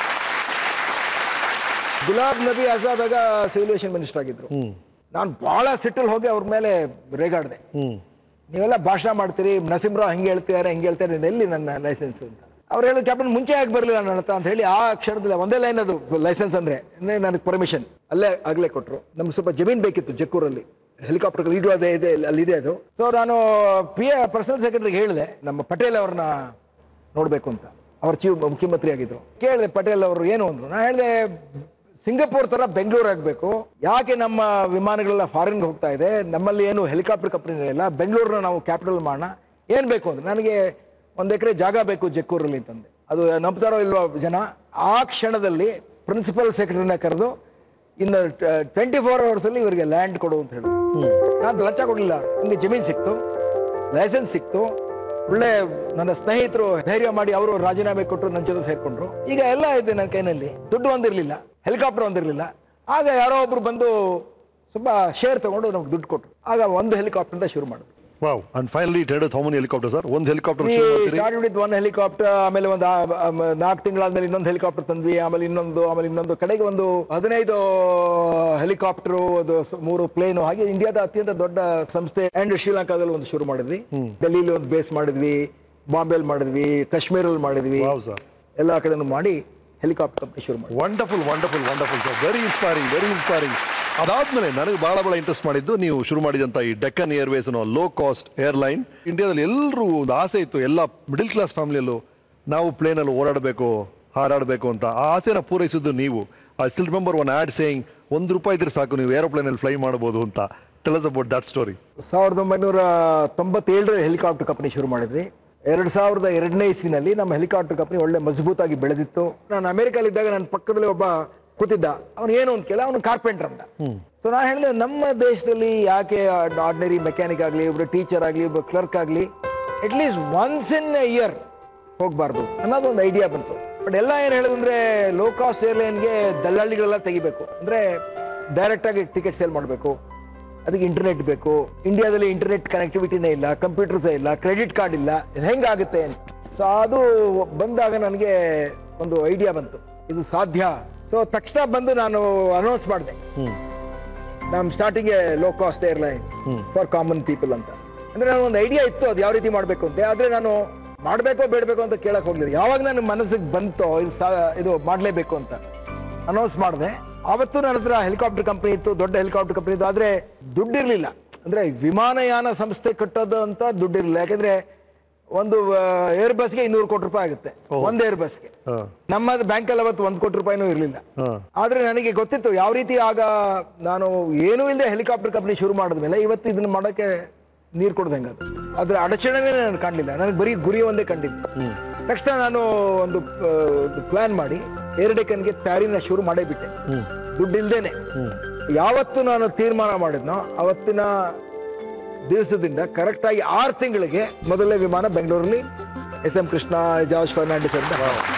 ಗುಲಾಬ್ ನಬಿ ಆಜಾದ್ ಆಗ ಸಿವಿಲೇಷನ್ ಮಿನಿಸ್ಟರ್ ಆಗಿದ್ರು ಹ್ಮ್ ನಾನು ಬಹಳ ಸಿಟ್ಟಲ್ಲಿ ಹೋಗಿ ಅವ್ರ ಮೇಲೆ ರೇಗಾಡಿದೆ ಹ್ಮ್ ನೀವೆಲ್ಲ ಭಾಷಣ ಮಾಡ್ತೀರಿ ನರಸಿಂಹರಾವ್ ಹೆಂಗೆ ಹೇಳ್ತಿದ್ದಾರೆ ಹೆಂಗೆ ಹೇಳ್ತಾರೆ ನೀನು ಎಲ್ಲಿ ನನ್ನ ಲೈಸೆನ್ಸ್ ಅಂತ ಅವ್ರು ಹೇಳಿದ್ರು ಕ್ಯಾಪ್ಟನ್ ಮುಂಚೆ ಯಾಕೆ ಬರಲಿಲ್ಲ ನನ್ನ ಹತ್ರ ಅಂತ ಹೇಳಿ ಆ ಕ್ಷಣದಲ್ಲಿ ಒಂದೇ ಲೈನ್ ಅದು ಲೈಸೆನ್ಸ್ ಅಂದ್ರೆ ಅಂದ್ರೆ ನನಗೆ ಪರ್ಮಿಷನ್ ಅಲ್ಲೇ ಆಗ್ಲೇ ಕೊಟ್ರು ನಮ್ಗೆ ಸ್ವಲ್ಪ ಜಮೀನ್ ಬೇಕಿತ್ತು ಜಕ್ಕೂರಲ್ಲಿ ಹೆಲಿಕಾಪ್ಟರ್ ಈಗಲೂ ಅದೇ ಇದೆ ಅಲ್ಲಿದೆ ಅದು ಸೊ ನಾನು ಪಿ ಎ ಪರ್ಸನಲ್ ಸೆಕ್ರೆಟರಿಗೆ ಹೇಳಿದೆ ನಮ್ಮ ಪಟೇಲ್ ಅವ್ರನ್ನ ನೋಡಬೇಕು ಅಂತ ಅವ್ರ ಚೀಫ್ ಮುಖ್ಯಮಂತ್ರಿ ಆಗಿದ್ರು ಕೇಳಿದೆ ಪಟೇಲ್ ಅವರು ಏನು ಅಂದ್ರು ನಾನು ಹೇಳಿದೆ ಸಿಂಗಪೂರ್ ತರ ಬೆಂಗಳೂರು ಆಗಬೇಕು ಯಾಕೆ ನಮ್ಮ ವಿಮಾನಗಳೆಲ್ಲ ಫಾರಿನ್ಗೆ ಹೋಗ್ತಾ ಇದೆ ನಮ್ಮಲ್ಲಿ ಏನು ಹೆಲಿಕಾಪ್ಟರ್ ಕಂಪನಿ ಇಲ್ಲ ಬೆಂಗಳೂರನ್ನ ನಾವು ಕ್ಯಾಪಿಟಲ್ ಮಾಡೋಣ ಏನ್ ಬೇಕು ಅಂದ್ರೆ ನನಗೆ ಒಂದ್ ಎಕರೆ ಜಾಗ ಬೇಕು ಜಕ್ಕೂರಲ್ಲಿ ಅಂತಂದೆ ಅದು ನಂಬ್ತಾರೋ ಇಲ್ವೋ ಜನ ಆ ಕ್ಷಣದಲ್ಲಿ ಪ್ರಿನ್ಸಿಪಲ್ ಸೆಕ್ರೆಟರಿನ ಕರೆದು ಇನ್ನು ಟ್ವೆಂಟಿ ಫೋರ್ ಅವರ್ಸ್ ಅಲ್ಲಿ ಇವರಿಗೆ ಲ್ಯಾಂಡ್ ಕೊಡು ಅಂತ ಹೇಳಿದ್ರು ನಾನು ಲಂಚ ಕೊಡಲಿಲ್ಲ ನಿಮಗೆ ಜಮೀನ್ ಸಿಕ್ತು ಲೈಸೆನ್ಸ್ ಸಿಕ್ತು ಒಳ್ಳೆ ನನ್ನ ಸ್ನೇಹಿತರು ಧೈರ್ಯ ಮಾಡಿ ಅವರು ರಾಜೀನಾಮೆ ಕೊಟ್ಟರು ನನ್ನ ಜೊತೆ ಸೇರ್ಕೊಂಡ್ರು ಈಗ ಎಲ್ಲ ಇದೆ ನನ್ನ ಕೈನಲ್ಲಿ ದುಡ್ಡು ಒಂದಿರ್ಲಿಲ್ಲ ಹೆಲಿಕಾಪ್ಟರ್ ಒಂದಿರ್ಲಿಲ್ಲ ಆಗ ಯಾರೋ ಒಬ್ರು ಬಂದು ಸ್ವಲ್ಪ ಶೇರ್ ತಗೊಂಡು ನಮ್ಗೆ ದುಡ್ಡು ಕೊಟ್ಟರು ಆಗ ಒಂದು ಹೆಲಿಕಾಪ್ಟರ್ ಅಂತ ಶುರು ಮಾಡಿದ್ರು wow and finally traded how many helicopter sir ಒಂದು helicopter start with one helicopter ಆಮೇಲೆ ಒಂದು ನಾಲ್ಕು ತಿಂಗಳಾದ್ಮೇಲೆ ಇನ್ನೊಂದು ಹೆಲಿಕಾಪ್ಟರ್ ತಂದ್ವಿ ಆಮೇಲೆ ಇನ್ನೊಂದು ಆಮೇಲೆ ಇನ್ನೊಂದು ಕಡೆಗೆ ಒಂದು ಹದಿನೈದು ಹೆಲಿಕಾಪ್ಟರ್ ಅದು ಸ- ಮೂರು ಪ್ಲೇನು ಹಾಗೆ ಇಂಡಿಯಾದ ಅತ್ಯಂತ ದೊಡ್ಡ ಸಂಸ್ಥೆ ಅಂಡ್ ಶ್ರೀಲಂಕಾದಲ್ಲಿ ಒಂದು ಶುರು ಮಾಡಿದ್ವಿ ಡೆಲ್ಲಿಲಿ ಒಂದು ಬೇಸ್ ಮಾಡಿದ್ವಿ ಬಾಂಬೆಲ್ ಮಾಡಿದ್ವಿ ಕಾಶ್ಮೀರಲ್ಲಿ ಮಾಡಿದ್ವಿ ವಾವ್ ಸರ್ ಎಲ್ಲ ಕಡೆನೂ ಮಾಡಿ ಹೆಲಿಕಾಪ್ಟರ್ ಕಂಪ್ನಿ ಶುರು ಮಾಡಿ wonderful wonderful wonderful sir very inspiring very inspiring ಅದಾದ್ಮೇಲೆ ನನಗೆ ಬಹಳ ಬಹಳ ಇಂಟ್ರೆಸ್ಟ್ ಮಾಡಿದ್ದು ನೀವು ಶುರು ಮಾಡಿದಂತ ಈ ಡೆಕ್ಕನ್ ಏರ್ವೇಸ್ ಅನ್ನೋ ಲೋ ಕಾಸ್ಟ್ ಏರ್ಲೈನ್ ಇಂಡಿಯಾದಲ್ಲಿ ಎಲ್ಲರೂ ಒಂದು ಆಸೆ ಇತ್ತು ಎಲ್ಲ ಮಿಡಿಲ್ ಕ್ಲಾಸ್ ಫ್ಯಾಮಿಲಿಯಲ್ಲೂ ನಾವು ಪ್ಲೇನಲ್ಲಿ ಓಡಾಡಬೇಕು ಹಾರಾಡಬೇಕು ಅಂತ ಆ ಆಸೆನ ಪೂರೈಸಿದ್ದು ನೀವು I still remember one ad saying ಒಂದು ರೂಪಾಯಿ ಇದ್ರೆ ಸಾಕು ನೀವು ಏರೋಪ್ಲೇನಲ್ಲಿ ಫ್ಲೈ ಮಾಡ್ಬೋದು ಅಂತ ಟೆಲಸ್ ಅಬೌಟ್ ದಟ್ ಸ್ಟೋರಿ ಸಾವಿರದ ಒಂಬೈನೂರ ತೊಂಬತ್ತೇಳರ ಹೆಲಿಕಾಪ್ಟರ್ ಕಂಪನಿ ಶುರು ಮಾಡಿದ್ವಿ ಎರಡು ಸಾವಿರದ ಎರಡನೇ ಇಸ್ವಿನಲ್ಲಿ ನಮ್ಮ ಹೆಲಿಕಾಪ್ಟರ್ ಕಂಪನಿ ಒಳ್ಳೆ ಮಜಬೂತಾಗಿ ಬೆಳೆದಿತ್ತು ನಾನು ಅಮೆರಿಕಲ್ಲಿದ್ದಾಗ ನನ್ನ ಪಕ್ಕದಲ್ಲಿ ಒಬ್ಬ ಕೂತಿದ್ದ ಅವನು ಏನು ಅಂತ ಕೇಳ ಅವನು ಕಾರ್ಪೆಂಟರ್ ಅಂತ ಸೊ ನಾನು ಹೇಳಿದೆ ನಮ್ಮ ದೇಶದಲ್ಲಿ ಯಾಕೆ ಆರ್ಡಿನರಿ ಮೆಕ್ಯಾನಿಕ್ ಆಗಲಿ ಒಬ್ಬರು ಟೀಚರ್ ಆಗಲಿ ಒಬ್ಬ ಕ್ಲರ್ಕ್ ಆಗಲಿ at least once in a year ಹೋಗಬಾರ್ದು ಅನ್ನೋದು ಒಂದು ಐಡಿಯಾ ಬಂತು ಬಟ್ ಎಲ್ಲ ಏನು ಹೇಳಿದ್ರೆ ಲೋ ಕಾಸ್ಟ್ ಏರ್ಲೈನ್ಗೆ ದಲ್ಲಾಳಿಗಳೆಲ್ಲ ತೆಗಿಬೇಕು ಅಂದರೆ ಡೈರೆಕ್ಟಾಗಿ ಟಿಕೆಟ್ ಸೇಲ್ ಮಾಡಬೇಕು ಅದಕ್ಕೆ ಇಂಟರ್ನೆಟ್ ಬೇಕು ಇಂಡಿಯಾದಲ್ಲಿ ಇಂಟರ್ನೆಟ್ ಕನೆಕ್ಟಿವಿಟಿನೇ ಇಲ್ಲ ಕಂಪ್ಯೂಟರ್ಸೇ ಇಲ್ಲ ಕ್ರೆಡಿಟ್ ಕಾರ್ಡ್ ಇಲ್ಲ ಇದು ಹೆಂಗಾಗುತ್ತೆ ಅಂತ ಸೊ ಅದು ಬಂದಾಗ ನನಗೆ ಒಂದು ಐಡಿಯಾ ಬಂತು ಇದು ಸಾಧ್ಯ ಸೊ ತಕ್ಷಣ ಬಂದು ನಾನು ಅನೌನ್ಸ್ ಮಾಡಿದೆ ನಮ್ಮ starting low cost airline for common people ಅಂತ ಅಂದ್ರೆ ನಾನು ಒಂದು ಐಡಿಯಾ ಇತ್ತು ಅದು ಯಾವ ರೀತಿ ಮಾಡಬೇಕು ಅಂತ ಆದ್ರೆ ನಾನು ಮಾಡಬೇಕೋ ಬೇಡಬೇಕೋ ಅಂತ ಕೇಳಕ್ ಹೋಗ್ಲಿಲ್ಲ ಯಾವಾಗ ನನ್ನ ಮನಸ್ಸಿಗೆ ಬಂತೋ ಇದು ಸಾ ಇದು ಮಾಡಲೇಬೇಕು ಅಂತ ಅನೌನ್ಸ್ ಮಾಡಿದೆ ಆವತ್ತು ನನ್ನ ಹತ್ರ ಹೆಲಿಕಾಪ್ಟರ್ ಕಂಪನಿ ಇತ್ತು ದೊಡ್ಡ ಹೆಲಿಕಾಪ್ಟರ್ ಕಂಪನಿ ಇತ್ತು ಆದ್ರೆ ದುಡ್ಡಿರ್ಲಿಲ್ಲ ಅಂದ್ರೆ ವಿಮಾನಯಾನ ಸಂಸ್ಥೆ ಕಟ್ಟೋದು ಅಂತ ದುಡ್ಡಿರ್ಲಿಲ್ಲ ಯಾಕಂದ್ರೆ ಒಂದು ಏರ್ ಬಸ್ಗೆ ಇನ್ನೂರು ಕೋಟಿ ರೂಪಾಯಿ ಆಗುತ್ತೆ ಒಂದು ಏರ್ ಬಸ್ಗೆ ನಮ್ಮ ಬ್ಯಾಂಕಲ್ಲಿ ಅವತ್ತು ಒಂದು ಕೋಟಿ ರೂಪಾಯಿನೂ ಇರಲಿಲ್ಲ ಆದ್ರೆ ನನಗೆ ಗೊತ್ತಿತ್ತು ಯಾವ ರೀತಿ ಆಗ ನಾನು ಏನೂ ಇಲ್ಲದೆ ಹೆಲಿಕಾಪ್ಟರ್ ಕಂಪನಿ ಶುರು ಮಾಡಿದ್ಮೇಲೆ ಇವತ್ತು ಇದನ್ನ ಮಾಡೋಕೆ ನೀರು ಕೊಡ್ದಂಗೆ ಅದು ಅದ್ರ ಅಡಚಣೆನೇ ನನಗೆ ಕಾಣಲಿಲ್ಲ ನನಗೆ ಬರೀ ಗುರಿ ಒಂದೇ ಕಂಡಿದ್ದು ತಕ್ಷಣ ನಾನು ಒಂದು ಪ್ಲಾನ್ ಮಾಡಿ ಏರ್ಡೆಕನ್ಗೆ ತಯಾರಿನ ಶುರು ಮಾಡೇ ಬಿಟ್ಟೆ ದುಡ್ಡು ಇಲ್ದೇನೆ ಯಾವತ್ತು ನಾನು ತೀರ್ಮಾನ ಮಾಡಿದ್ನೋ ಅವತ್ತಿನ ದಿವಸದಿಂದ ಕರೆಕ್ಟ್ ಆಗಿ ಆರು ತಿಂಗಳಿಗೆ ಮೊದಲನೇ ವಿಮಾನ ಬೆಂಗಳೂರಲ್ಲಿ ಎಸ್ ಎಂ ಕೃಷ್ಣ ಜಾರ್ಜ್ ಫರ್ನಾಂಡಿಸ್ ಅಂತ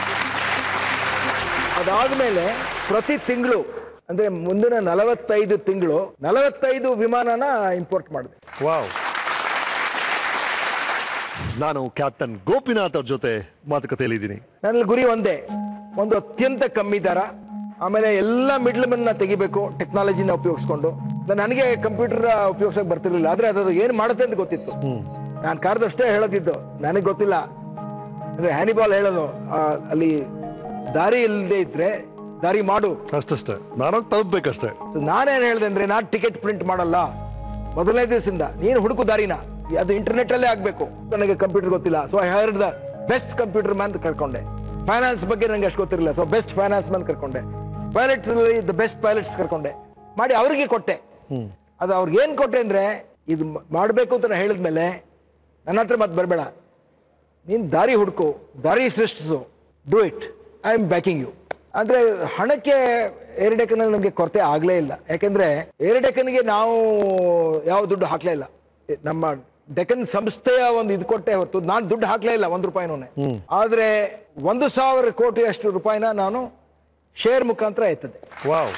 ಅದಾದ್ಮೇಲೆ ಪ್ರತಿ ತಿಂಗಳು ಅಂದ್ರೆ ಮುಂದಿನ ನಲವತ್ತೈದು ತಿಂಗಳು ನಲವತ್ತೈದು ವಿಮಾನನ ಇಂಪೋರ್ಟ್ ಮಾಡಿದೆ ವಾವ್ ನಾನು ಕ್ಯಾಪ್ಟನ್ ಗೋಪಿನಾಥ್ ಅವ್ರ ಜೊತೆ ಮಾತುಕತೆಯಲ್ಲಿದ್ದೀನಿ ನನ್ನ ಗುರಿ ಒಂದೇ ಒಂದು ಅತ್ಯಂತ ಕಮ್ಮಿ ದರ ಆಮೇಲೆ ಎಲ್ಲ ಮಿಡ್ಲ್ಮನ್ನ ತೆಗಿಬೇಕು ಟೆಕ್ನಾಲಜಿನ ಉಪಯೋಗಿಸ್ಕೊಂಡು ನನಗೆ ಕಂಪ್ಯೂಟರ್ ಉಪಯೋಗಿಸಕ್ ಬರ್ತಿರ್ಲಿಲ್ಲ ಆದ್ರೆ ಅದು ಏನು ಮಾಡುತ್ತೆ ಅಂತ ಗೊತ್ತಿತ್ತು ನಾನು ಕಾರ್ದಷ್ಟೇ ಹೇಳೋದಿದ್ದು ನನಗೆ ಗೊತ್ತಿಲ್ಲ ಅಂದ್ರೆ ಹ್ಯಾನಿಬಾಲ್ ಹೇಳೋದು ಆ, ಅಲ್ಲಿ ದಾರಿ ಇಲ್ಲದೆ ಇದ್ರೆ ದಾರಿ ಮಾಡು ಅಷ್ಟಷ್ಟೇ ನಾನು ತಲುಪಬೇಕಷ್ಟೇ ಸೊ ನಾನೇನ್ ಹೇಳ್ದೆ ಅಂದ್ರೆ ನಾನು ಟಿಕೆಟ್ ಪ್ರಿಂಟ್ ಮಾಡಲ್ಲ ಮೊದಲನೇ ದಿವಸದಿಂದ ನೀನು ಹುಡುಕು ದಾರಿನ ಅದು ಇಂಟರ್ನೆಟ್ ಅಲ್ಲೇ ಆಗ್ಬೇಕು ನನಗೆ ಕಂಪ್ಯೂಟರ್ ಗೊತ್ತಿಲ್ಲ so I hired the best computer man ಕರ್ಕೊಂಡೆ ಫೈನಾನ್ಸ್ ಬಗ್ಗೆ ನಂಗೆ ಅಷ್ಟು ಗೊತ್ತಿರಲಿಲ್ಲ ಸೊ ಬೆಸ್ಟ್ ಫೈನಾನ್ಸ್ ಮ್ಯಾನ್ ಕರ್ಕೊಂಡೆ ಪೈಲಟ್ಸ್ ದ ಬೆಸ್ಟ್ ಪೈಲಟ್ಸ್ ಕರ್ಕೊಂಡೆ ಮಾಡಿ ಅವರಿಗೆ ಕೊಟ್ಟೆ ಅದು ಅವ್ರಿಗೆ ಏನ್ ಕೊಟ್ಟೆ ಅಂದ್ರೆ ಇದು ಮ- ಮಾಡ್ಬೇಕು ಅಂತ ನಾನು ಹೇಳಿದ್ಮೇಲೆ ನನ್ನ ಹತ್ರ ಮತ್ತೆ ಬರಬೇಡ ನೀನು ದಾರಿ ಹುಡುಕು ದಾರಿ ಸೃಷ್ಟಿಸು do it I am backing you ಅಂದ್ರೆ ಹಣಕ್ಕೆ ಏರ್ಡೆಕನಲ್ಲಿ ನಮಗೆ ಕೊರತೆ ಆಗಲೇ ಇಲ್ಲ ಯಾಕೆಂದ್ರೆ ಏರ್ಡೆಕನ್ಗೆ ನಾವು ಯಾವ ದುಡ್ಡು ಹಾಕ್ಲೇ ಇಲ್ಲ ನಮ್ಮ ಡೆಕನ್ ಸಂಸ್ಥೆಯ ಒಂದು ಇದು ಕೊಟ್ಟೆ ಹೊತ್ತು ನಾನು ದುಡ್ಡು ಹಾಕ್ಲೇ ಇಲ್ಲ ಒಂದು ರೂಪಾಯಿನೂ ಆದ್ರೆ ಒಂದು ಸಾವಿರ ಕೋಟಿ ಅಷ್ಟು ರೂಪಾಯಿನ ನಾನು ಶೇರ್ ಮುಖಾಂತರ ಎತ್ತದೆ ವಾವ್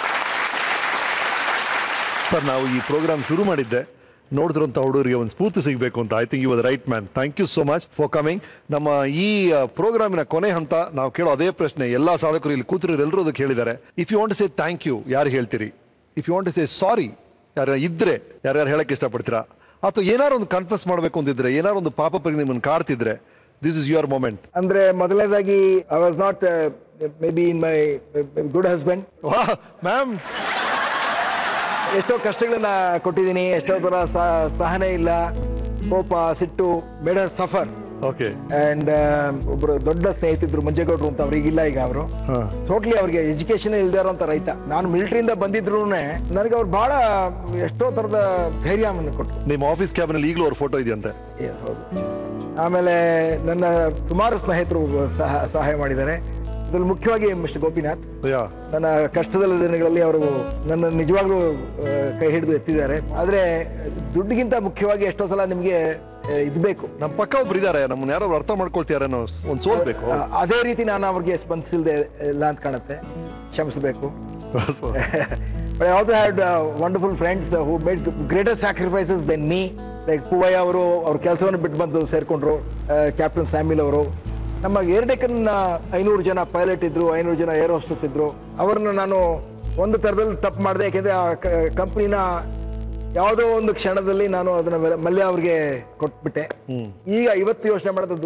ಸರ್ ನಾವು ಈ ಪ್ರೋಗ್ರಾಮ್ ಶುರು ಮಾಡಿದ್ದೆ ನೋಡಿದ್ರಂತ ಹುಡುಗರಿಗೆ ಒಂದು ಸ್ಫೂರ್ತಿ ಸಿಗಬೇಕು ಅಂತ I think you right man thank you so much for coming ನಮ್ಮ ಈ ಪ್ರೋಗ್ರಾಮಿನ ಕೊನೆ ಹಂತ ನಾವು ಕೇಳೋ ಅದೇ ಪ್ರಶ್ನೆ ಎಲ್ಲ ಸಾಧಕರು ಇಲ್ಲಿ ಕೂತಿರೋರು ಎಲ್ಲರೂ ಅದಕ್ಕೆ ಹೇಳಿದ್ದಾರೆ if you want say thank you ಯಾರು ಹೇಳ್ತೀರಿ if you want say sorry ಯಾರು ಇದ್ರೆ ಯಾರ್ಯಾರು ಹೇಳಕ್ಕೆ ಇಷ್ಟಪಡ್ತೀರಾ ಅಥವಾ ಏನಾರು ಒಂದು ಕನ್ಫ್ಯೂಸ್ ಮಾಡಬೇಕು ಅಂತಿದ್ರೆ ಏನಾರು ಒಂದು ಪಾಪ ಪರಿ ನಿಮ್ಮನ್ನು ಕಾಡ್ತಿದ್ರೆ ದಿಸ್ ಇಸ್ ಯುವರ್ ಮೊಮೆಂಟ್ ಅಂದ್ರೆ ಮೊದಲನೇದಾಗಿ I was not maybe in my good husband ma'am ಎಷ್ಟೋ ಕಷ್ಟಗಳನ್ನ ಕೊಟ್ಟಿದ್ದೀನಿ ಎಷ್ಟೋ ತರ ಸ- ಸಹನೆ ಇಲ್ಲ ಕೋಪ ಸಿಟ್ಟು ಮೇಡ್ ಸಫರ್ ಓಕೆ ಅಂಡ್ ಒಬ್ರು ದೊಡ್ಡ ಸ್ನೇಹಿತಿದ್ರು ಮಂಜೇಗೌಡರು ಅಂತ ಅವ್ರಿಗಿಲ್ಲ ಈಗ ಅವರು ಟೋಟ್ಲಿ ಅವ್ರಿಗೆ ಎಜುಕೇಶನ್ ಇಲ್ದೇ ಇರೋಂಥ ರೈತ ನಾನು ಮಿಲಿಟರಿಯಿಂದ ಬಂದಿದ್ರು ನನಗೆ ಅವ್ರು ಬಹಳ ಎಷ್ಟೋ ತರದ ಧೈರ್ಯ ಕೊಟ್ಟರು ನಿಮ್ಮ ಆಫೀಸ್ ಕ್ಯಾಬಿನಲ್ಲಿ ಈಗಲೂ ಅವ್ರ ಫೋಟೋ ಇದೆಯಂತೆ ಹೌದು ಆಮೇಲೆ ನನ್ನ ಸುಮಾರು ಸ್ನೇಹಿತರು ಸಹ ಸಹಾಯ ಮಾಡಿದ್ದಾರೆ ಅದ್ರಲ್ಲಿ ಮುಖ್ಯವಾಗಿ ಮಿಸ್ಟರ್ ಗೋಪಿನಾಥ್ ಯಾ ನನ್ನ ಕಷ್ಟದ ದಿನಗಳಲ್ಲಿ ಅವರು ನನ್ನ ನಿಜವಾಗ್ಲೂ ಆ, ಕೈ ಹಿಡಿದು ಎತ್ತಿದ್ದಾರೆ ಆದ್ರೆ ದುಡ್ಡಿಗಿಂತ ಮುಖ್ಯವಾಗಿ ಎಷ್ಟೋ ಸಲ ನಿಮಗೆ ಇದು ಬೇಕು ನಮ್ಮ ಪಕ್ಕ ಒಬ್ರು ಇದ್ದಾರೆ ನಮ್ಮನ್ನ ಯಾರೋ ಅರ್ಥ ಮಾಡ್ಕೊಳ್ತಿದಾರೇನೋ ಒಂದು ಸೋಲ್ಬೇಕು ಆ, ಅದೇ ರೀತಿ ನಾನು ಅವ್ರಿಗೆ ಸ್ಪಂದಿಸಿಲ್ದೆ ಇಲ್ಲ ಅಂತ ಕಾಣುತ್ತೆ ಕ್ಷಮಿಸಬೇಕು But I also had uh, wonderful friends uh, who made greater sacrifices than me. Like Poovaiah ಅವರು ಅವ್ರ ಕೆಲಸವನ್ನು ಬಿಟ್ಟು ಬಂದು ಸೇರ್ಕೊಂಡ್ರು ಕ್ಯಾಪ್ಟನ್ ಸ್ಯಾಮಿಲ್ ಅವರು ನಮ್ಮ ಏರ್ಡೆಕನ್ ಐನೂರು ಜನ ಪೈಲಟ್ ಇದ್ರು ಐನೂರು ಜನ ಏರ್ ಹೋಸ್ಟಸ್ ಇದ್ರು ಅವ್ರನ್ನ ನಾನು ಒಂದು ಥರದಲ್ಲಿ ತಪ್ಪು ಮಾಡಿದೆ ಯಾಕೆಂದ್ರೆ ಆ ಕಂಪ್ನಿನ ಯಾವುದೋ ಒಂದು ಕ್ಷಣದಲ್ಲಿ ನಾನು ಅದನ್ನ ವೆಲ- ಮಲ್ಯ ಅವ್ರಿಗೆ ಕೊಟ್ಬಿಟ್ಟೆ ಈಗ ಇವತ್ತು ಯೋಚನೆ ಮಾಡೋದು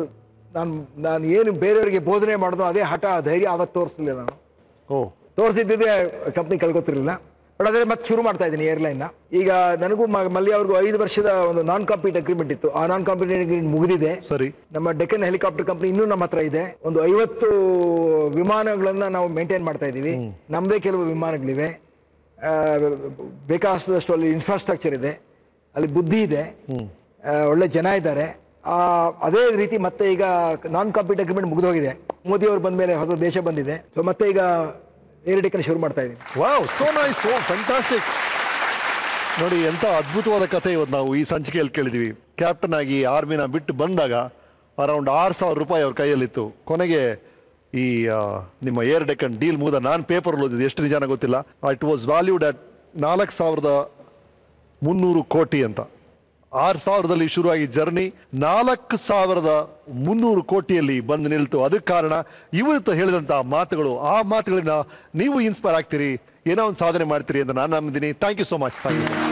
ನಾನು ನಾನು ಏನು ಬೇರೆಯವರಿಗೆ ಬೋಧನೆ ಮಾಡೋದು ಅದೇ ಹಠ ಧೈರ್ಯ ಅವತ್ತು ತೋರಿಸಲಿಲ್ಲ ನಾನು ಓ ತೋರಿಸಿದ್ದೇ ಕಂಪ್ನಿ ಕಳ್ಕೊತಿರ್ಲಿಲ್ಲ ಬಟ್ ಅದೇ ಮತ್ತೆ ಶುರು ಮಾಡ್ತಾ ಇದ್ದೀನಿ ಏರ್ಲೈನ್ನ ಈಗ ನನಗೂ ಮ- ಮಲ್ಲಿ ಅವ್ರಿಗೂ ಐದು ವರ್ಷದ ಒಂದು ನಾನ್ ಕಾಂಪೀಟ್ ಅಗ್ರಿಮೆಂಟ್ ಇತ್ತು ಆ ನಾನ್ ಕಾಂಪೀಟ್ ಅಗ್ರಿಮೆಂಟ್ ಮುಗಿದಿದೆ ಸರಿ ನಮ್ಮ ಡೆಕ್ಕನ್ ಹೆಲಿಕಾಪ್ಟರ್ ಕಂಪ್ನಿ ಇನ್ನೂ ನಮ್ಮ ಹತ್ರ ಇದೆ ಒಂದು ಐವತ್ತು ವಿಮಾನಗಳನ್ನ ನಾವು ಮೇಂಟೈನ್ ಮಾಡ್ತಾ ಇದ್ದೀವಿ ನಮ್ಮದೇ ಕೆಲವು ವಿಮಾನಗಳಿವೆ ಆ, ಬೇಕಾದಷ್ಟು ಅಲ್ಲಿ ಇನ್ಫ್ರಾಸ್ಟ್ರಕ್ಚರ್ ಇದೆ ಅಲ್ಲಿ ಬುದ್ಧಿ ಇದೆ ಆ, ಒಳ್ಳೆ ಜನ ಇದ್ದಾರೆ ಆ, ಅದೇ ರೀತಿ ಮತ್ತೆ ಈಗ ನಾನ್ ಕಾಂಪೀಟ್ ಅಗ್ರಿಮೆಂಟ್ ಮುಗಿದೋಗಿದೆ ಮೋದಿ ಅವರು ಬಂದ ಮೇಲೆ ಹೊಸ ದೇಶ ಬಂದಿದೆ ಸೊ ಮತ್ತೆ ಈಗ ಏರ್ ಡೆಕ್ಕನ್ ಶುರು ಮಾಡ್ತಾ ಇದ್ದೀನಿ wow so nice oh fantastic ನೋಡಿ ಎಂತ ಅದ್ಭುತವಾದ ಕಥೆ ಇವತ್ತು ನಾವು ಈ ಸಂಚಿಕೆಯಲ್ಲಿ ಕೇಳಿದೀವಿ ಕ್ಯಾಪ್ಟನ್ ಆಗಿ ಆರ್ಮಿನ ಬಿಟ್ಟು ಬಂದಾಗ ಅರೌಂಡ್ ಆರು ಸಾವಿರ ರೂಪಾಯಿ ಅವ್ರ ಕೈಯಲ್ಲಿತ್ತು ಕೊನೆಗೆ ಈ ಆ, ನಿಮ್ಮ ಏರ್ ಡೆಕ್ಕನ್ ಡೀಲ್ ಮುಗಿದ ನಾನು ಪೇಪರ್ ಓದಿದ್ದು ಎಷ್ಟು ನಿಜಾನ ಗೊತ್ತಿಲ್ಲ ಇಟ್ ವಾಸ್ ವ್ಯಾಲ್ಯೂಡ್ ಅಟ್ ನಾಲ್ಕು ಸಾವಿರದ ಮುನ್ನೂರು ಕೋಟಿ ಅಂತ ಆರು ಸಾವಿರದಲ್ಲಿ ಶುರುವಾಗಿ ಜರ್ನಿ ನಾಲ್ಕು ಸಾವಿರದ ಮುನ್ನೂರು ಕೋಟಿಯಲ್ಲಿ ಬಂದು ನಿಲ್ತು ಅದಕ್ಕೆ ಕಾರಣ ಇವತ್ತು ಹೇಳಿದಂಥ ಮಾತುಗಳು ಆ ಮಾತುಗಳಿಂದ ನೀವು ಇನ್ಸ್ಪೈರ್ ಆಗ್ತೀರಿ ಏನೋ ಒಂದು ಸಾಧನೆ ಮಾಡ್ತೀರಿ ಅಂತ ನಾನು ನಂಬಿದ್ದೀನಿ thank you so much thank you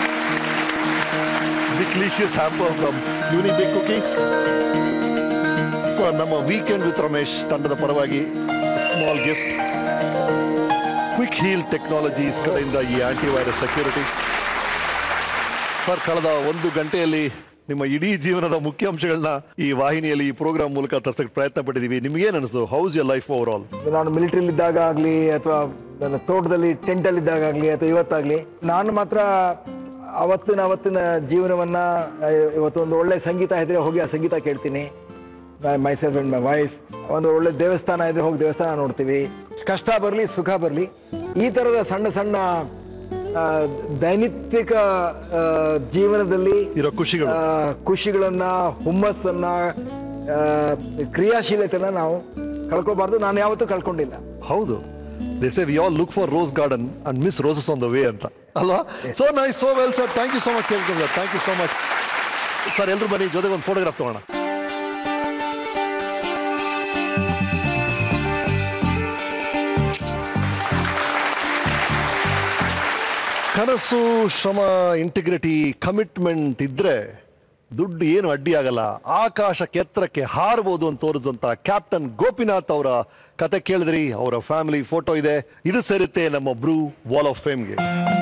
delicious hamper from Unibic cookies so ನಮ್ಮ ವೀಕೆಂಡ್ ವಿತ್ ರಮೇಶ್ ತಂಡದ ಪರವಾಗಿ small gift Quick Heal Technologies ಕಡೆಯಿಂದ ಈ ಆಂಟಿವೈರಸ್ ಸೆಕ್ಯೂರಿಟಿ ಸರ್ ಕಳೆದ ಒಂದು ಗಂಟೆಯಲ್ಲಿ ನಿಮ್ಮ ಇಡೀ ಜೀವನದ ಮುಖ್ಯಾಂಶಗಳನ್ನ ಈ ವಾಹಿನಿಯಲ್ಲಿ ಈ ಪ್ರೋಗ್ರಾಮ್ ಮೂಲಕ ತರ್ಸಕ್ಕೆ ಪ್ರಯತ್ನ ಪಟ್ಟಿದ್ದೀವಿ ನಿಮ್ಗೇನು ಅನಿಸ್ತು how's your life over all ನಾನು ಮಿಲಿಟರಿಲಿ ಇದ್ದಾಗ ಆಗಲಿ ಅಥವಾ ನನ್ನ ತೋಟದಲ್ಲಿ ಟೆಂಟಲ್ಲಿ ಇದ್ದಾಗ ಆಗಲಿ ಅಥವಾ ಇವತ್ತಾಗಲಿ ನಾನು ಮಾತ್ರ ಅವತ್ತಿನ ಅವತ್ತಿನ ಜೀವನವನ್ನ ಆ, ಇವತ್ತು ಒಂದು ಒಳ್ಳೆ ಸಂಗೀತ ಇದ್ರೆ ಹೋಗಿ ಆ ಸಂಗೀತ ಕೇಳ್ತೀನಿ myself and my wife ಒಂದು ಒಳ್ಳೆ ದೇವಸ್ಥಾನ ಇದ್ರೆ ಹೋಗಿ ದೇವಸ್ಥಾನ ನೋಡ್ತೀವಿ ಕಷ್ಟ ಬರಲಿ ಸುಖ ಬರಲಿ ಈ ಥರದ ಸಣ್ಣ ಸಣ್ಣ ಆ, ದೈನಿತ್ಯಿಕ ಆ, ಜೀವನದಲ್ಲಿ ಇರೋ ಖುಷಿಗಳು ಖುಷಿಗಳನ್ನ ಹುಮ್ಮಸ್ಸನ್ನ ಆ, ಕ್ರಿಯಾಶೀಲತೆನ ನಾವು ಕಳ್ಕೋಬಾರ್ದು ನಾನು ಯಾವತ್ತೂ ಕಳ್ಕೊಂಡಿಲ್ಲ ಹೌದು they say we all look for rose garden and miss roses on the way ಅಂತ ಅಲ್ವಾ so nice so well sir thank you so much ಕೇಳ್ಕೊಂಡು thank you so much sir ಎಲ್ಲರೂ ಬನ್ನಿ ಜೊತೆಗೆ ಒಂದು ಫೋಟೋಗ್ರಾಫ್ ತಗೋಣ ಕನಸು ಶ್ರಮ ಇಂಟಿಗ್ರಿಟಿ ಕಮಿಟ್ಮೆಂಟ್ ಇದ್ರೆ ದುಡ್ಡು ಏನು ಅಡ್ಡಿ ಆಗಲ್ಲ ಆಕಾಶಕ್ಕೆ ಎತ್ತರಕ್ಕೆ ಹಾರಬಹುದು ಅಂತ ತೋರಿಸಿದಂತ ಕ್ಯಾಪ್ಟನ್ ಗೋಪಿನಾಥ್ ಅವರ ಕತೆ ಕೇಳಿದ್ರಿ ಅವರ ಫ್ಯಾಮಿಲಿ ಫೋಟೋ ಇದೆ ಇದು ಸೇರುತ್ತೆ ನಮ್ಮ ಬ್ರೂ ವಾಲ್ ಆಫ್ ಫೇಮ್ಗೆ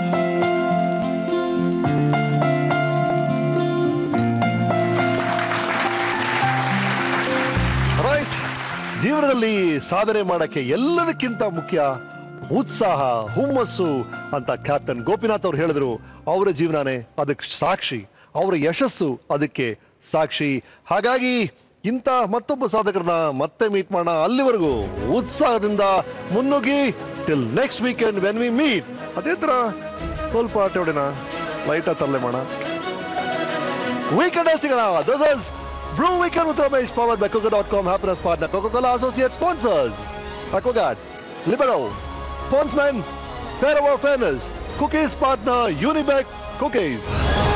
ರೈಟ್ ಜೀವನದಲ್ಲಿ ಸಾಧನೆ ಮಾಡಕ್ಕೆ ಎಲ್ಲದಕ್ಕಿಂತ ಮುಖ್ಯ ಉತ್ಸಾಹ ಹುಮ್ಮಸ್ಸು ಅಂತ ಕ್ಯಾಪ್ಟನ್ ಗೋಪಿನಾಥ್ ಅವ್ರು ಹೇಳಿದ್ರು ಅವರ ಜೀವನನೇ ಅದಕ್ಕೆ ಸಾಕ್ಷಿ ಅವರ ಯಶಸ್ಸು ಅದಕ್ಕೆ ಸಾಕ್ಷಿ ಹಾಗಾಗಿ ಇಂಥ ಮತ್ತೊಬ್ಬ ಸಾಧಕರನ್ನ ಮತ್ತೆ ಮೀಟ್ ಮಾಡೋಣ ಅಲ್ಲಿವರೆಗೂ ಉತ್ಸಾಹದಿಂದ ಮುನ್ನುಗ್ಗಿ till next weekend when we meet ಅದೇ ತರ ಸ್ವಲ್ಪ ಆಟ ಹೊಡೆನ ಲೈಟ್ ತರಲೆ ಮಾಡೋಣ ವೀಕೆಂಡ್ ಸಿಗೋಣ this is Bru weekend with Ramesh power by coco dot com happiness partner Coca Cola associate sponsors ಅಕೋಗಾಟ್ ಲಿಬರೋ Ponsman, Fair Fairness, Cookies Partner, Unibeck Cookies.